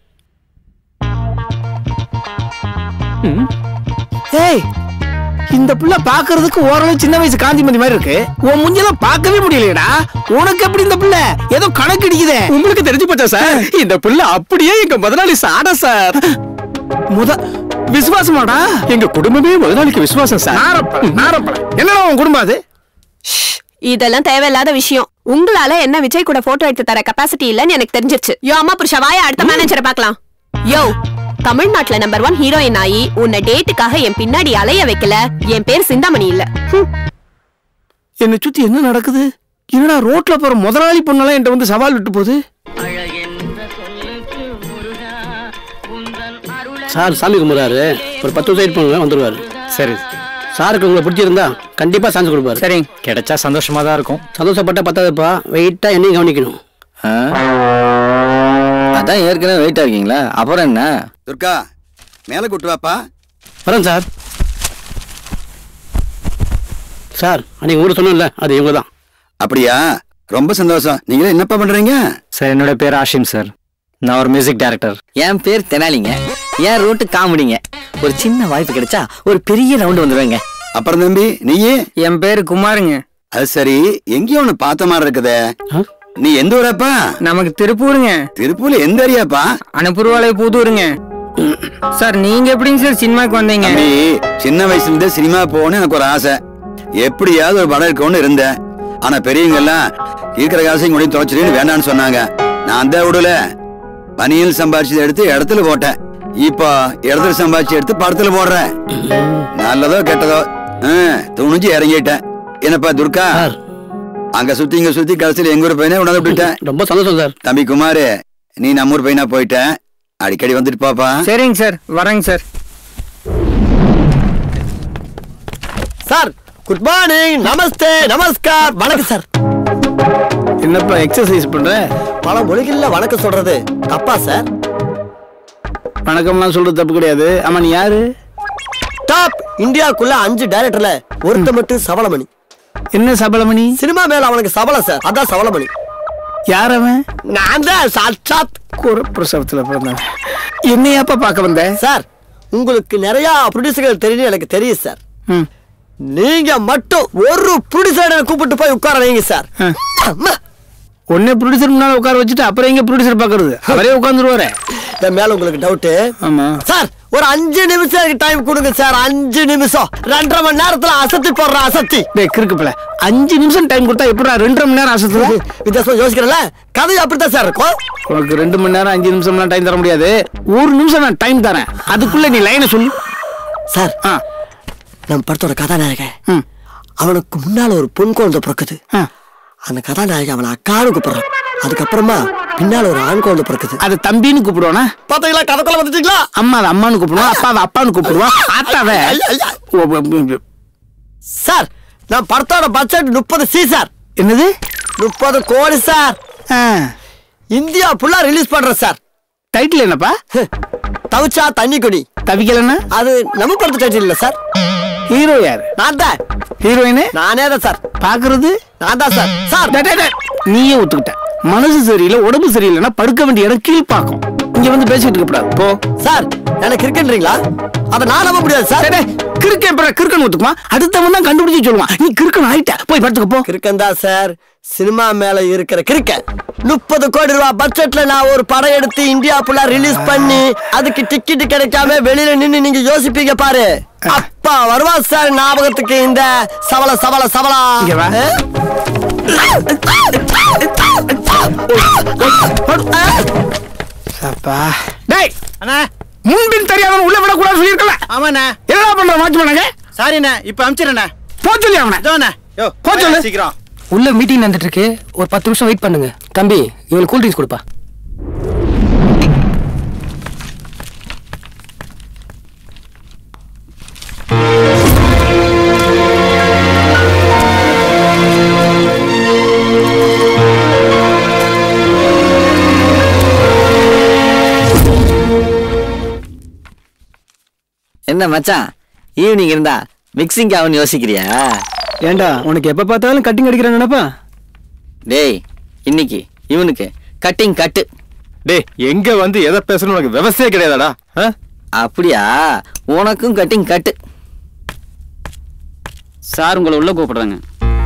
ஏய் இந்த புள்ள பாக்குறதுக்கு ஓரளவு சின்ன வயசு காந்திமதி மாதிரி இருக்கு உன் முஞ்செல்லாம் பார்க்கவே முடியலடா உனக்கு எப்படி இந்த புள்ள ஏதோ கணக்கு அடிக்குதே உங்களுக்கு தெரிஞ்சு போச்சா சார் இந்த புள்ள அப்படியே எங்க முதலாளி சாடா சார் முத விசுவாசமாடா எங்க குடும்பமே முதலாளிக்கு விசுவாசம் சார் நாரப்பழ நாரப்பழ என்னடா உன் குடும்பம் அது இதெல்லாம் தேவையில்லாத விஷயம் உங்களால என்ன விஜய் கூட போட்டோ எடுத்து தர கெப்பாசிட்டி இல்லன்னு எனக்கு தெரிஞ்சிருச்சு யோ அம்மா புருஷ வாய அடுத்த மேனேஜரை பார்க்கலாம் யோ தமிழ்நாட்டுல நம்பர் ஒன் ஹீரோயின் ஆகி உன்னை டேட்டுக்காக என் பின்னாடி அலைய வைக்கல என் பேர் சிந்தாமணி இல்ல ஹம். என்னை சுத்தி என்ன நடக்குது என்னடா ரோட்ல போற முதலாளி பொண்ணெல்லாம் என்கிட்ட வந்து சவால் விட்டு போகுது சார் சாமி கும்பிட்றாரு ஒரு பத்து வருஷம் வெயிட் பண்ணுங்க வந்துருவாரு சரி சாருக்கு உங்களை பிடிச்சிருந்தா கண்டிப்பா சான்ஸ் கொடுப்பாரு சரி கிடைச்சா சந்தோஷமா தான் இருக்கும் சந்தோஷப்பட்ட பத்தாதுப்பா வெயிட்டா என்னையும் கவனிக்கணும் அதான் ஏற்கனவே வெயிட்டா இருக்கீங்களா அப்புறம் என்ன துர்கா மேல கூட்டு வாப்பா வரேன் சார் சார் அன்னைக்கு கூட சொன்னேன்ல அது இவங்க தான் அப்படியா ரொம்ப சந்தோஷம் நீங்களே என்னப்பா பண்றீங்க சார் என்னோட பேர் ஆஷிம் சார் நான் ஒரு மியூசிக் டைரக்டர் என் பேர் தெனாலிங்க என் ரூட்டு காமெடிங்க ஒரு சின்ன வாய்ப்பு கிடைச்சா ஒரு பெரிய ரவுண்டு வந்துருவேங்க அப்புறம் தம்பி நீயே என் பேரு குமாருங்க அது சரி எங்கேயோ ஒண்ணு பார்த்த மாதிரி இருக்குதே நீ எந்த ஊரப்பா நமக்கு திருப்பூருங்க திருப்பூர்ல எந்த ஏரியாப்பா அனுப்புருவாளைய புதூருங்க சார் நீங்க எப்படிங்க சார் சினிமாக்கு வந்தீங்க தம்பி சின்ன வயசுல இருந்தே சினிமா போகணும்னு எனக்கு ஒரு ஆசை எப்படியாவது ஒரு படம் இருக்கணும்னு இருந்தேன் ஆனா பெரியவங்க எல்லாம் இருக்கிற காசையும் கூட தொலைச்சிருன்னு வேண்டாம்னு சொன்னாங்க நான் தான் விடல பனியில் சம்பாதிச்சதை எடுத்து இடத்துல போட்டேன் இப்போ இடத்துல சம்பாதிச்சு எடுத்து படத்துல போடுறேன் நல்லதோ கெட்டதோ ஆ, துணிஞ்சு இறங்கிட்டேன் என்னப்பா துர்கா அங்க சுத்தி இங்க சுத்தி கடைசியில எங்க ஊர் பையனே உணர்ந்து விட்டுட்டேன் ரொம்ப சந்தோஷம் சார் தம்பி குமாரு நீ நம்ம ஊர் பையனா போயிட்ட அடிக்கடி வந்துட்டு பாப்பா சரிங்க சார் வரேங்க சார் சார் குட் மார்னிங் நமஸ்தே நமஸ்கார் வணக்கம் சார் என்னப்பா எக்ஸசைஸ் பண்ற பல மொழிகள்ல வணக்கம் சொல்றது தப்பா சார் வணக்கம்லாம் சொல்றது தப்பு கிடையாது ஆமா நீ யாரு டாப் இந்தியாக்குள்ள அஞ்சு டைரக்டர்ல ஒருத்த மட்டும் சபலமணி என்ன சபலமணி சினிமா மேல அவனுக்கு சபலம் சார் அதான் சபலமணி யார் அவன் நான் தான் சாட்சாத் குரப்பிரசவத்துல பிறந்தவன் என்னையாப்பா பார்க்க வந்த சார் உங்களுக்கு நிறைய ப்ரொடியூசர்கள் தெரியும் எனக்கு தெரியும் சார் ம். நீங்க மட்டும் ஒரு ப்ரொடியூசரை கூப்பிட்டு போய் உட்கார வைங்க சார் உன்னை ப்ரொடியூசர் முன்னால உட்கார வச்சுட்டு அப்புறம் எங்க ப்ரொடியூசர் பாக்குறது அவரே உட்காந்துருவாரு என் மேல உங்களுக்கு டவுட்டு ஆமா சார் ஒரு அஞ்சு நிமிஷம் எனக்கு டைம் கொடுங்க சார் அஞ்சு நிமிஷம் ரெண்டரை மணி நேரத்துல அசத்தி போடுற அசத்தி டேய் கிறுக்கு பிள்ளை அஞ்சு நிமிஷம் டைம் கொடுத்தா எப்படா ரெண்டரை மணி நேரம் அசத்துறது வித்தியாசம் யோசிக்கிறல கதை அப்படித்தான் சார் இருக்கும் உனக்கு ரெண்டு மணி நேரம் அஞ்சு நிமிஷம்லாம் டைம் தர முடியாது ஒரு நிமிஷம் நான் டைம் தரேன் அதுக்குள்ள நீ லைனை சொல்லு சார் நம்ம படத்தோட கதாநாயகன் அவனுக்கு முன்னால ஒரு பொன் குழந்தை பிறக்குது அந்த கதாநாயகன் அவனை அக்கான்னு கூப்பிடுறான் அதுக்கப்புறமா பின்னால ஒரு ஆண் குழந்தை பிறக்குது அது தம்பின்னு கூப்பிடுவானா பாத்தீங்களா கதைக்குள்ள வந்துட்டீங்களா அம்மா அதை அம்மான்னு கூப்பிடுவான் அப்பா அதை அப்பான்னு கூப்பிடுவான் ஆத்தாவை ஓ, ஓ, ஓ, சார் நான் படத்தோட பட்ஜெட் முப்பது சி சார் என்னது முப்பது கோடி சார் இந்தியா ஃபுல்லா ரிலீஸ் பண்றேன் சார் டைட்டில் என்னப்பா தவிச்சா தண்ணி கொடி தவிக்கலன்னா அது நம்ம படத்து டைட்டில் இல்ல சார் ஹீரோ யாரு நான் தான் ஹீரோயின் நானே தான் சார் பாக்குறது நான் தான் சார் சார் டேய், டேய், டேய். நீயே ஒத்துக்கிட்ட மனசு சரியில்லை உடம்பு சரியில்லைன்னா படுக்க வேண்டிய இடம் கீழ் பார்க்கும் இங்க வந்து பேசிட்டு இருக்கப்படாது போ சார் எனக்கு இருக்குன்றீங்களா அதை நான் நம்ப முடியாது சார் கிறுக்கன் பிற கிறுக்கன் ஒத்துக்குமா அடுத்தவன் தான் கண்டுபிடிச்சு சொல்லுவான் நீ கிறுக்கன் ஆயிட்ட போய் படுத்துக்க போ கிறுக்கன் தான் சார் சினிமா மேல இருக்கிற கிறுக்கன் முப்பது கோடி ரூபாய் பட்ஜெட்ல நான் ஒரு படம் எடுத்து இந்தியா ஃபுல்லா ரிலீஸ் பண்ணி அதுக்கு டிக்கெட் கிடைக்காம வெளியில நின்னு நீங்க யோசிப்பீங்க பாரு அப்பா வருவா சார் ஞாபகத்துக்கு இந்த சவல சவல சவலா இங்க வா. அப்பா டேய் அண்ணா முன்பின் தெரியாதவன் உள்ள விடக்கூடாது சொல்லியிருக்கல ஆமாண்ணா என்னடா பண்ற வாட்ச் பண்ணாங்க சாரிண்ணா இப்ப அனுப்பிச்சிடுண்ணா போ சொல்லி அவனை இதோண்ணா யோ போ சொல்லு சீக்கிரம் உள்ள மீட்டிங் நடந்துட்டு இருக்கு ஒரு பத்து நிமிஷம் வெயிட் பண்ணுங்க தம்பி இவனுக்கு கூல் ட்ரிங்க்ஸ் கொடுப்பா என்ன மச்சான் ஈவினிங் இருந்தா மிக்சிங் ஆகும்னு யோசிக்கிறியா ஏண்டா உனக்கு எப்ப பார்த்தாலும் கட்டிங் அடிக்கிறான் நினைப்பா டேய் இன்னைக்கு இவனுக்கு கட்டிங் கட்டு டேய் எங்க வந்து எதை பேசணும் உனக்கு விவசாய கிடையாதாடா ஆ? அப்படியா உனக்கும் கட்டிங் கட்டு சார் உங்களை உள்ள கூப்பிடுறாங்க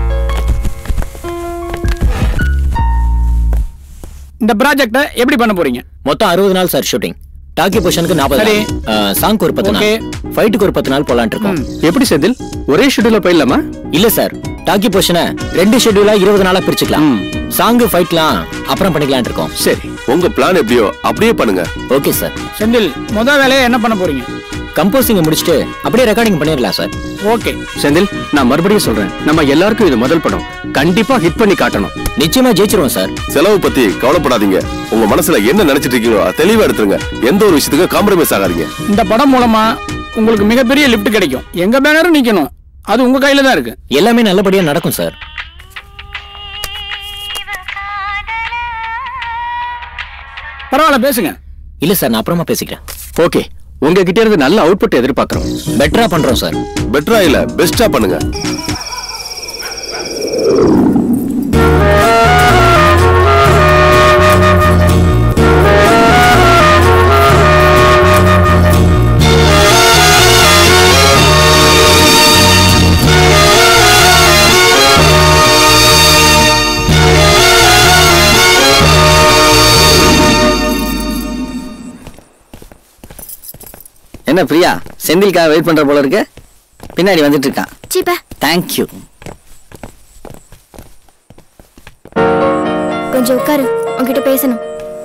இந்த ப்ராஜெக்ட எப்படி பண்ண போறீங்க மொத்தம் அறுபது நாள் சார் ஷூட்டிங் டாக்கி பொசிஷனுக்கு நாற்பது சரி. நாள் சாங்க்கு ஒரு பத்து நாள் Okay. ஃபைட்டுக்கு ஒரு பத்து நாள் போலான் இருக்கோம் எப்படி செந்தில் ஒரே ஷெட்யூல்ல போயிடலாமா இல்ல சார் டாக்கி பொசிஷனை ரெண்டு ஷெட்யூலா இருபது நாளா பிரிச்சுக்கலாம் சாங்கு ஃபைட்லாம் அப்புறம் பண்ணிக்கலாம்னு இருக்கோம் சரி உங்க பிளான் எப்படியோ அப்படியே பண்ணுங்க ஓகே சார் செந்தில் முத வேலையை என்ன பண்ண போறீங்க கம்போசிங் முடிச்சுட்டு அப்படியே ரெக்கார்டிங் பண்ணிடலாம் சார் ஓகே செந்தில் நான் மறுபடியும் சொல்றேன் நம்ம எல்லாருக்கும் இது முதல் படம் கண்டிப்பா ஹிட் பண்ணி காட்டணும் நிச்சயமா ஜெயிச்சிருவோம் சார் செலவு பத்தி கவலைப்படாதீங்க உங்க மனசுல என்ன நினைச்சிட்டு இருக்கீங்களோ அதை தெளிவா எடுத்துருங்க எந்த ஒரு விஷயத்துக்கும் காம்ப்ரமைஸ் ஆகாதீங்க இந்த படம் மூலமா உங்களுக்கு மிகப்பெரிய லிஃப்ட் கிடைக்கும் எங்க பேனரும் நிக்கணும் அது உங்க கையில தான் இருக்கு எல்லாமே நல்லபடியா நடக்கும் சார் பரவாயில்ல பேசுங்க இல்ல சார் நான் அப்புறமா பேசிக்கிறேன் ஓகே உங்ககிட்ட இருந்து நல்ல அவுட்புட் எதிர்பார்க்கிறோம் பெட்டரா பண்றோம் சார் பெட்டரா இல்ல பெஸ்டா பண்ணுங்க என்ன பிரியா செந்தில்காக வெயிட் பண்ற போல இருக்கு பின்னாடி வந்துட்டு இருக்கான் சீப்பா தேங்க்யூ கொஞ்சம் உட்காரு உன்கிட்ட பேசணும்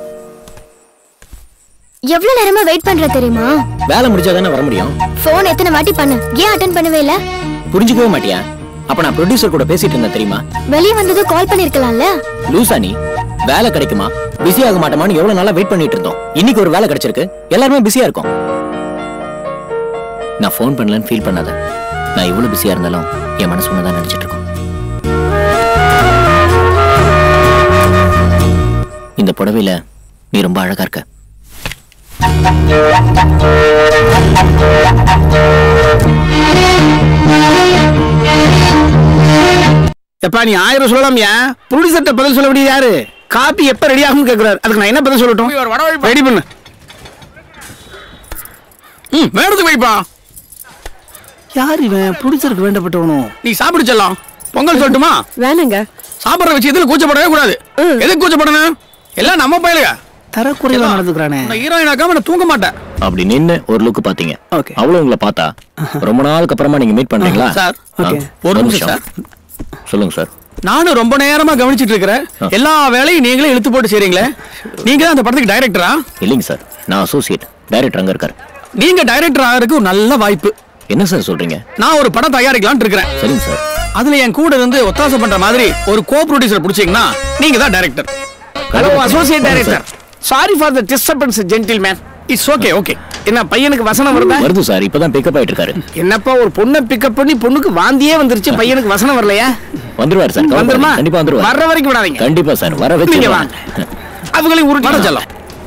எவ்வளவு நேரமா வெயிட் பண்ற தெரியுமா வேலை முடிஞ்சா தானே வர முடியும் ஃபோன் எத்தனை வாட்டி பண்ண ஏன் அட்டன் பண்ணவே இல்ல புரிஞ்சுக்கவே மாட்டியா அப்ப நான் ப்ரொடியூசர் கூட பேசிட்டு இருந்தேன் தெரியுமா வெளிய வந்ததும் கால் பண்ணிருக்கலாம்ல லூசா நீ வேலை கிடைக்குமா பிஸி ஆக மாட்டோமான்னு எவ்வளவு நாளா வெயிட் பண்ணிட்டு இருந்தோம் இன்னைக்கு ஒரு வேலை கிடைச்சிருக்கு எல்லாருமே பிஸியா இருக்கோம் நான் ஃபோன் பண்ணலன்னு ஃபீல் பண்ணாத நான் இவ்வளவு பிஸியா இருந்தாலும் என் மனசு ஒண்ணுதான் நினைச்சிட்டு இருக்கோம் இந்த புடவையில நீ ரொம்ப அழகா இருக்க எப்பா நீ ஆயிரம் சொல்லலாம்யா ப்ரொடியூசர்ட்ட பதில் சொல்ல வேண்டியது யாரு காப்பி எப்ப ரெடி ஆகும் கேக்குறாரு அதுக்கு நான் என்ன பதில் சொல்லட்டும் ரெடி பண்ணு ம் வேணுக்கு வைப்பா யார் இவன் ப்ரொடியூசருக்கு வேண்டப்பட்டவனும் நீ சாப்பிடு செல்லாம் பொங்கல் சொல்லட்டுமா வேணுங்க சாப்பிடுற விஷயத்துல கூச்சப்படவே கூடாது எதுக்கு கூச்சப்படணும் எல்லாம் நம்ம பயிலுங்க தரக்குறையில நடந்துக்கிறானே நான் ஹீரோயின் ஆக்காம நான் தூங்க மாட்டேன் அப்படி நின்னு ஒரு லுக் பாத்தீங்க Okay. அவ்வளவு உங்களை பார்த்தா ரொம்ப நாளுக்கு அப்புறமா நீங்க மீட் பண்றீங்களா சார், ஆ, okay. ஒரு நிமிஷம் சார். சொல்லுங்க சார் நானும் ரொம்ப நேரமா கவனிச்சிட்டு இருக்கிறேன் எல்லா வேலையும் நீங்களே இழுத்து போட்டு செய்றீங்களே நீங்க தான் அந்த படத்துக்கு டைரக்டரா இல்லைங்க சார் நான் அசோசியேட் டைரக்டர் அங்க இருக்காரு நீங்க டைரக்டர் ஆகிறதுக்கு ஒரு நல்ல வாய்ப்பு என்ன சார் சொல்றீங்க நான் ஒரு படம் தயாரிக்கலாம்னு இருக்கிறேன் சரிங்க சார் அதுல என் கூட இருந்து ஒத்தாசை பண்ற மாதிரி ஒரு கோ ப்ரொடியூசர் பிடிச்சீங்கன்னா நீங்க தான் director hello associate director sorry for the disturbance gentleman it's okay okay என்ன பையனுக்கு வசனம் வருதா வருது சார் இப்பதான் பிக்கப் ஆயிட்டு இருக்காரு என்னப்பா ஒரு பொண்ணை பிக்கப் பண்ணி பொண்ணுக்கு வாந்தியே வந்துருச்சு பையனுக்கு வசனம் வரலையா வந்துருவாரு சார் கவலைப்படாதீங்க. வந்துருமா? கண்டிப்பா வந்துருவாரு வர்ற வரைக்கும் விடாதீங்க. கண்டிப்பா சார் வர வச்சு நீங்க வாங்க. அவங்களையும் உருட்டி செல்லம்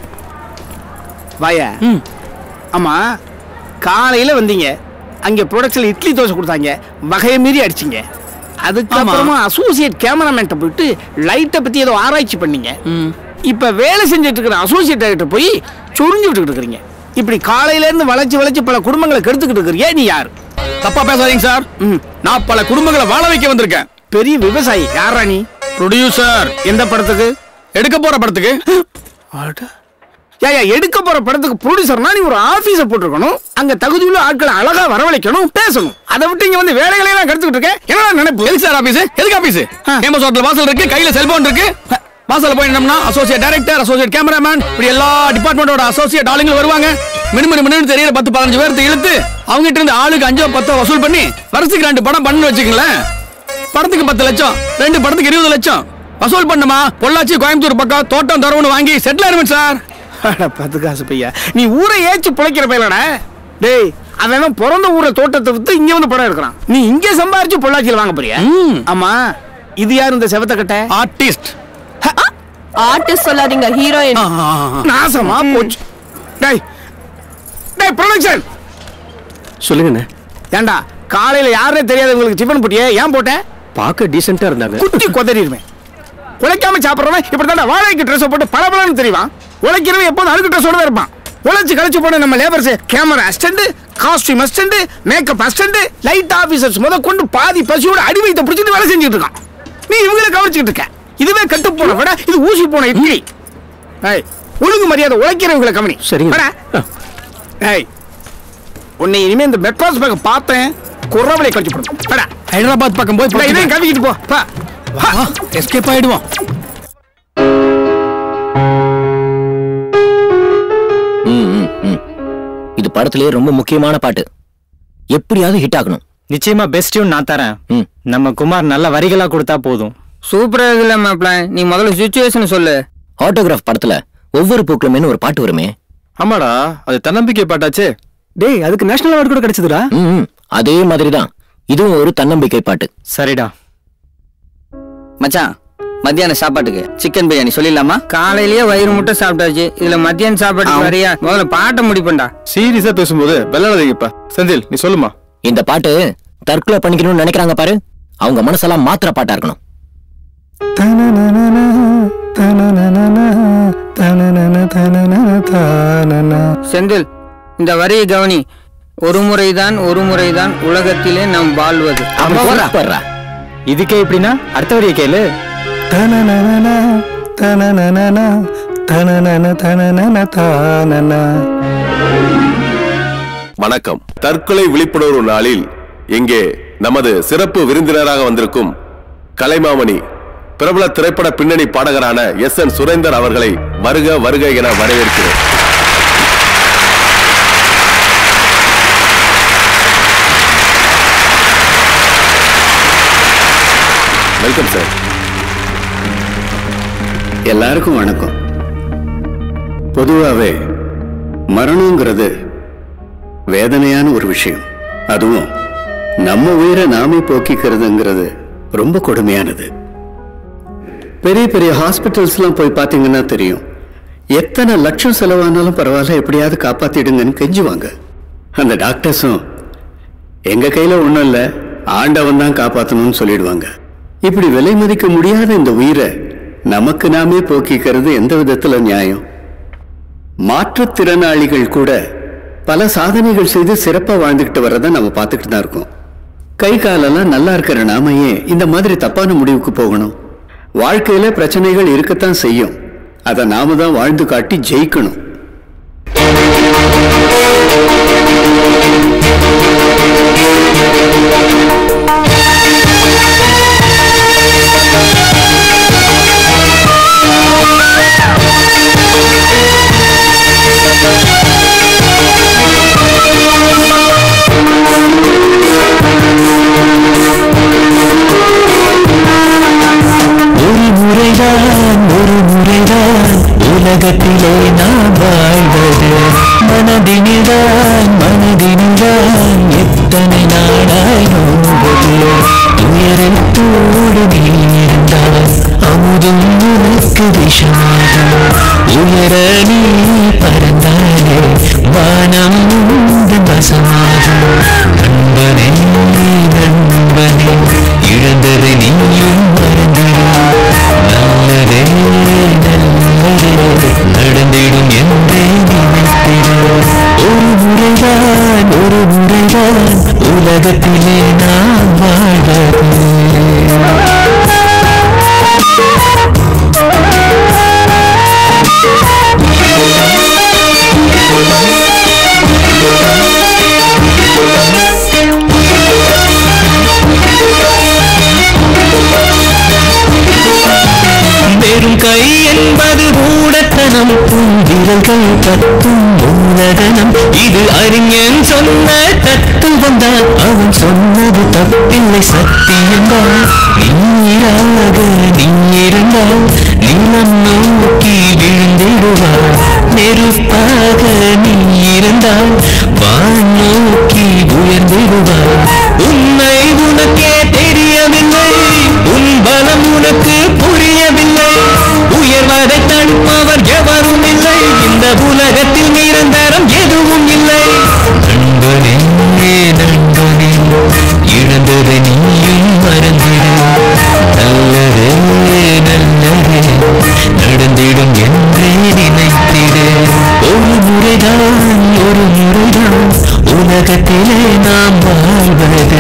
வாயா ஆமா காலையில வந்தீங்க அங்க ப்ரொடக்ஷன்ல இட்லி தோசை கொடுத்தாங்க வகையை மீறி அடிச்சீங்க அதுக்கப்புறமா அசோசியேட் கேமராமேன்ட்ட போயிட்டு லைட்டை பத்தி ஏதோ ஆராய்ச்சி பண்ணீங்க இப்ப வேலை செஞ்சுட்டு இருக்கிற அசோசியேட் டைரக்டர் போய் சொரிஞ்சு விட்டுக்கிட்டு இருக்கிறீங்க இப்படி காலையில இருந்து வளைச்சு வளைச்சு பல குடும்பங்களை கெடுத்துக்கிட்டு இருக்கிறீங்க நீ யார் தப்பா பேசாதீங்க சார் நான் பல குடும்பங்களை வாழ வைக்க வந்திருக்கேன் பெரிய விவசாயி யாரா நீ ப்ரொடியூசர் எந்த படத்துக்கு எடுக்க போற படத்துக்கு ஏயா எடுக்க போற படத்துக்கு ப்ரொடியூசர்னா நீ ஒரு ஆபீஸ போட்டிருக்கணும் அங்க தகுதியுள்ள ஆட்களை அழகா வரவழைக்கணும் பேசணும் அதை விட்டு இங்க வந்து வேலைகளை எல்லாம் கெடுத்துக்கிட்டு இருக்க என்ன நினைப்பு எதுக்கு சார் ஆபீஸ் எதுக்கு ஆபீஸ் ஃபேமஸ் ஹோட்டல் வாசல் இருக்கு கையில செல்போன் இருக்கு வாசல்ல போய் என்னம்னா அசோசியேட் டைரக்டர் அசோசியேட் கேமராமேன் இப்படி எல்லா டிபார்ட்மெண்டோட அசோசியேட் ஆளுங்களும் வருவாங்க மினு மினு மினு தெரியற பத்து பதினஞ்சு பேர்த்து இழுத்து அவங்க கிட்ட இருந்து ஆளுக்கு அஞ்சோ பத்தோ வசூல் பண்ணி வருஷத்துக்கு ரெண்டு படம் பண்ணு வச்சுக்கங்களேன் படத்துக்கு பத்து லட்சம் ரெண்டு படத்துக்கு இருபது லட்சம் வசூல் பண்ணுமா பொள்ளாச்சி கோயம்புத்தூர் பக்கம் தோட்டம் தரவுன்னு வாங்கி செட்டில் ஆயிருமே சார் பத்து காசு பையா நீ ஊரை ஏச்சு பிழைக்கிற பையலடா டேய் அவன் பிறந்த ஊரை தோட்டத்தை வித்து இங்க வந்து படம் எடுக்கிறான் நீ இங்க சம்பாரிச்சு பொள்ளாச்சியில் வாங்க போறியா ஆமா இது யார் இந்த செவத்த கட்ட ஆர்டிஸ்ட் ஆர்டிஸ்ட் சொல்லாதீங்க ஹீரோயின் நாசமா போச்சு டேய் டேய் ப்ரொடக்ஷன் சொல்லுங்கண்ணே ஏண்டா காலையில யாருனே தெரியாதவங்களுக்கு டிஃபன் போட்டியே ஏன் போட்டேன் பார்க்க டீசெண்டா இருந்தாங்க குத்தி கொதறிடுவேன் உழைக்காம சாப்பிடுறவன் இப்படி தான் வாழைக்கு ட்ரெஸ் போட்டு பளபளன்னு தெரியுவான் உழைக்கிறவன் எப்போதும் அழுக்கு ட்ரெஸ்ஸோட தான் இருப்பான் உழைச்சு கழிச்சு போன நம்ம labours camera assistant costume assistant makeup assistant light officers முத கொண்டு பாதி பசியோட அடி வைத்த பிடிச்சிட்டு வேலை செஞ்சுட்டு இருக்கான் நீ இவங்களை கவனிச்சுக்கிட்டு இருக்க இதுவே கட்டு போன விட இது ஊசி போன இட்லி ஏய் ஒழுங்கு மரியாதை உழைக்கிறவங்களை கவனி சரிங்க. வாடா. ஏய் உன்னை இனிமே இந்த மெட்ராஸ் பக்கம் பார்த்தேன் குறவலை கழிச்சு போடும் வாடா. ஹைதராபாத் பக்கம் போய் இதையும் கவிக்கிட்டு போ பா எஸ்கேப் ஆயிடுவோம் ம், ம், ம். இது படத்திலேயே ரொம்ப முக்கியமான பாட்டு எப்படியாவது ஹிட் ஆகணும் நிச்சயமா பெஸ்ட் நான் தரேன் நம்ம குமார் நல்ல வரிகளா கொடுத்தா போதும் சூப்பரா இருக்குல்ல மாப்ள நீ முதல்ல சுச்சுவேஷன் சொல்லு ஆட்டோகிராஃப் படத்துல ஒவ்வொரு பூக்களுமேனு ஒரு பாட்டு வருமே ஆமாடா அது தன்னம்பிக்கை பாட்டாச்சே டேய் அதுக்கு நேஷனல் அவார்டு கூட கிடைச்சதுடா ம், ம். அதே மாதிரிதான் இதுவும் ஒரு தன்னம்பிக்கை பாட்டு சரிடா மச்சான் மத்தியான சாப்பாட்டுக்கு சிக்கன் பிரியாணி சொல்லிடலாமா காலையிலேயே வயிறு முட்டை சாப்பிட்டாச்சு இதுல மத்தியான சாப்பாட்டுக்கு வரையா முதல்ல பாட்டை முடிப்பண்டா சீரியஸா பேசும்போது விளையாடாதீங்கப்பா செந்தில் நீ சொல்லுமா இந்த பாட்டு தற்கொலை பண்ணிக்கணும்னு நினைக்கிறாங்க பாரு அவங்க மனசெல்லாம் மாத்திர பாட்டா இருக்கணும் செந்தில் இந்த வரியை கவனி ஒரு முறைதான் ஒரு முறைதான் உலகத்திலே நாம் வாழ்வது சூப்பர்ரா. இதுக்கே இப்படின்னா அடுத்த வரிய கேளு வணக்கம் தற்கொலை விழிப்புணர்வு நாளில் இங்கே நமது சிறப்பு விருந்தினராக வந்திருக்கும் கலைமாமணி பிரபல திரைப்பட பின்னணி பாடகரான எஸ் என் சுரேந்தர் அவர்களை வருக வருக என வரவேற்கிறேன் வெல்கம் சார் எல்லாருக்கும் வணக்கம் பொதுவாகவே மரணங்கிறது வேதனையான ஒரு விஷயம் அதுவும் நம்ம உயிரை நாமே போக்கிக்கிறதுங்கிறது ரொம்ப கொடுமையானது பெரிய பெரிய ஹாஸ்பிட்டல்ஸ்லாம் போய் பார்த்தீங்கன்னா தெரியும் எத்தனை லட்சம் செலவானாலும் பரவாயில்ல எப்படியாவது காப்பாத்திடுங்கன்னு கெஞ்சுவாங்க அந்த டாக்டர்ஸும் எங்க கையில ஒண்ணும் இல்ல ஆண்டவன் தான் காப்பாத்தணும்னு சொல்லிடுவாங்க இப்படி விலை மதிக்க முடியாத இந்த உயிரை நமக்கு நாமே போக்கிக்கிறது எந்த விதத்துல நியாயம் மாற்றுத்திறனாளிகள் கூட பல சாதனைகள் செய்து சிறப்பா வாழ்ந்துகிட்டு வர்றதை நம்ம பார்த்துக்கிட்டு தான் இருக்கோம் கை காலெல்லாம் நல்லா இருக்கிற நாம ஏன் இந்த மாதிரி தப்பான முடிவுக்கு போகணும் வாழ்க்கையில பிரச்சனைகள் இருக்கத்தான் செய்யும் அதை நாம தான் வாழ்ந்து காட்டி ஜெயிக்கணும் ஒரு முறைதான் ஒரு முறைதான் உலகத்திலே நாம் வாழ்வது மனதினில்தான் மனதினில்தான் எத்தனை நாளாய் நோவது உயரத்தோடு நீ இருந்தால் அமுதும் உனக்கு விஷமாகும் உயர நீ பறந்தாலே வானம் உந்தன் வசமாகும் நண்பனே நண்பனே இழந்ததை நீயும் மறந்திரு நல்லதே நல்லதே நடந்திடும் என்றே நினைத்திரு ஒரு முறைதான் ஒரு முறைதான் உலகத்திலே நாம் வாழ்வது வெறும் கை என்பது மூடத்தனம் விரல்கள் கத்தும் மூலதனம் இது அறிஞன் சொன்ன தத்துவம் தான் அவன் சொன்னது தப்பில்லை சத்தியம்தான் நீராக நீ இருந்தால் நிலம் நோக்கி விழுந்திடுவார் நெருப்பாக நீ இருந்தால் வான் நோக்கி உயர்ந்திடுவார் உன்னை உனக்கே தெரியவில்லை உன் பலம் உனக்கு புரியவில்லை உயர்வதை தடுப்பவர் எவரும் இல்லை இந்த உலகத்தில் நிரந்தரம் எதுவும் இல்லை நண்பனே நண்பனே இழந்ததை நீயும் மறந்திடு நல்லதே நல்லதே நடந்திடும் என்றே நினைத்திடு ஒரு முறைதான் ஒரு முறைதான் உலகத்திலே நாம் வாழ்வது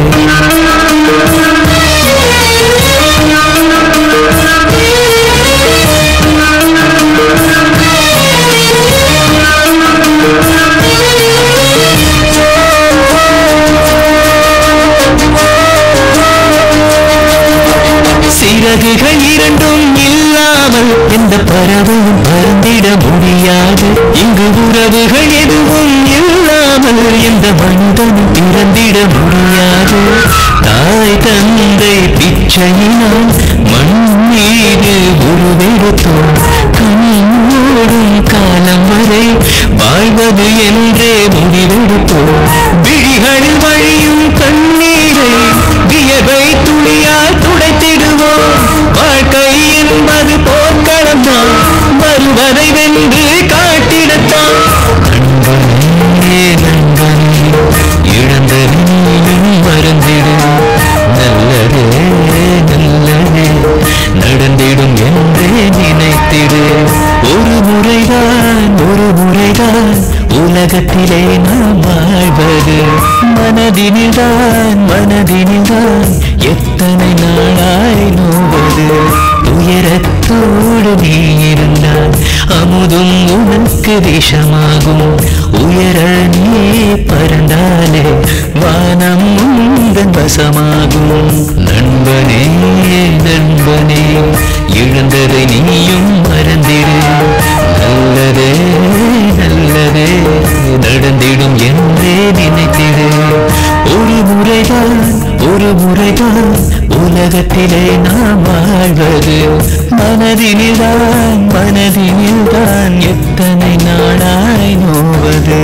சிறகுகள் இரண்டும் இல்லாமல் எந்த பறவையும் பறந்திட முடியாது இங்கு உறவுகள் எதுவும் இல்லாமல் எந்த மனிதனும் பிறந்திட முடியாது தாய் தந்தை பிச்சையினால் மண் மீது உருவெடுத்தோம் கண்ணோடும் காலம் வரை வாழ்வது என்றே முடிவெடுத்தோம் விழிகளில் வழியும் கண்ணீரை வியர்வை துளியால் துடைத்திடுவோம் வாழ்க்கை என்பது போர்க்களம் தான் வருவதை வென்று காட்டிடத்தான் நண்பனே நண்பனே இழந்த நீயும் மறந்திடு நல்லதே நல்லதே நடந்திடும் என்றே நினைத்திடு ஒரு முறைதான் ஒரு முறைதான் உலகத்திலே நாம் வாழ்வது மனதினில்தான் மனதினில்தான் எத்தனை நாளாய் நோவது உயரத்தோடு நீ இருந்தால் அமுதும் உனக்கு விஷமாகும் உயர நீ பறந்தாலே வானம் உந்தன் வசமாகும் நண்பனே நண்பனே இழந்ததை நீயும் மறந்திடு நல்லதே நல்லதே நடந்திடும் என்றே நினைத்திடு ஒரு முறைதான் ஒரு முறைதான் உலகத்திலே நாம் வாழ்வது மனதினில்தான் மனதினில்தான் எத்தனை நாளாய் நோவது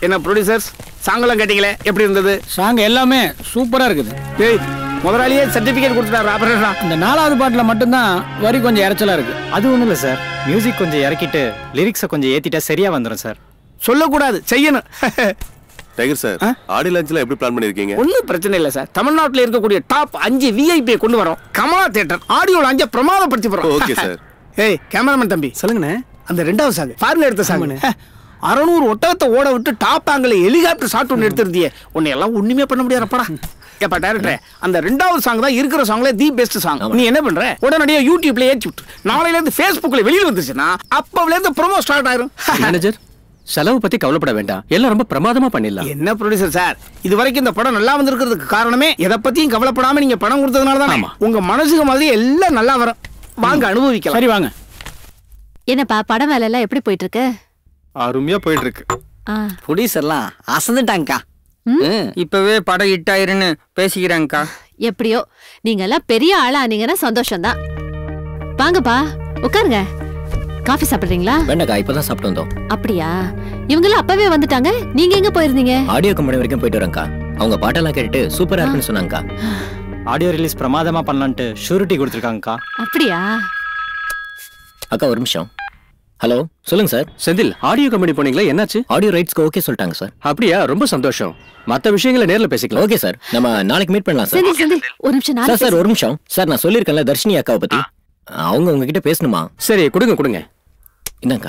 என்ன ப்ரொடியூசர்ஸ் சாங்கெல்லாம் கேட்டீங்களே எப்படி இருந்தது சாங் எல்லாமே சூப்பரா இருக்குது டேய் முதலாளியே சர்டிபிகேட் கொடுத்துட்டாரு அப்புறம் இந்த நாலாவது பாட்டுல மட்டும்தான் வரி கொஞ்சம் இறைச்சலா இருக்கு அது ஒண்ணும் இல்ல சார் மியூசிக் கொஞ்சம் இறக்கிட்டு லிரிக்ஸை கொஞ்சம் ஏத்திட்டா சரியா வந்துடும் சார் சொல்லக்கூடாது செய்யணும் டைகர் சார் ஆடி லான்ச்ல எப்படி பிளான் பண்ணிருக்கீங்க ஒன்றும் பிரச்சனை இல்லை சார் தமிழ்நாட்டில் இருக்கக்கூடிய டாப் அஞ்சு விஐபியை கொண்டு வரோம் கமலா தியேட்டர் ஆடியோல அஞ்ச பிரமாதப்படுத்தி போறோம் Okay, sir. ஏய் கேமராமேன் தம்பி சொல்லுங்கண்ணே அந்த ரெண்டாவது சாங் ஃபாரின் எடுத்த சாங் அறநூறு ஒட்டகத்தை ஓட விட்டு டாப் ஆங்கில ஹெலிகாப்டர் ஷாட் ஒன்று எடுத்திருந்தியே உன்னை எல்லாம் ஒண்ணுமே பண்ண முடியாதப்படா ஏப்பா டேரக்டர் அந்த ரெண்டாவது சாங் தான் இருக்கிற சாங்ல தி பெஸ்ட் சாங் நீ என்ன பண்ற உடனடியா யூடியூப்ல ஏற்றி விட்டு நாளையில இருந்து Facebookல வெளியில வந்துச்சுன்னா அப்பவுல இருந்து ப்ரோமோ ஸ்டார்ட் ஆயிரும் மேனேஜர் செலவு பத்தி கவலைப்பட வேண்டாம் எல்லாம் ரொம்ப பிரமாதமா பண்ணிடலாம் என்ன ப்ரொடியூசர் சார் இது வரைக்கும் இந்த படம் நல்லா வந்திருக்கிறதுக்கு காரணமே எதை பத்தியும் கவலைப்படாம நீங்க பணம் கொடுத்ததுனால தானே உங்க மனசுக்கு மாதிரி எல்லாம் நல்லா வரும் வாங்க அனுபவிக்கலாம் சரி வாங்க என்னப்பா படம் வேலை எல்லாம் எப்படி போயிட்டு இருக்கு அருமையா போயிட்டு இருக்கு ஆ ப்ரொடியூசர்லாம் அசந்துட்டாங்கக்கா இப்பவே படம் ஹிட் ஆயிருன்னு பேசிக்கிறாங்கக்கா எப்படியோ நீங்க எல்லாம் பெரிய ஆளா ஆனீங்கன்னா சந்தோஷம்தான் வாங்கப்பா உட்காருங்க காஃபி சாப்பிடுறீங்களா வேண்டாக்கா இப்பதான் சாப்பிட்டு வந்தோம் அப்படியா இவங்க எல்லாம் அப்பவே வந்துட்டாங்க நீங்க எங்க போயிருந்தீங்க ஆடியோ கம்பெனி வரைக்கும் போயிட்டு வரேன்க்கா அவங்க பாட்டெல்லாம் கேட்டுட்டு சூப்பரா இருக்குன்னு சொன்னாங்கக்கா ஆடியோ ரிலீஸ் பிரமாதமா பண்ணலான்ட்டு ஷூரிட்டி கொடுத்துருக்காங்கக்கா அப்படியா அக்கா ஒரு நிமிஷம் ஹலோ சொல்லுங்க சார் செந்தில் ஆடியோ கம்பெனி போனீங்களா என்னாச்சு ஆடியோ ரைட்ஸ்க்கு ஓகே சொல்லிட்டாங்க சார் அப்படியா ரொம்ப சந்தோஷம் மத்த விஷயங்களை நேர்ல பேசிக்கலாம் ஓகே சார் நம்ம நாளைக்கு மீட் பண்ணலாம் சார் செந்தில் செந்தில் ஒரு நிமிஷம் சார் நான் சார் ஒரு நிமிஷம் சார் நான் சொல்லியிருக்கேன்ல தர்ஷினி அக்காவை பத்தி அவங்க உங்ககிட்ட பேசணுமா சரி கொடுங்க கொடுங்க இந்தாங்கக்கா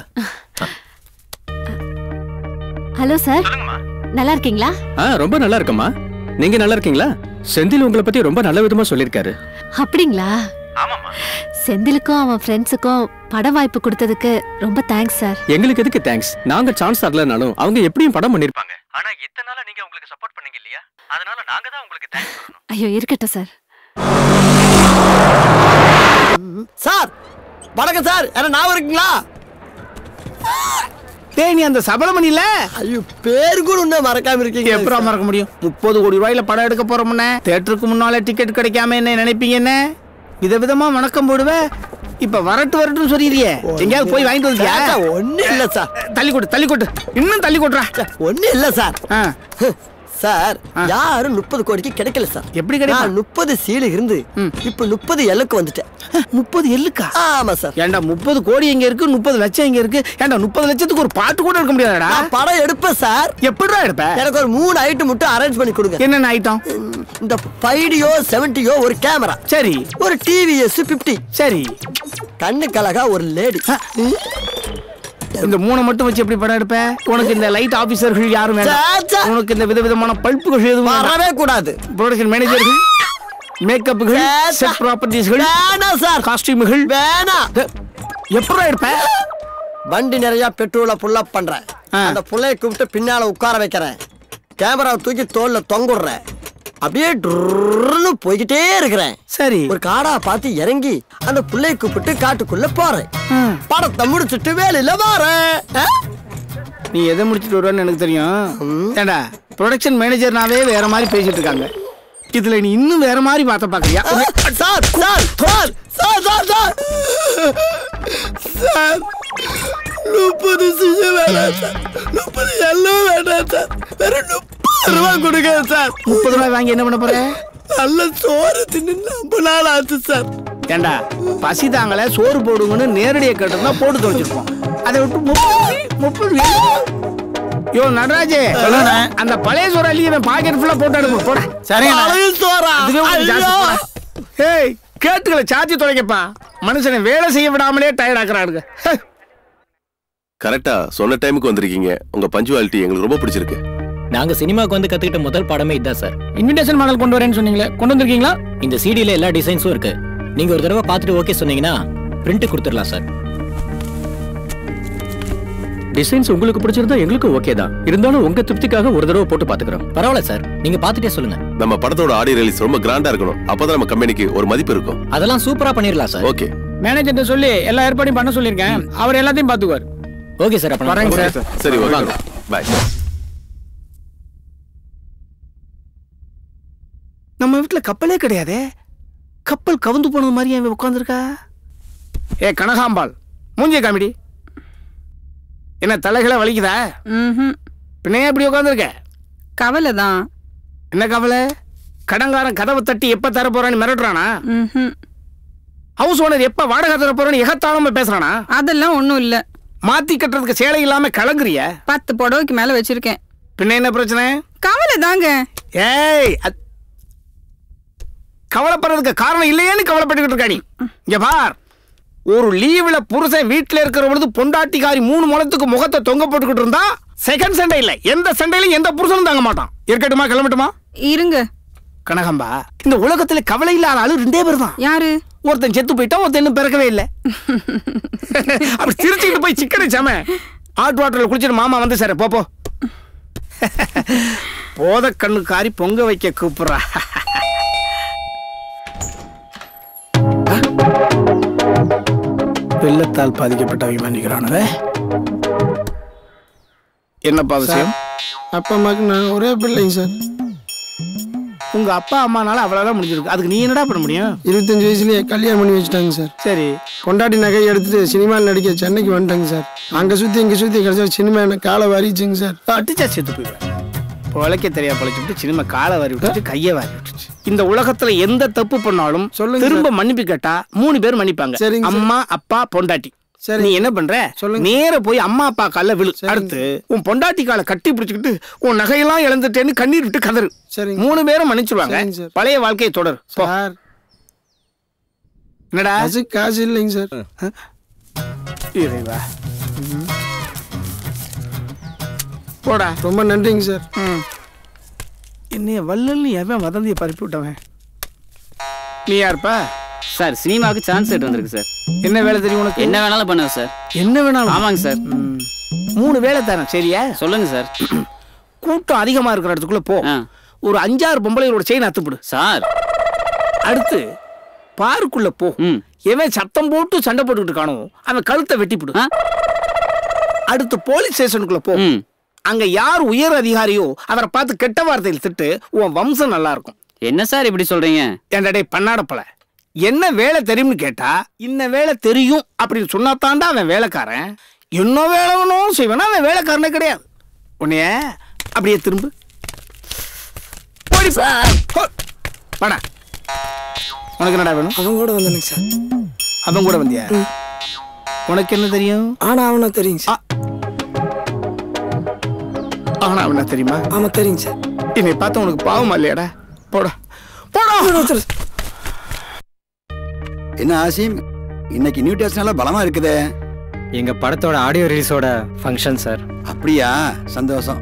ஹலோ சார் நல்லா இருக்கீங்களா ஆ ரொம்ப நல்லா இருக்கம்மா நீங்க நல்லா இருக்கீங்களா செந்தில் உங்களை பத்தி ரொம்ப நல்ல விதமா சொல்லியிருக்காரு அப்படிங்களா செந்திலுக்கும் அவன் ஃப்ரெண்ட்ஸுக்கும் பட வாய்ப்பு கொடுத்ததுக்கு ரொம்ப தேங்க்ஸ் சார் எங்களுக்கு எதுக்கு தேங்க்ஸ் நாங்க சான்ஸ் தரலனாலும் அவங்க எப்படியும் படம் பண்ணிருப்பாங்க ஆனா இத்தனை நாளா நீங்க உங்களுக்கு சப்போர்ட் பண்ணீங்க இல்லையா அதனால நாங்க தான் உங்களுக்கு தேங்க்ஸ் ஐயோ இருக்கட்டும் சார் சார் வணக்கம் சார் யாரும் ஞாபகம் இருக்குங்களா டேய் நீ அந்த சபலமணில ஐயோ பேர் கூட இன்னும் மறக்காம இருக்கீங்க எப்படா மறக்க முடியும் முப்பது கோடி ரூபாயில படம் எடுக்க போறோம்னே தேட்டருக்கு முன்னால டிக்கெட் கிடைக்காம என்ன நினைப்பீங்க என்ன விதவிதமா வணக்கம் போடுவ இப்ப வரட்டு வரட்டுன்னு சொல்லிடுறியே எங்கேயாவது போய் வாங்கிட்டு வந்தியா ஒண்ணு இல்ல சார் தள்ளி கொட்டு தள்ளி கொட்டு இன்னும் தள்ளி கொட்டுறா ஒண்ணு இல்ல சார் சார் யாரும் முப்பது கோடிக்கு கிடைக்கல சார் எப்படி கிடைக்கும் முப்பது சீலு இருந்து இப்ப முப்பது எல்லுக்கு வந்துட்டேன் முப்பது எல்லுக்கா ஆமா சார் ஏன்டா முப்பது கோடி எங்க இருக்கு முப்பது லட்சம் எங்க இருக்கு ஏன்டா முப்பது லட்சத்துக்கு ஒரு பாட்டு கூட எடுக்க முடியாதடா நான் படம் எடுப்பேன் சார் எப்படிடா எடுப்ப எனக்கு ஒரு மூணு ஐட்டம் மட்டும் அரேஞ்ச் பண்ணி கொடுங்க என்னென்ன ஐட்டம் இந்த ஃபைடியோ செவன்டியோ ஒரு கேமரா சரி ஒரு டிவிஎஸ் பிப்டி சரி கண்ணுக்கு அழகா ஒரு லேடி இந்த மூணை மட்டும் வச்சு எப்படி படம் எடுப்ப உனக்கு இந்த லைட் ஆபீசர்கள் யாரும் வேண்டாம் உனக்கு இந்த விதவிதமான பல்புகள் எதுவும் வரவே கூடாது ப்ரொடக்ஷன் மேனேஜர்கள் மேக்கப்புகள் செட் ப்ராப்பர்ட்டிஸ்கள் வேணாம் சார் காஸ்டியூம்கள் வேணாம் எப்படா எடுப்ப வண்டி நிறைய பெட்ரோலை புல்லப் பண்றேன் அந்த புள்ளைய கூப்பிட்டு பின்னால உட்கார வைக்கிறேன் கேமராவை தூக்கி தோல்ல தொங்குடுறேன் அப்படியே டுர்னு போய்கிட்டே இருக்கிறேன் சரி ஒரு காடா பார்த்து இறங்கி அந்த புள்ளைய கூப்பிட்டு காட்டுக்குள்ள போறேன் படத்தை முடிச்சிட்டு வேலையில வாரேன் ஆ? நீ எதை முடிச்சிட்டு வருவான்னு எனக்கு தெரியும் ஏண்டா ப்ரொடக்ஷன் மேனேஜர்னாவே வேற மாதிரி பேசிட்டு இருக்காங்க இதுல நீ இன்னும் வேற மாதிரி பார்த்த பாக்குறியா sir sir sir sir sir sir sir முப்பது சிஜ வேணாம் சார் முப்பது எல்லாம் வேணாம் சார் வெறும் முப்பது ரூபா கொடுங்க சார் முப்பது ரூபாய் வாங்கி என்ன பண்ண போற நல்ல சோறு தின்னு ரொம்ப நாள் ஆச்சு சார் ஏண்டா பசி தாங்கல சோறு போடுங்கன்னு நேரடியா கேட்டிருந்தா போட்டு துவைச்சிருப்போம் அதை விட்டு முப்பது முப்பது யோ நடராஜே அந்த பழைய சோறு அள்ளி இவன் பாக்கெட் ஃபுல்லா போட்டு அனுப்பு போட பழைய சோறா? அதுவே கொஞ்சம் ஜாஸ்தி ஐயோ. போடா. ஏய் கேட்டுகளை சார்ஜ் தொலைக்கப்பா மனுஷனை வேலை செய்ய விடாமலே டயர்ட் ஆக்குறானுங்க கரெக்டா சொன்ன டைமுக்கு வந்திருக்கீங்க உங்க பஞ்சுவாலிட்டி எங்களுக்கு ரொம்ப பிடிச்சிருக்கு நாங்க சினிமாக்கு வந்து கத்துக்கிட்ட முதல் படமே இதான் சார் இன்விடேஷன் மாடல் கொண்டு வரேன்னு சொன்னீங்களே கொண்டு வந்திருக்கீங்களா இந்த சிடில எல்லா டிசைன்ஸும் இருக்கு நீங்க ஒரு தடவை பார்த்துட்டு ஓகே சொன்னீங்கன்னா பிரிண்ட் கொடுத்துடலாம் சார் டிசைன்ஸ் உங்களுக்கு பிடிச்சிருந்தா எங்களுக்கும் ஓகே தான் இருந்தாலும் உங்க திருப்திக்காக ஒரு தடவை போட்டு பாத்துக்கிறோம் பரவாயில்ல சார் நீங்க பார்த்துட்டே சொல்லுங்க நம்ம படத்தோட ஆடியோ ரிலீஸ் ரொம்ப கிராண்டா இருக்கணும் அப்பதான் நம்ம கம்பெனிக்கு ஒரு மதிப்பு இருக்கும் அதெல்லாம் சூப்பரா பண்ணிடலாம் சார் ஓகே மேனேஜர்ட்ட சொல்லி எல்லா ஏற்பாடையும் பண்ண சொல்லியிருக்கேன் அவர் எல்லாத்தையும் பாத்துக்குவார் ஓகே சார் அப்ப நான் வரேங்க வரேன் சார் சரி ஓகே பாய் நம்ம வீட்டுல கப்பலே கிடையாதே கப்பல் கவுந்து போனது மாதிரி அவன் உட்காந்துருக்கா ஏ கனகாம்பாள் மூஞ்சிய காமிடி என்ன தலைகளை வலிக்குதா பின்ன ஏன் இப்படி உட்காந்துருக்க கவலை தான் என்ன கவலை கடங்காரன் கதவை தட்டி எப்ப தர போறான்னு மிரட்டுறானா ஹவுஸ் ஓனர் எப்ப வாடகை தர போறான்னு எகத்தாளமா பேசுறானா அதெல்லாம் ஒண்ணும் இல்ல மாத்தி கட்டுறதுக்கு சேலை இல்லாம கலங்குறிய பத்து புடவைக்கு மேல வச்சிருக்கேன் பின்ன என்ன பிரச்சனை கவலை தாங்க ஏய் அத்- கவலைப்படுறதுக்கு காரணம் இல்லையேன்னு கவலைப்பட்டுக்கிட்டு இருக்கா நீ இங்க பார் ஒரு லீவுல புருஷன் வீட்டுல இருக்கிற பொழுது பொண்டாட்டிக்காரி மூணு முளத்துக்கு முகத்தை தொங்க போட்டுக்கிட்டு இருந்தா செகண்ட் சண்டே இல்ல எந்த சண்டையிலும் எந்த புருஷனும் தாங்க மாட்டான் இருக்கட்டுமா கிளம்பட்டுமா இருங்க கனகம்பா இந்த உலகத்துல கவலை இல்லாத ஆளு ரெண்டே பேர் தான் யாரு ஒருத்தன் செத்து போயிட்டான் ஒருத்தன் இன்னும் பிறக்கவே இல்லை அப்படி சிரிச்சுக்கிட்டு போய் சிக்கனை சாம ஹாட் வாட்டர்ல குளிச்சிட்டு மாமா வந்து சார் போ போ போத கண்ணு காரி பொங்க வைக்க கூப்பிடுறா வெள்ளத்தால் பாதிக்கப்பட்ட அபிமானிக்கிறானவே என்னப்பா விஷயம் அப்பா அம்மாக்கு நான் ஒரே பிள்ளைங்க சார் உங்க அப்பா அம்மானால அவ்வளவுதான் முடிஞ்சிருக்கு அதுக்கு நீ என்னடா பண்ண முடியும் இருபத்தஞ்சு வயசுலயே கல்யாணம் பண்ணி வச்சுட்டாங்க சார் சரி பொண்டாட்டி நகையை எடுத்துட்டு சினிமாவில் நடிக்க சென்னைக்கு வந்துட்டாங்க சார் அங்க சுத்தி இங்க சுத்தி கிடைச்சா சினிமா என்ன காலை வாரிச்சுங்க சார் அடிச்சா செத்து போயிடுவேன் பொழைக்க தெரியா பொழைச்சிட்டு சினிமா காலை வாரி விட்டுச்சு கையை வாரி விட்டுச்சு இந்த உலகத்துல எந்த தப்பு பண்ணாலும் சொல்லுங்க திரும்ப சார். மன்னிப்பு கேட்டா மூணு பேர் மன்னிப்பாங்க சரிங்க சார். அம்மா அப்பா பொண்டாட்டி சரி. நீ என்ன பண்ற நேர போய் அம்மா அப்பா கால்ல விழு அடுத்து உன் பொண்டாட்டி காலை கட்டி பிடிச்சுக்கிட்டு உன் நகையெல்லாம் இழந்துட்டேன்னு கண்ணீர் விட்டு கதறு சரிங்க. மூணு பேரும் மன்னிச்சிருவாங்க சரிங்க சார். பழைய வாழ்க்கையை தொடர் போ. சார் என்னடா அது காசு இல்லைங்க சார் இறைவா போடா ரொம்ப நன்றிங்க சார் என்னைய வள்ளல்னு எவன் வதந்தியை பரப்பி விட்டவன் நீ யாருப்பா சார் சினிமாவுக்கு சான்ஸ் எடுத்து வந்திருக்கு சார் என்ன வேலை தெரியும் உனக்கு என்ன வேணாலும் பண்ணுவேன் சார் என்ன வேணாலும் ஆமாங்க சார் மூணு வேலை தானே சரியா சொல்லுங்க சார் கூட்டம் அதிகமா இருக்கிற இடத்துக்குள்ள போ ஒரு அஞ்சாறு பொம்பளைகளோட செயின் அத்துப்பிடு சார் அடுத்து பாருக்குள்ள போ எவன் சத்தம் போட்டு சண்டை போட்டுக்கிட்டு காணும் அவன் கழுத்தை வெட்டிப்பிடு அடுத்து போலீஸ் ஸ்டேஷனுக்குள்ள போ அங்க யார் உயர் அதிகாரியோ அவரை பார்த்து கெட்ட வார்த்தையில் திட்டு உன் வம்சம் நல்லா இருக்கும் என்ன சார் இப்படி சொல்றீங்க ஏன்டா டேய் பண்ணாடப்பல என்ன வேலை தெரியும்னு கேட்டா இன்ன வேலை தெரியும் அப்படின்னு சொன்னாத்தாண்டா அவன் வேலைக்காரன் என்ன வேலை வேணும் செய்வானா அவன் வேலைக்காரனே கிடையாது உன்னைய அப்படியே திரும்பு ஓடி போ. போ. வாடா உனக்கு என்னடா வேணும் அவங்க கூட வந்தேனுங்க சார் அவன் கூட வந்தியா உனக்கு என்ன தெரியும் ஆனா அவனா தெரியுங்க சார் ஆனா அவனா தெரியுமா ஆமா தெரியுங்க சார் என்னை பார்த்தா உனக்கு பாவமா இல்லையாடா போடா போடா என்ன ஆசிம் இன்னைக்கு நியூ டேஸ்னால பலமா இருக்குதே எங்க படத்தோட ஆடியோ ரிலீஸோட ஃபங்க்ஷன் சார் அப்படியா சந்தோஷம்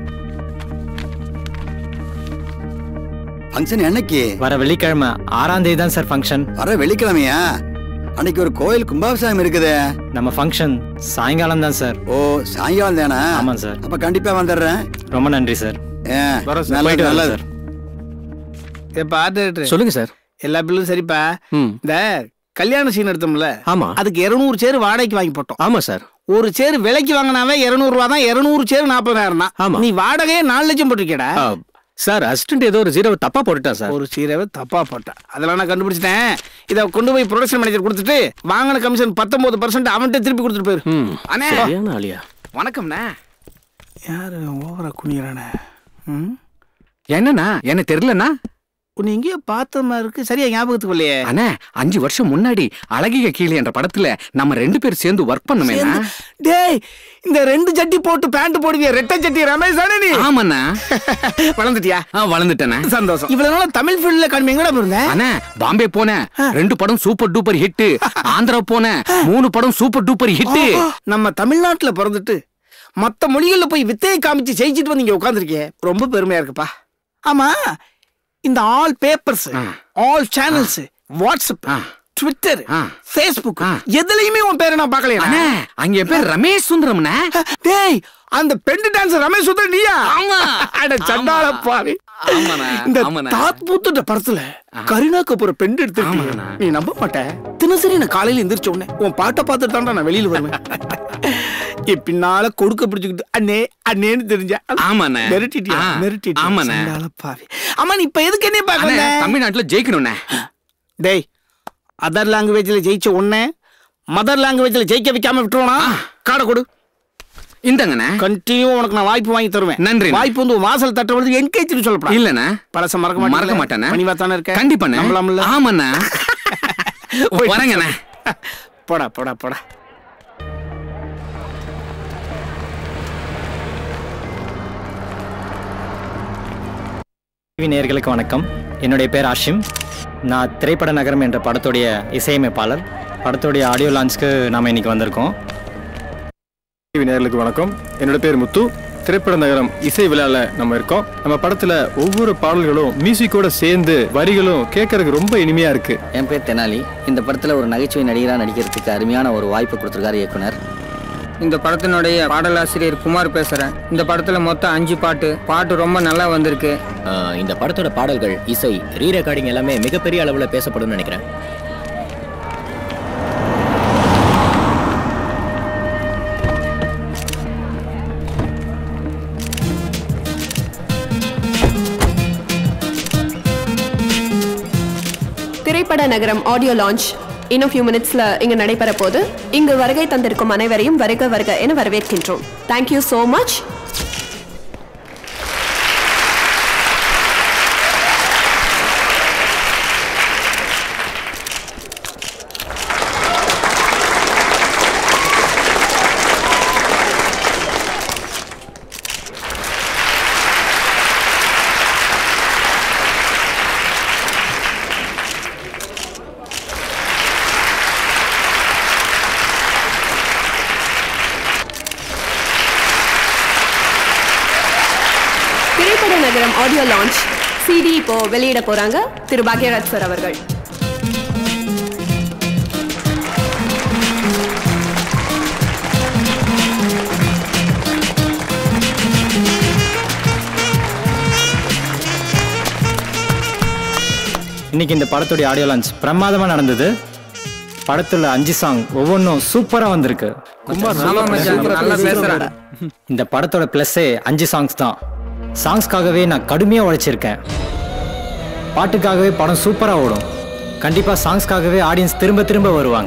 ஃபங்க்ஷன் என்னைக்கு வர வெள்ளிக்கிழமை ஆறாம் தேதி தான் சார் ஃபங்க்ஷன் வர வெள்ளிக்கிழமையா அன்னைக்கு ஒரு கோயில் கும்பாபிஷேகம் இருக்குதே நம்ம ஃபங்க்ஷன் சாயங்காலம் தான் சார் ஓ சாயங்காலம் தானே ஆமாம் சார் அப்ப கண்டிப்பா வந்துடுறேன் ரொம்ப நன்றி சார் ஏ, வரோம் சார். நல்லது போயிட்டு வரோம் நல்லது சார். ஏப்பா ஆர்டர் சொல்லுங்க சார் எல்லா பில்லும் சரிப்பா ம் இந்த கல்யாண சீன் எடுத்தோம்ல ஆமா அதுக்கு இருநூறு சேர் வாடகைக்கு வாங்கி போட்டோம் ஆமா சார் ஒரு சேர் விலைக்கு வாங்கினாவே இருநூறு ரூபா தான் இருநூறு சேர் நாற்பதாயிரம் தான் ஆமா. நீ வாடகையே நாலு லட்சம் போட்டிருக்கேடா ஆ, சார் அசிஸ்டன்ட் ஏதோ ஒரு ஜீரோ தப்பா போட்டுட்டான் சார் ஒரு சீரவை தப்பா போட்டா அதெல்லாம் நான் கண்டுபிடிச்சிட்டேன் இதை கொண்டு போய் ப்ரொடக்ஷன் மேனேஜர் கொடுத்துட்டு வாங்கின கமிஷன் பத்தொன்பது பர்சன்ட் அவன்கிட்ட திருப்பி கொடுத்துட்டு போயிரு அண்ணே சரியான ஆளியா வணக்கம்ண்ணே யாரு ஓவரா குனியறானே ம் என்னண்ணா என்ன தெரியலண்ணா உன்னை எங்கேயோ பார்த்த மாதிரி இருக்கு சரியா ஞாபகத்துக்கு இல்லையே அண்ணா அஞ்சு வருஷம் முன்னாடி அழகிய கீழே என்ற படத்துல நம்ம ரெண்டு பேர் சேர்ந்து ஒர்க் பண்ணுமே சேர்ந்து- டேய் இந்த ரெண்டு சட்டி போட்டு பேண்ட் போடுவிய ரெட்டை சட்டி ரமேஷ் தானே நீ ஆமாண்ணா வளர்ந்துட்டியா வளர்ந்துட்டேனே சந்தோஷம் இவ்வளவு நாளா தமிழ் ஃபீல்ட்ல கடுமை எங்கடா இருந்தேன் அண்ணா பாம்பே போனேன் ரெண்டு படம் சூப்பர் டூப்பர் ஹிட் ஆந்திரா போனேன் மூணு படம் சூப்பர் டூப்பர் ஹிட் நம்ம தமிழ்நாட்டுல பிறந்துட்டு மத்த மொழிகள்ல போய் வித்தையை காமிச்சு ஜெயிச்சிட்டு வந்து இங்க உட்காந்துருக்கே ரொம்ப பெருமையா இருக்குப்பா ஆமா இந்த all papers all channels WhatsApp Twitter Facebook எதுலயுமே உன் பேரை நான் பார்க்கலையா அண்ணே, அங்க என் பேர் ரமேஷ் சுந்தரம்ண்ணே டேய் அந்த பெண்டு டான்ஸ் ரமேஷ் சுந்தர் நீயா ஆமா அட சண்டாள பாவி ஆமாண்ணே, இந்த ஆமாண்ணே. தாத் பூத்துட்ட படத்துல கருணா கபூர் பெண்டு எடுத்து நீ நம்ப மாட்ட தினசரி நான் காலையில எந்திரிச்ச உடனே உன் பாட்டை பார்த்துட்டு தான்டா நான் வெளியில வருவேன் என் பின்னால கொடுக்க பிடிச்சுக்கிட்டு அண்ணே அண்ணேன்னு தெரிஞ்ச ஆமாண்ணே. மிரட்டிட்டியா ஆ, மிரட்டிட்டியா ஆமாண்ணே. சண்டாள பாவி ஆமா நீ இப்ப எதுக்கு என்ன பார்க்க அண்ணே, வந்த? தமிழ்நாட்டுல ஜெயிக்கணும்ண்ணே டேய் அதர் லாங்குவேஜ்ல ஜெயிச்ச உன்னை மதர் லாங்குவேஜ்ல ஜெயிக்க வைக்காம விட்டுருவானா காடை கொடு இந்தங்கண்ணே கண்டினியூ உனக்கு நான் வாய்ப்பு வாங்கி தருவேன் நன்றி. வாய்ப்பு வந்து உன் வாசல் தட்ட வந்து என்கேஜ்னு சொல்லப்படாது இல்லண்ணே பழச மறக்க மாட்டேன் மறக்க மாட்டேண்ணே. பணிவா தானே இருக்க கண்டிப்பாண்ணே. நம்பலாம்ல ஆமாண்ணே. வரேங்கண்ணே. போடா போடா போடா டிவி நேயர்களுக்கு வணக்கம் என்னுடைய பேர் ஆஷிம் நான் திரைப்பட நகரம் என்ற படத்துடைய இசையமைப்பாளர் படத்துடைய ஆடியோ லான்ச்க்கு நாம் இன்னைக்கு வந்திருக்கோம் டிவி நேயர்களுக்கு வணக்கம் என்னோட பேர் முத்து திரைப்பட நகரம் இசை விழால நம்ம இருக்கோம் நம்ம படத்துல ஒவ்வொரு பாடல்களும் மியூசிக்கோட சேர்ந்து வரிகளும் கேட்கறதுக்கு ரொம்ப இனிமையா இருக்கு என் பேர் தெனாலி இந்த படத்துல ஒரு நகைச்சுவை நடிகரா நடிக்கிறதுக்கு அருமையான ஒரு வாய்ப்பு கொடுத்திருக்காரு இயக்குனர் இந்த படத்தினுடைய பாடலாசிரியர் குமார் பேசுறேன் இந்த படத்துல மொத்தம் அஞ்சு பாட்டு பாட்டு ரொம்ப நல்லா வந்திருக்கு ஆஹ், இந்த படத்தோட பாடல்கள் இசை ரீ ரெக்கார்டிங் எல்லாமே மிகப்பெரிய அளவுல பேசப்படும்னு நினைக்கிறேன் திரைப்பட நகரம் ஆடியோ லான்ச் இன்னும் ஃபியூ மினிட்ஸ்ல இங்க நடைபெற போது இங்கு வருகை தந்திருக்கும் அனைவரையும் வருக வருக என வரவேற்கின்றோம் தேங்க்யூ so மச் திரைப்பட நகரம் ஆடியோ லான்ச் சிடி இப்போ வெளியிட போறாங்க திரு பாக்யராஜ் சார் அவர்கள் இன்னைக்கு இந்த படத்துடைய ஆடியோ லான்ச் பிரமாதமாக நடந்தது படத்துல அஞ்சு சாங் ஒவ்வொன்றும் சூப்பரா வந்திருக்கு ஆமா மச்சான், நல்லா பேசுறடா. இந்த படத்தோட ப்ளஸ்ஸே அஞ்சு சாங்ஸ் தான் சாங்ஸ்க்காகவே நான் கடுமையாக உழைச்சிருக்கேன் பாட்டுக்காகவே படம் சூப்பராக ஓடும் கண்டிப்பாக சாங்ஸ்க்காகவே ஆடியன்ஸ் திரும்ப திரும்ப வருவாங்க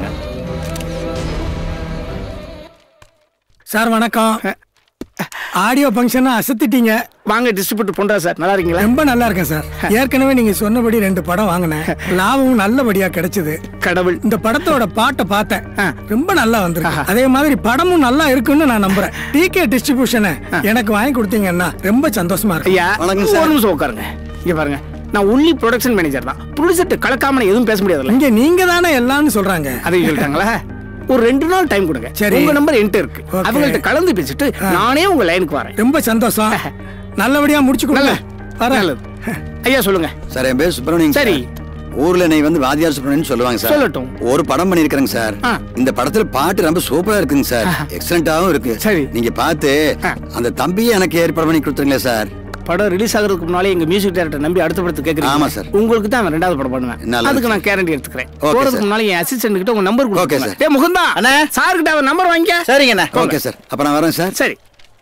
சார் வணக்கம் ஆடியோ ஃபங்க்ஷனை அசத்திட்டீங்க வாங்க டிஸ்ட்ரிபியூட் பண்றா சார் நல்லா இருக்கீங்களா ரொம்ப நல்லா இருக்கேன் சார் ஏற்கனவே நீங்க சொன்னபடி ரெண்டு படம் வாங்கினேன் லாபமும் நல்லபடியா கிடைச்சது கடவுள் இந்த படத்தோட பாட்டை பார்த்தேன் ரொம்ப நல்லா வந்திருக்கு அதே மாதிரி படமும் நல்லா இருக்குன்னு நான் நம்புறேன் டிகே டிஸ்ட்ரிபியூஷனை எனக்கு வாங்கி கொடுத்தீங்கன்னா ரொம்ப சந்தோஷமா இருக்கு ஐயா ஒரு நிமிஷம் உட்காருங்க இங்க பாருங்க நான் ஒன்லி ப்ரொடக்ஷன் மேனேஜர் தான் ப்ரொடியூசர்ட்ட கலக்காம நான் எதுவும் பேச முடியாதுல்ல இங்க நீங்க தானே எல்லாம்னு சொல்றாங்க அதை சொல்லிட்டாங்களா ஒரு ரெண்டு நாள் டைம் கொடுங்க சரி. உங்க நம்பர் என்கிட்ட இருக்கு Okay. அவங்கள்ட்ட கலந்து பேசிட்டு நானே உங்க லைனுக்கு வரேன் ரொம்ப சந்தோஷம் நல்லபடியா முடிச்சு கொடுங்க நல்லது ஐயா சொல்லுங்க சார் என் பேர் சுப்பிரமணியம் சரி. ஊர்ல என்னை வந்து வாத்தியார் சுப்பிரமணியன் சொல்லுவாங்க சார் சொல்லட்டும். ஒரு படம் பண்ணிருக்கிறேங்க சார் இந்த படத்துல பாட்டு ரொம்ப சூப்பரா இருக்குங்க சார் எக்ஸலண்டாவும் இருக்கு சரி நீங்க பார்த்து அந்த தம்பியை எனக்கு ஏற்பாடு பண்ணி கொடுத்துருங்களேன் சார் படம் ரிலீஸ் ஆகிறதுக்கு முன்னாலே எங்க மியூசிக் டைரக்டர் நம்பி அடுத்த படத்துக்கு கேக்குறீங்க ஆமா சார். உங்களுக்கு தான் அவன் ரெண்டாவது படம் பண்ணுவேன் நல்லது அதுக்கு சார். நான் கேரண்டி எடுத்துக்கிறேன் Okay போறதுக்கு சார். முன்னால என் அசிஸ்டன்ட் கிட்ட உங்க நம்பர் Okay கொடுங்க சார். டேய் முகுந்தா அண்ணா சார் கிட்ட அவன் நம்பர் வாங்கிக்க சரிங்கண்ணா ஓகே சார் அப்ப நான் வரேன் சார் சரி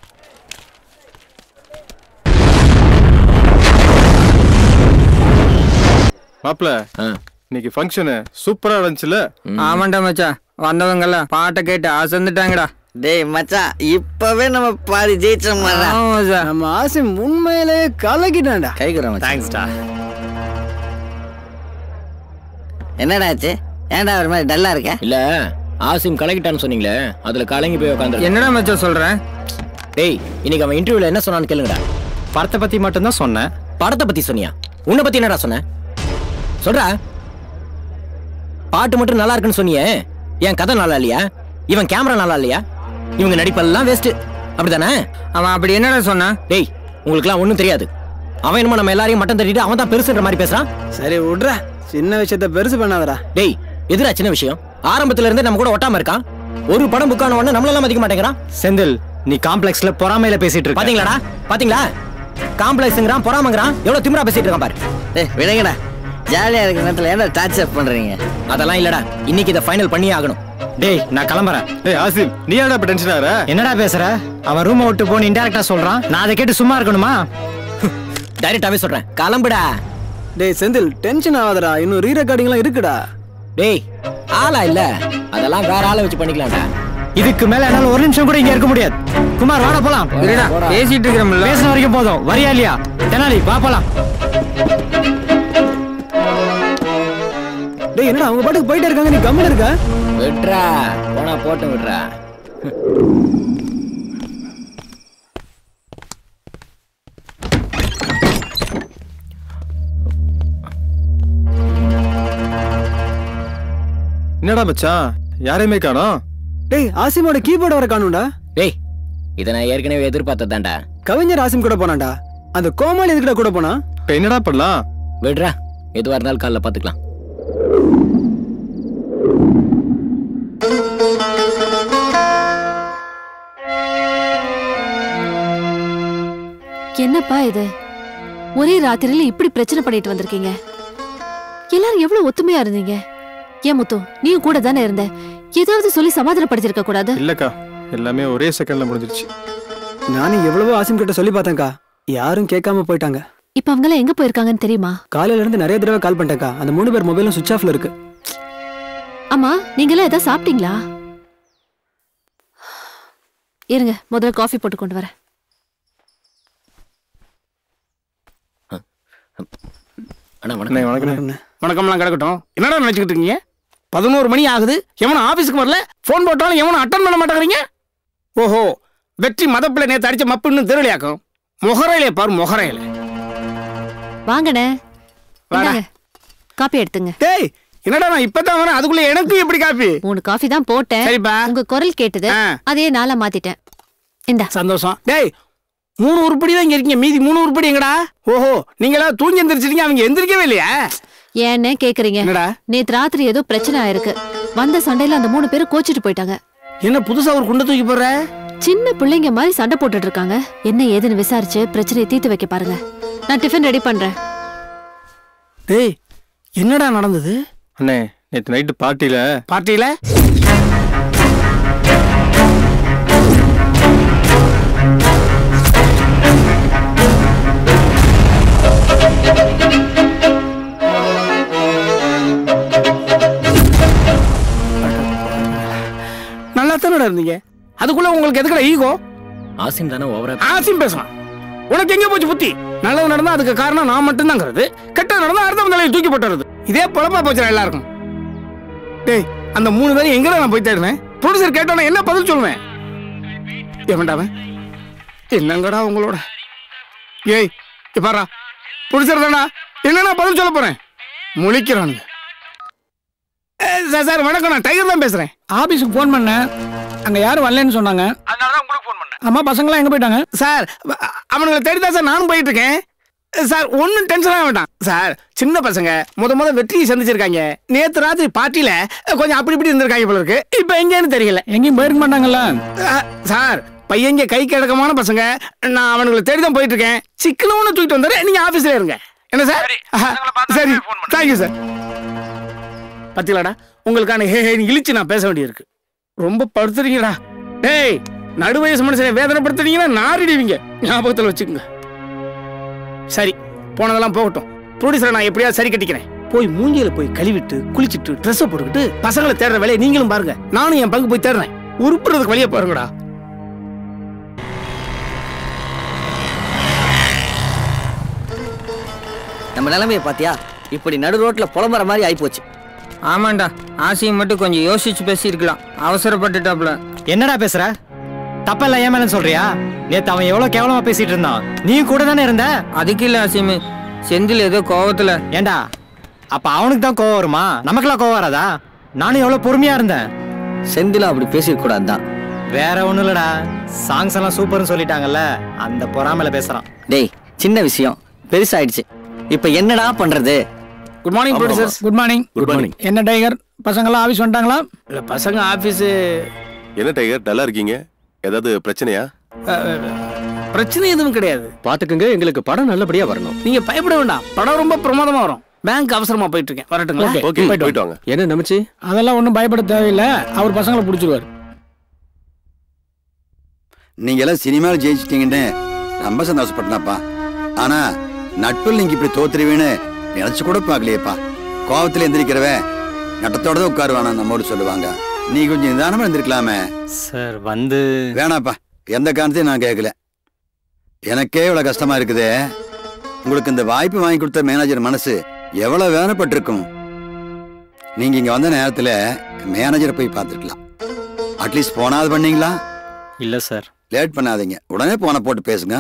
மாப்பிள இன்னைக்கு ஃபங்க்ஷனு சூப்பரா இருந்துச்சுல ஆமாண்டா மச்சான் வந்தவங்க எல்லாம் பாட்டை கேட்டு அசந்துட்டாங்கடா டேய் மச்சான் இப்பவே நம்ம பாதி ஜெயிச்சோம் நம்ம ஆசை உண்மையிலே கலக்கிட்டான்டா கைக்குறோம் தேங்க்ஸ்டா என்னடா ஆச்சு ஏன்டா ஒரு மாதிரி டல்லா இருக்க இல்ல ஆசிம் கலக்கிட்டான்னு சொன்னீங்களே அதுல கலங்கி போய் உட்காந்து என்னடா மச்சான் சொல்றேன் டேய் இன்னைக்கு அவன் இன்டர்வியூல என்ன சொன்னான்னு கேளுங்கடா படத்தை பத்தி மட்டும்தான் சொன்னேன் படத்தை பத்தி சொன்னியா உன்னை பத்தி என்னடா சொன்ன சொல்றா பாட்டு மட்டும் நல்லா இருக்குன்னு சொன்னியே என் கதை நல்லா இல்லையா இவன் கேமரா நல்லா இல்லையா இவங்க நடிப்பெல்லாம் வேஸ்ட் அப்படிதானே அவன் அப்படி என்னடா சொன்னான் டேய் உங்களுக்குலாம் ஒண்ணும் தெரியாது அவன் என்னமோ நம்ம எல்லாரையும் மட்டம் தட்டிட்டு அவன் தான் பெருசுன்ற மாதிரி பேசுறான் சரி விட்றா சின்ன விஷயத்த பெருசு பண்ணாதடா டேய் எதிரா சின்ன விஷயம் ஆரம்பத்துல இருந்தே நம்ம கூட ஒட்டாம இருக்கான் ஒரு படம் புக் ஆன உடனே நம்மளெல்லாம் மதிக்க மாட்டேங்கிறான் செந்தில் நீ காம்ப்ளெக்ஸ்ல பொறாமையில பேசிட்டு இருக்க பாத்தீங்களாடா பாத்தீங்களா காம்ப்ளெக்ஸ்ங்கிறான் பொறாமங்கிறான் எவ்வளவு திமிரா பேசிட்டு இருக்கான் பாரு டேய் விடுங்கடா ஜாலியா இருக்கிற நேரத்துல ஏன்டா டார்ச் அப் பண்றீங்க அதெல்லாம் இல்லடா இன்னைக்கு இதை ஃபைனல் பண்ணியே ஆகணும் டேய் நான் கிளம்புறேன் டேய் ஆசிம் நீ ஏன்டா இப்ப டென்ஷன் ஆற என்னடா பேசுற அவன் ரூமை விட்டு போன்னு இன்டெரக்டா சொல்றான் நான் அதை கேட்டு சும்மா இருக்கணுமா டைரக்டாவே சொல்றேன் கிளம்புடா டேய் செந்தில் டென்ஷன் ஆகாதடா இன்னும் ரீ ரெக்கார்டிங்லாம் இருக்குடா டேய் ஆளா இல்ல அதெல்லாம் வேற ஆளை வச்சு பண்ணிக்கலாம்டா இதுக்கு மேல என்னால ஒரு நிமிஷம் கூட இங்க இருக்க முடியாது குமார் வாடா போலாம் இருடா, பேசிட்டு இருக்கிறோம்ல. பேசின வரைக்கும் போதும் வரியா இல்லையா தெனாலி வா போலாம் டேய் என்னடா அவங்க பாட்டுக்கு போயிட்டே இருக்காங்க நீ கம்முன்னு இருக்க விட்றா போனா போட்டு விட்றா என்னடா மச்சான் யாரையுமே காணோம் டேய் ஆசிமோட கீபோர்டு வர காணும்டா டேய் இதை நான் ஏற்கனவே எதிர்பார்த்ததான்டா கவிஞர் ஆசிம் கூட போனான்டா அந்த கோமாளி எதுக்குடா கூட போனா இப்ப என்னடா பண்ணலாம் விட்றா எதுவா இருந்தாலும் காலைல பாத்துக்கலாம் என்னப்பா இது ஒரே ராத்திரியில இப்படி பிரச்சனை பண்ணிட்டு வந்திருக்கீங்க எல்லாரும் எவ்வளவு ஒத்துமையா இருந்தீங்க ஏன் முத்து நீயும் கூட தானே இருந்த ஏதாவது சொல்லி சமாதானப்படுத்திருக்க கூடாது இல்லக்கா எல்லாமே ஒரே செகண்ட்ல முடிஞ்சிருச்சு நானும் எவ்வளவோ ஆசிம் கிட்ட சொல்லி பார்த்தேன்க்கா யாரும் கேட்காம போயிட்டாங்க இப்ப அவங்க எல்லாம் எங்க போயிருக்காங்கன்னு தெரியுமா காலையில இருந்து நிறைய தடவை கால் பண்ணிட்டேன்க்கா அந்த மூணு பேர் மொபைலும் சுவிச் ஆஃப்ல இருக்கு ஆமா நீங்க எல்லாம் ஏதாவது சாப்பிட்டீங்களா இருங்க முதல்ல காஃபி போட்டு கொண்டு வரேன் அண்ணா வணக்கம் வணக்கம் வணக்கம்லாம் கிடக்கட்டும் என்னடா நினைச்சுக்கிட்டு இருக்கீங்க பதினோரு மணி ஆகுது எவனும் ஆபீஸ்க்கு வரல ஃபோன் போட்டாலும் எவனும் அட்டன் பண்ண மாட்டேங்கிறீங்க ஓஹோ வெற்றி மதப்பிள்ளை நேத்து அடிச்ச மப்புன்னு தெருளியாக்கும் முகரையிலே பாரு முகரையில வாங்கண்ணே வாடா. இந்தாங்க. காப்பி எடுத்துங்க டேய் என்னடா நான் இப்பதான் வரேன் அதுக்குள்ள எனக்கு எப்படி காப்பி மூணு காஃபி தான் போட்டேன் சரிப்பா. உங்க குரல் கேட்டது அதே நாளா மாத்திட்டேன் இந்தா சந்தோஷம் டேய் மூணு உருப்படி தான் இங்க இருக்கீங்க மீதி மூணு உருப்படி எங்கடா ஓஹோ நீங்களா தூங்கி எந்திரிச்சிட்டீங்க அவங்க எந்திரிக்கவே இல்லையா ஏன்னு கேக்குறீங்க என்னடா? நேத்து ராத்திரி ஏதோ பிரச்சனை ஆயிருக்கு வந்த சண்டையில அந்த மூணு பேரும் கோச்சிட்டு போயிட்டாங்க என்ன புதுசா ஒரு குண்டை தூக்கி போடுற சின்ன பிள்ளைங்க மாதிரி சண்டை போட்டுட்டு இருக்காங்க என்ன ஏதுன்னு விசாரிச்சு பிரச்சனையை தீர்த்து வைக்க பாருங்க நான் டிஃபன் ரெடி பண்றேன் டேய் என்னடா நடந்தது அண்ணே நேத்து நைட்டு பார்ட்டியில பார்ட்டியில நல்லா தானடா இருந்தீங்க அதுக்குள்ள உங்களுக்கு எதுக்குடா ஈகோ ஆசிம் தானே ஓவரா ஆசிம் பேசலாம் உனக்கு எங்க போச்சு புத்தி நல்லது நடந்தா அதுக்கு காரணம் நான் மட்டும்தாங்கிறது கெட்டது நடந்தா அடுத்த தலையை தூக்கி போட்டுறது இதே பொழப்பா போச்சுடா எல்லாருக்கும் டேய் அந்த மூணு பேரும் எங்கடா நான் போய் தேடுனேன் ப்ரொடியூசர் கேட்டோன்னா என்ன பதில் சொல்லுவேன் ஏவன்டாவன் என்னங்கடா உங்களோட ஏய் இப்பாரா ப்ரொடியூசர் தானா என்னன்னா பதில் சொல்ல போறேன் முழிக்கிறானுங்க அஹ், சார் சார் வணக்கம் நான் டைகர் தான் பேசுறேன் ஆபீஸுக்கு ஃபோன் பண்ணேன் அங்க யாரும் வரலன்னு சொன்னாங்க ஆமா பசங்களாம் எங்க போயிட்டாங்க சார் அ- அவனுங்களை தேடி தான் சார் நானும் போயிட்டு இருக்கேன் சார் ஒன்றும் டென்ஷன் ஆக வேண்டாம் சார் சின்ன பசங்க முத முத வெற்றியை சந்திச்சிருக்காங்க நேத்து ராத்திரி பார்ட்டியில கொஞ்சம் அப்படி இப்படி இருந்திருக்காங்க போல இருக்கு இப்போ எங்கேன்னு தெரியல எங்கேயும் போயிருக்க மாட்டாங்கல்ல சார் பையங்க கை கிடக்கமான பசங்க நான் அவனுங்களை தேடி தான் போயிட்டு இருக்கேன் சிக்கனம்னு தூக்கிட்டு வந்தாரு நீங்க ஆபீஸ்ல இருங்க என்ன சார் ஆஹா, சரி தேங்க்யூ சார் பத்திலாடா உங்களுக்கான ஹே ஹேன்னு இழிச்சு நான் பேச வேண்டியிருக்கு ரொம்ப படுத்துறீங்கடா டேய் நடு வயசு மனுஷனை வேதனைப்படுத்துறீங்கன்னா நாரிடுவீங்க ஞாபகத்தில் வச்சுக்கோங்க சரி போனதெல்லாம் போகட்டும் ப்ரொடியூசரை நான் எப்படியாவது சரி கட்டிக்கிறேன் போய் மூஞ்சியில போய் கழுவிட்டு குளிச்சிட்டு ட்ரெஸ்ஸை போட்டுக்கிட்டு பசங்களை தேடுற வேலையை நீங்களும் பாருங்க நானும் என் பங்கு போய் தேடுறேன் உருப்புறதுக்கு வழியை பாருங்கடா நம்ம நிலைமையை பாத்தியா இப்படி நடு ரோட்ல புலம்புற மாதிரி ஆயிப்போச்சு ஆமாண்டா ஆசையும் மட்டும் கொஞ்சம் யோசிச்சு பேசியிருக்கலாம் அவசரப்பட்டுட்டாப்ல என்னடா பேசுற தப்பெல்லாம் ஏன் மேல சொல்றியா நேத்து அவன் எவ்வளவு கேவலமா பேசிட்டு இருந்தான் நீ கூட தானே இருந்த அதுக்கு இல்ல அசீமு செந்தில் ஏதோ கோவத்துல ஏண்டா அப்ப அவனுக்கு தான் கோவம் வருமா நமக்கெல்லாம் கோவம் வராதா நானும் எவ்வளவு பொறுமையா இருந்தேன் செந்திலும் அப்படி பேசிருக்க தான் வேற ஒண்ணும் இல்லடா சாங்ஸ் எல்லாம் சூப்பர்னு சொல்லிட்டாங்கல்ல அந்த பொறாமையில பேசுறான் டேய் சின்ன விஷயம் பெருசாயிடுச்சு இப்ப என்னடா பண்றது good morning producers good morning good morning என்ன டைகர் பசங்களாம் ஆபீஸ் வந்துட்டாங்களா இல்ல பசங்க ஆபீஸ் என்ன டைகர் டல்லா இருக்கீங்க ஏதாவது பிரச்சனையா பிரச்சனை எதுவும் கிடையாது பாத்துக்கங்க எங்களுக்கு படம் நல்லபடியா வரணும் நீங்க பயப்பட வேண்டாம் படம் ரொம்ப பிரமாதமா வரும் பேங்க் அவசரமா போயிட்டு இருக்கேன் வரட்டுங்களா ஓகே போயிட்டு வாங்க என்ன நமிச்சு அதெல்லாம் ஒன்றும் பயப்பட தேவையில்லை அவர் பசங்களை பிடிச்சிருவார் நீங்க எல்லாம் சினிமாவில் ஜெயிச்சிட்டீங்கன்னு ரொம்ப சந்தோஷப்பட்டேனப்பா ஆனா நட்பில் நீங்க இப்படி தோத்துருவீன்னு நினைச்சு கூட பார்க்கலையேப்பா கோவத்துல எந்திரிக்கிறவன் நட்டத்தோட தான் உட்காருவானா நம்மோடு சொல்லுவாங்க நீ கொஞ்சம் நிதானமா இருந்திருக்கலாமே சார் வந்து வேணாப்பா எந்த காரணத்தையும் நான் கேட்கல எனக்கே இவ்வளவு கஷ்டமா இருக்குதே உங்களுக்கு இந்த வாய்ப்பு வாங்கி கொடுத்த மேனேஜர் மனசு எவ்வளவு வேதனைப்பட்டிருக்கும் நீங்க இங்க வந்த நேரத்துல மேனேஜரை போய் பார்த்துருக்கலாம் அட்லீஸ்ட் போனாது பண்ணீங்களா இல்லை சார் லேட் பண்ணாதீங்க உடனே போன போட்டு பேசுங்க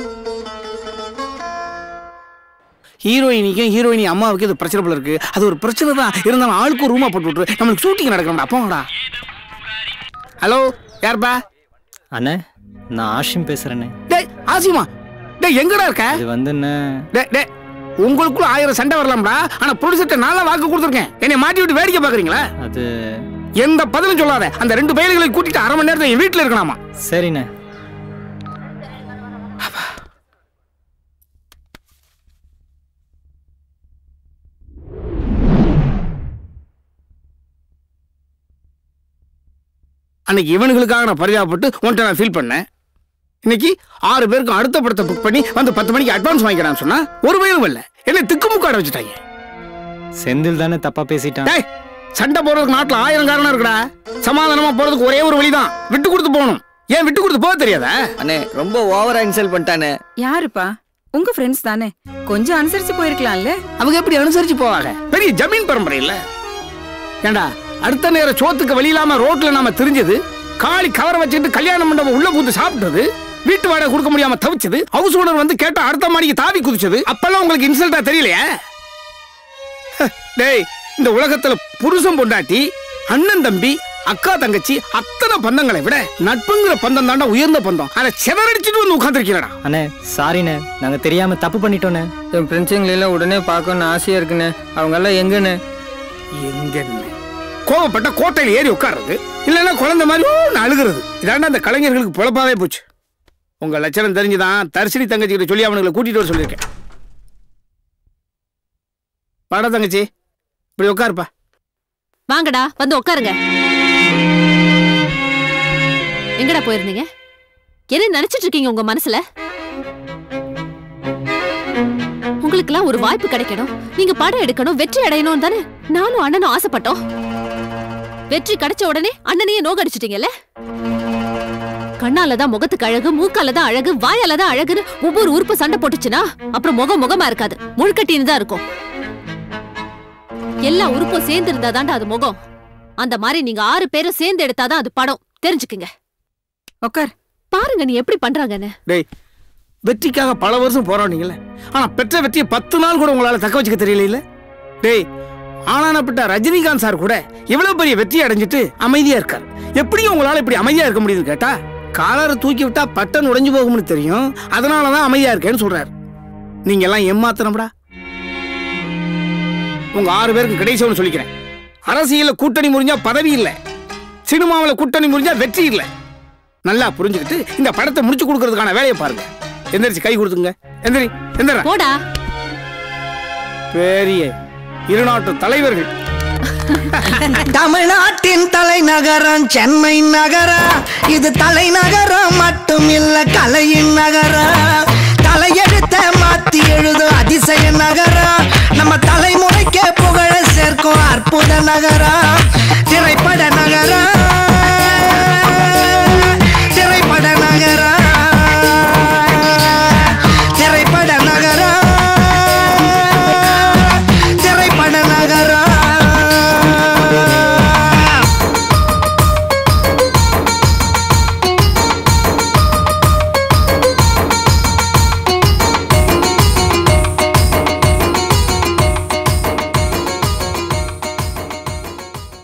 ஹீரோயினிக்கும் ஹீரோயினி அம்மாவுக்கு இது பிரச்சனை போல இருக்கு அது ஒரு பிரச்சனை தான் இருந்தாலும் ஆளுக்கு ஒரு ரூமா போட்டு விட்டுரு நம்மளுக்கு ஷூட்டிங் நடக்கணும்டா போங்கடா ஹலோ யார்ப்பா அண்ணே நான் ஆஷிம் பேசுறேண்ணே டேய் ஆசிமா டேய் எங்கடா இருக்க இது வந்து என்ன டேய் டேய் உங்களுக்குள்ள ஆயிரம் சண்டை வரலாம்டா ஆனா ப்ரொடியூசர்ட்ட நல்லா வாக்கு கொடுத்துருக்கேன் என்னை மாட்டி விட்டு வேடிக்கை பாக்குறீங்களா அது எந்த பதிலும் சொல்லாத அந்த ரெண்டு பயில்களை கூட்டிட்டு அரை மணி நேரத்துல என் வீட்டுல இருக்கலாமா சரிண்ணே அன்னைக்கு இவனுங்களுக்காக நான் பரிதாபப்பட்டு உன்ட்ட நான் ஃபீல் பண்ணேன் இன்னைக்கு ஆறு பேருக்கும் அடுத்த படத்தை புக் பண்ணி வந்து பத்து மணிக்கு அட்வான்ஸ் வாங்கிக்கிறான்னு சொன்னா ஒரு பயிலும் இல்ல என்ன திக்குமுக்காட வச்சுட்டாங்க செந்தில் தானே தப்பா பேசிட்டான் டேய் சண்டை போடுறதுக்கு நாட்டுல ஆயிரம் காரணம் இருக்குடா சமாதானமா போறதுக்கு ஒரே ஒரு வழிதான் விட்டு கொடுத்து போகணும் ஏன் விட்டு கொடுத்து போக தெரியாதா அண்ணே ரொம்ப ஓவரா இன்சல்ட் பண்ணிட்டானே யாருப்பா உங்க ஃப்ரெண்ட்ஸ் தானே கொஞ்சம் அனுசரிச்சு போயிருக்கலாம்ல அவங்க எப்படி அனுசரிச்சு போவாங்க பெரிய ஜமீன் பரம்பரை இல்ல ஏண்டா அடுத்த நேரம் சோத்துக்கு வழி இல்லாம ரோட்ல நாம தெரிஞ்சது காலி கவரை வச்சுட்டு கல்யாண மண்டபம் உள்ள பூந்து சாப்பிட்டது வீட்டு வாடகை கொடுக்க முடியாம தவிச்சது ஹவுஸ் ஓனர் வந்து கேட்டா அடுத்த மாடிக்கு தாவி குதிச்சது அப்பெல்லாம் உங்களுக்கு இன்சல்ட்டா தெரியலையா ஹ, டேய் இந்த உலகத்துல புருஷன் பொண்டாட்டி அண்ணன் தம்பி அக்கா தங்கச்சி அத்தனை பந்தங்களை விட நட்புங்கிற பந்தம் தாண்டா உயர்ந்த பந்தம் அதை செவரடிச்சிட்டு வந்து உட்காந்துருக்கீங்களா அண்ணே சாரிண்ணே நாங்க தெரியாம தப்பு பண்ணிட்டோண்ணே என் ஃப்ரெண்ட்ஸுங்களெல்லாம் உடனே பார்க்கணும்னு ஆசையா இருக்குண்ணே அவங்க எல்லாம் எங்கண்ணே எங்கன்னு கோவப்பட்ட கோட்டையில ஏறி உட்கார்றது இல்லைன்னா குழந்தை மாதிரி ஊன்னு அழுகிறது இதாண்டா அந்த கலைஞர்களுக்கு பொழப்பாவே போச்சு உங்க லட்சணம் தெரிஞ்சுதான் தரிசனி தங்கச்சி கிட்ட சொல்லி அவனுங்களை கூட்டிட்டு வர சொல்லியிருக்கேன் பாடா தங்கச்சி இப்படி உட்காருப்பா வாங்கடா வந்து உட்காருங்க எங்கடா போயிருந்தீங்க என்ன நினைச்சிட்டு இருக்கீங்க உங்க மனசுல உங்களுக்கெல்லாம் ஒரு வாய்ப்பு கிடைக்கணும் நீங்க படம் எடுக்கணும் வெற்றி அடையணும் தானே நானும் அண்ணனும் ஆசைப்பட்டோம் வெற்றி கிடைச்ச உடனே அண்ணனையே நோகடிச்சிட்டீங்கல்ல கண்ணால தான் முகத்துக்கு அழகு மூக்கால தான் அழகு வாயால தான் அழகுன்னு ஒவ்வொரு உறுப்பு சண்டை போட்டுச்சுன்னா அப்புறம் முகம் முகமா இருக்காது முழுக்கட்டின்னு தான் இருக்கும் எல்லா உறுப்பும் சேர்ந்து இருந்தாதான்டா அது முகம் அந்த மாதிரி நீங்க ஆறு பேரும் சேர்ந்து எடுத்தாதான் அது படம் தெரிஞ்சுக்குங்க உட்கார் பாருங்க நீ எப்படி பண்றாங்கன்னு டேய் வெற்றிக்காக பல வருஷம் போராடினீங்கல்ல ஆனா பெற்ற வெற்றியை பத்து நாள் கூட உங்களால தக்க வச்சுக்க தெரியல டேய் ஆனானப்பட்ட ரஜினிகாந்த் சார் கூட இவ்வளவு பெரிய வெற்றி அடைஞ்சிட்டு அமைதியா இருக்கார் எப்படி உங்களால இப்படி அமைதியா இருக்க முடியுது கேட்டா காலரை தூக்கி விட்டா பட்டன் உடைஞ்சு போகும்னு தெரியும் அதனாலதான் அமைதியா இருக்கேன்னு சொல்றாரு நீங்க எல்லாம் ஏமாத்தனம்டா உங்க ஆறு பேருக்கு கடைசி ஒன்று சொல்லிக்கிறேன் அரசியல்ல கூட்டணி முறிஞ்சா பதவி இல்ல சினிமாவுல கூட்டணி முறிஞ்சா வெற்றி இல்ல நல்லா புரிஞ்சுக்கிட்டு இந்த படத்தை முடிச்சு கொடுக்கறதுக்கான வேலையை பாருங்க எந்திரிச்சு கை கொடுத்துங்க எந்திரி எந்திரா போடா பெரிய இருநாட்டு தலைவர்கள் தமிழ்நாட்டின் தலைநகரம் சென்னை நகரம் இது தலைநகரம் மட்டும் இல்ல கலையின் நகரம் தலையெழுத்த மாத்தி எழுதும் அதிசய நகரம் நம்ம தலைமுறைக்கே புகழ சேர்க்கும் அற்புத நகரம் திரைப்பட நகரம்